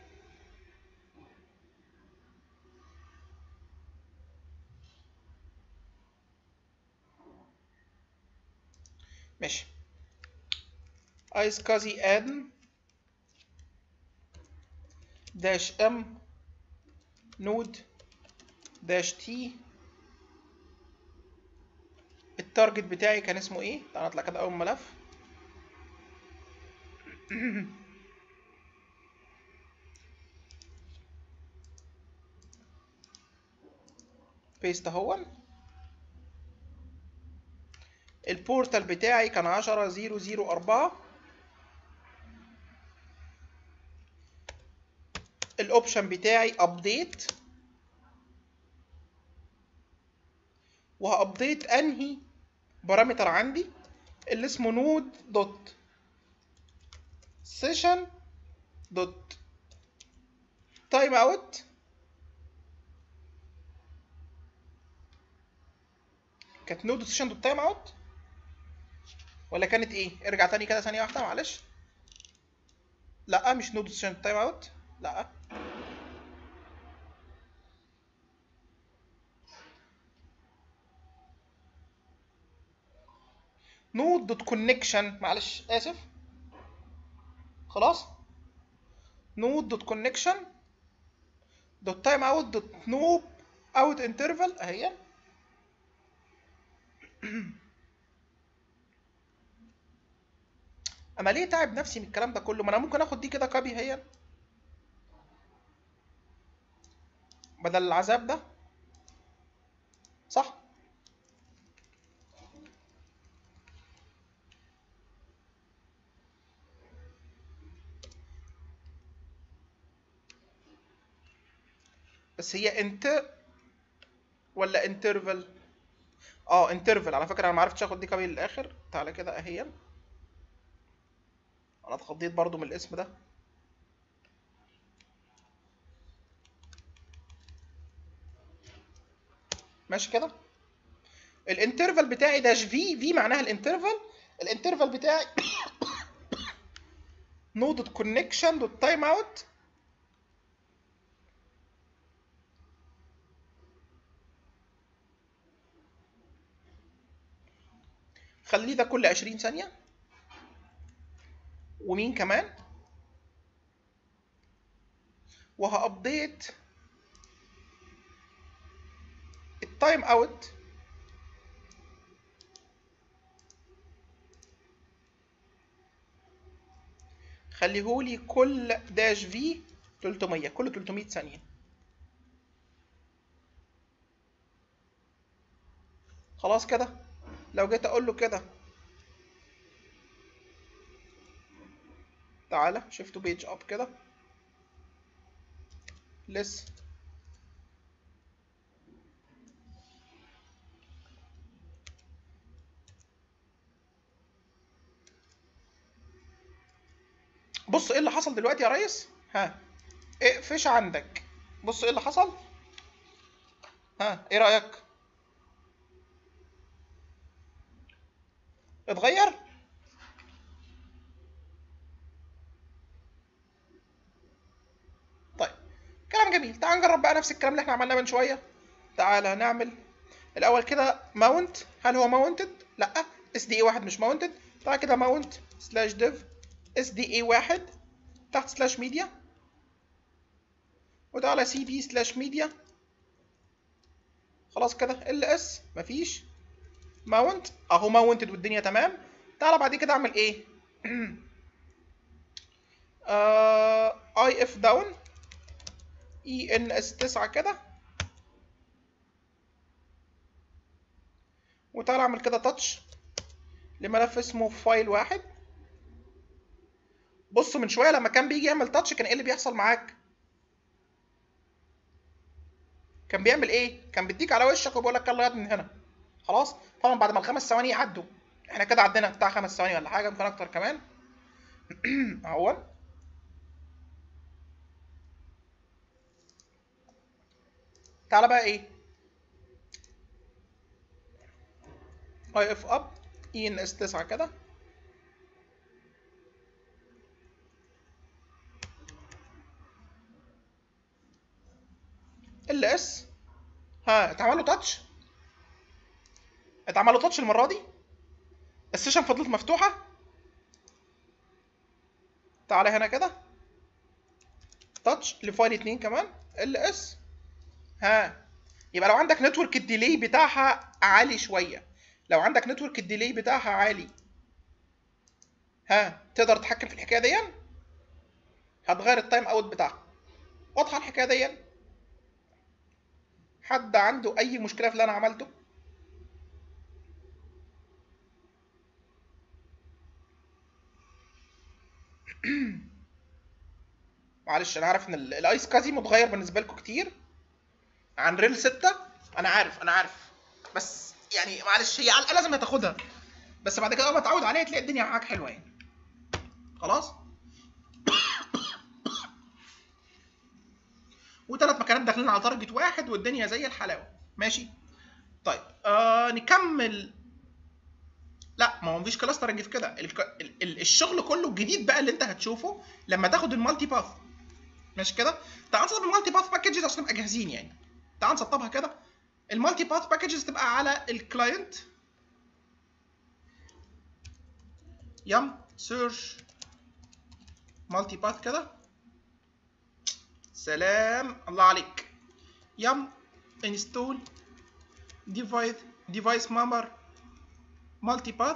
ماشي ايس كازي ادم داش ام نود داش تي التارجت بتاعي كان اسمه ايه تعال نطلع كده اول ملف بيست اهون البورتال بتاعي كان عشرة زيرو زيرو أربعة الأوبشن بتاعي أبديت وهأبديت أنهي بارامتر عندي اللي اسمه نود دوت سيشن دوت تايم اوت كانت نود سيشن دوت تايم اوت ولا كانت ايه ارجع تاني كده ثانيه واحده معلش لا مش نود سيشن تايم اوت لا نود دوت كونكشن معلش اسف خلاص نود دوت كونكشن دوت تايم اوت دوت نوب اوت انترفال اهي انا ليه تعب نفسي من الكلام ده كله ما انا ممكن اخد دي كده كوبي هي بدل العذاب ده صح بس هي انت ولا انترفال اه انترفال على فكره انا ما عرفتش اخد دي كوبي للاخر تعالى كده اهي انا اتخضيت برضو من الاسم ده ماشي كده الانترفال بتاعي داش في في معناها الانترفال الانترفال بتاعي نودة كونكشن دوت تايم اوت خليه ده كل 20 ثانية ومين كمان وهابديت التايم اوت خليهولي كل داش في 300 كل 300 ثانية خلاص كده لو جيت اقول له كده تعالى شفتوا بيج اب كده لسه بص ايه اللي حصل دلوقتي يا ريس ها اقفش عندك بص ايه اللي حصل ها ايه رأيك اتغير طيب كلام جميل تعال نجرب بقى نفس الكلام اللي احنا عملناه من شويه تعالى نعمل الاول كده ماونت هل هو ماونتد لا اس دي اي واحد مش ماونتد تعالى كده ماونت سلاش ديف اس دي اي واحد تحت سلاش ميديا وتعالى سي دي سلاش ميديا خلاص كده ال اس مفيش ماونت اهو ماونتد والدنيا تمام تعالى بعد كده اعمل ايه اي اف داون اي ان اس 9 كده وتعالى اعمل كده تاتش لملف اسمه فايل واحد بص من شويه لما كان بيجي يعمل تاتش كان ايه اللي بيحصل معاك كان بيعمل ايه كان بيديك على وشك وبيقول لك يلا يا ابني من هنا خلاص طبعا بعد ما الخمس ثواني يعدوا احنا كده عدينا بتاع خمس ثواني ولا حاجه يمكن اكتر كمان اهو تعالى بقى ايه اي اف اب اي ان اس 9 كده ال اس ها اتعمل له تاتش اتعمل له تاتش المره دي السيشن فضلت مفتوحه تعالى هنا كده تاتش لفايل 2 كمان ال اس ها يبقى لو عندك نتورك الديلي بتاعها عالي شويه لو عندك نتورك الديلي بتاعها عالي ها تقدر تتحكم في الحكايه دي هتغير التايم اوت بتاعها واضحه الحكايه دي حد عنده اي مشكله في اللي انا عملته معلش انا عارف ان الايس كازي متغير بالنسبه لكم كتير عن ريل 6 انا عارف انا عارف بس يعني معلش هي على لازم هتاخدها بس بعد كده اول ما تتعود عليها تلاقي الدنيا معاك حلوه يعني خلاص وثلاث مكانات داخلين على تارجت واحد والدنيا زي الحلاوه ماشي طيب آه نكمل لا ما هو مفيش كلاسترنج في كده الك... ال... ال... الشغل كله الجديد بقى اللي انت هتشوفه لما تاخد المالتي باث ماشي كده تعال نسطب المالتي باث باكجز عشان نبقى جاهزين يعني تعال نسطبها كده المالتي باث باكجز تبقى على الكلاينت يم سيرش مالتي باث كده سلام الله عليك يم انستول ديفايس ديفايس مامبر مالتي باث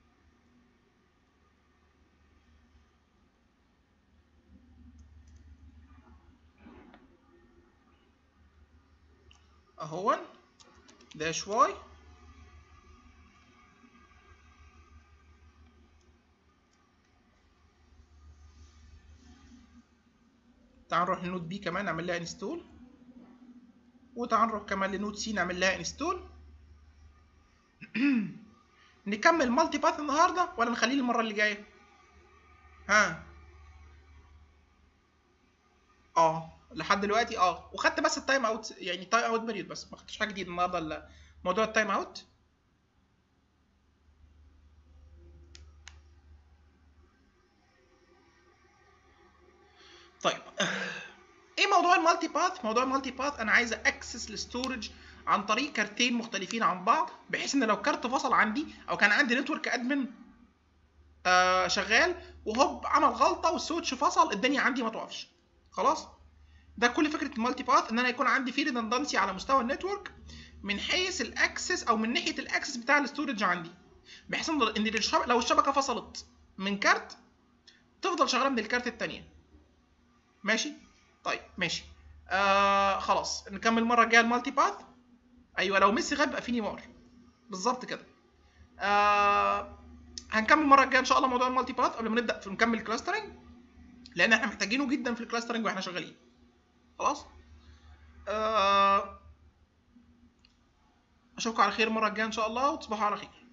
اهو داش واي تعال نروح لنود بي كمان نعمل لها انستول وتعال نروح كمان لنود سي نعمل لها انستول نكمل مالتي باث النهارده ولا نخليه المره اللي جايه ها اه لحد دلوقتي اه وخدت بس التايم اوت يعني تايم اوت بيريود بس ما خدتش حاجه جديده النهارده الا موضوع التايم اوت طيب ايه موضوع المالتي باث موضوع المالتي باث انا عايز اكسس الستورج عن طريق كارتين مختلفين عن بعض بحيث ان لو كارت فصل عندي او كان عندي نتورك ادمن آه شغال وهوب عمل غلطه والسويتش فصل الدنيا عندي ما توقفش خلاص ده كل فكره المالتي باث ان انا يكون عندي في ريدندنسي على مستوى النتورك من حيث الاكسس او من ناحيه الاكسس بتاع الاستورج عندي بحيث ان لو الشبكه فصلت من كارت تفضل شغاله من الكارت الثانيه ماشي طيب ماشي آه خلاص نكمل المره الجايه المالتي باث ايوه لو ميسي غاب يبقى في نيمار بالظبط كده آه هنكمل المره الجايه ان شاء الله موضوع المالتي باث قبل ما نبدا في نكمل الكلاسترنج لان احنا محتاجينه جدا في الكلاسترنج واحنا شغالين خلاص آه اشوفكم على خير المره الجايه ان شاء الله وتصبحوا على خير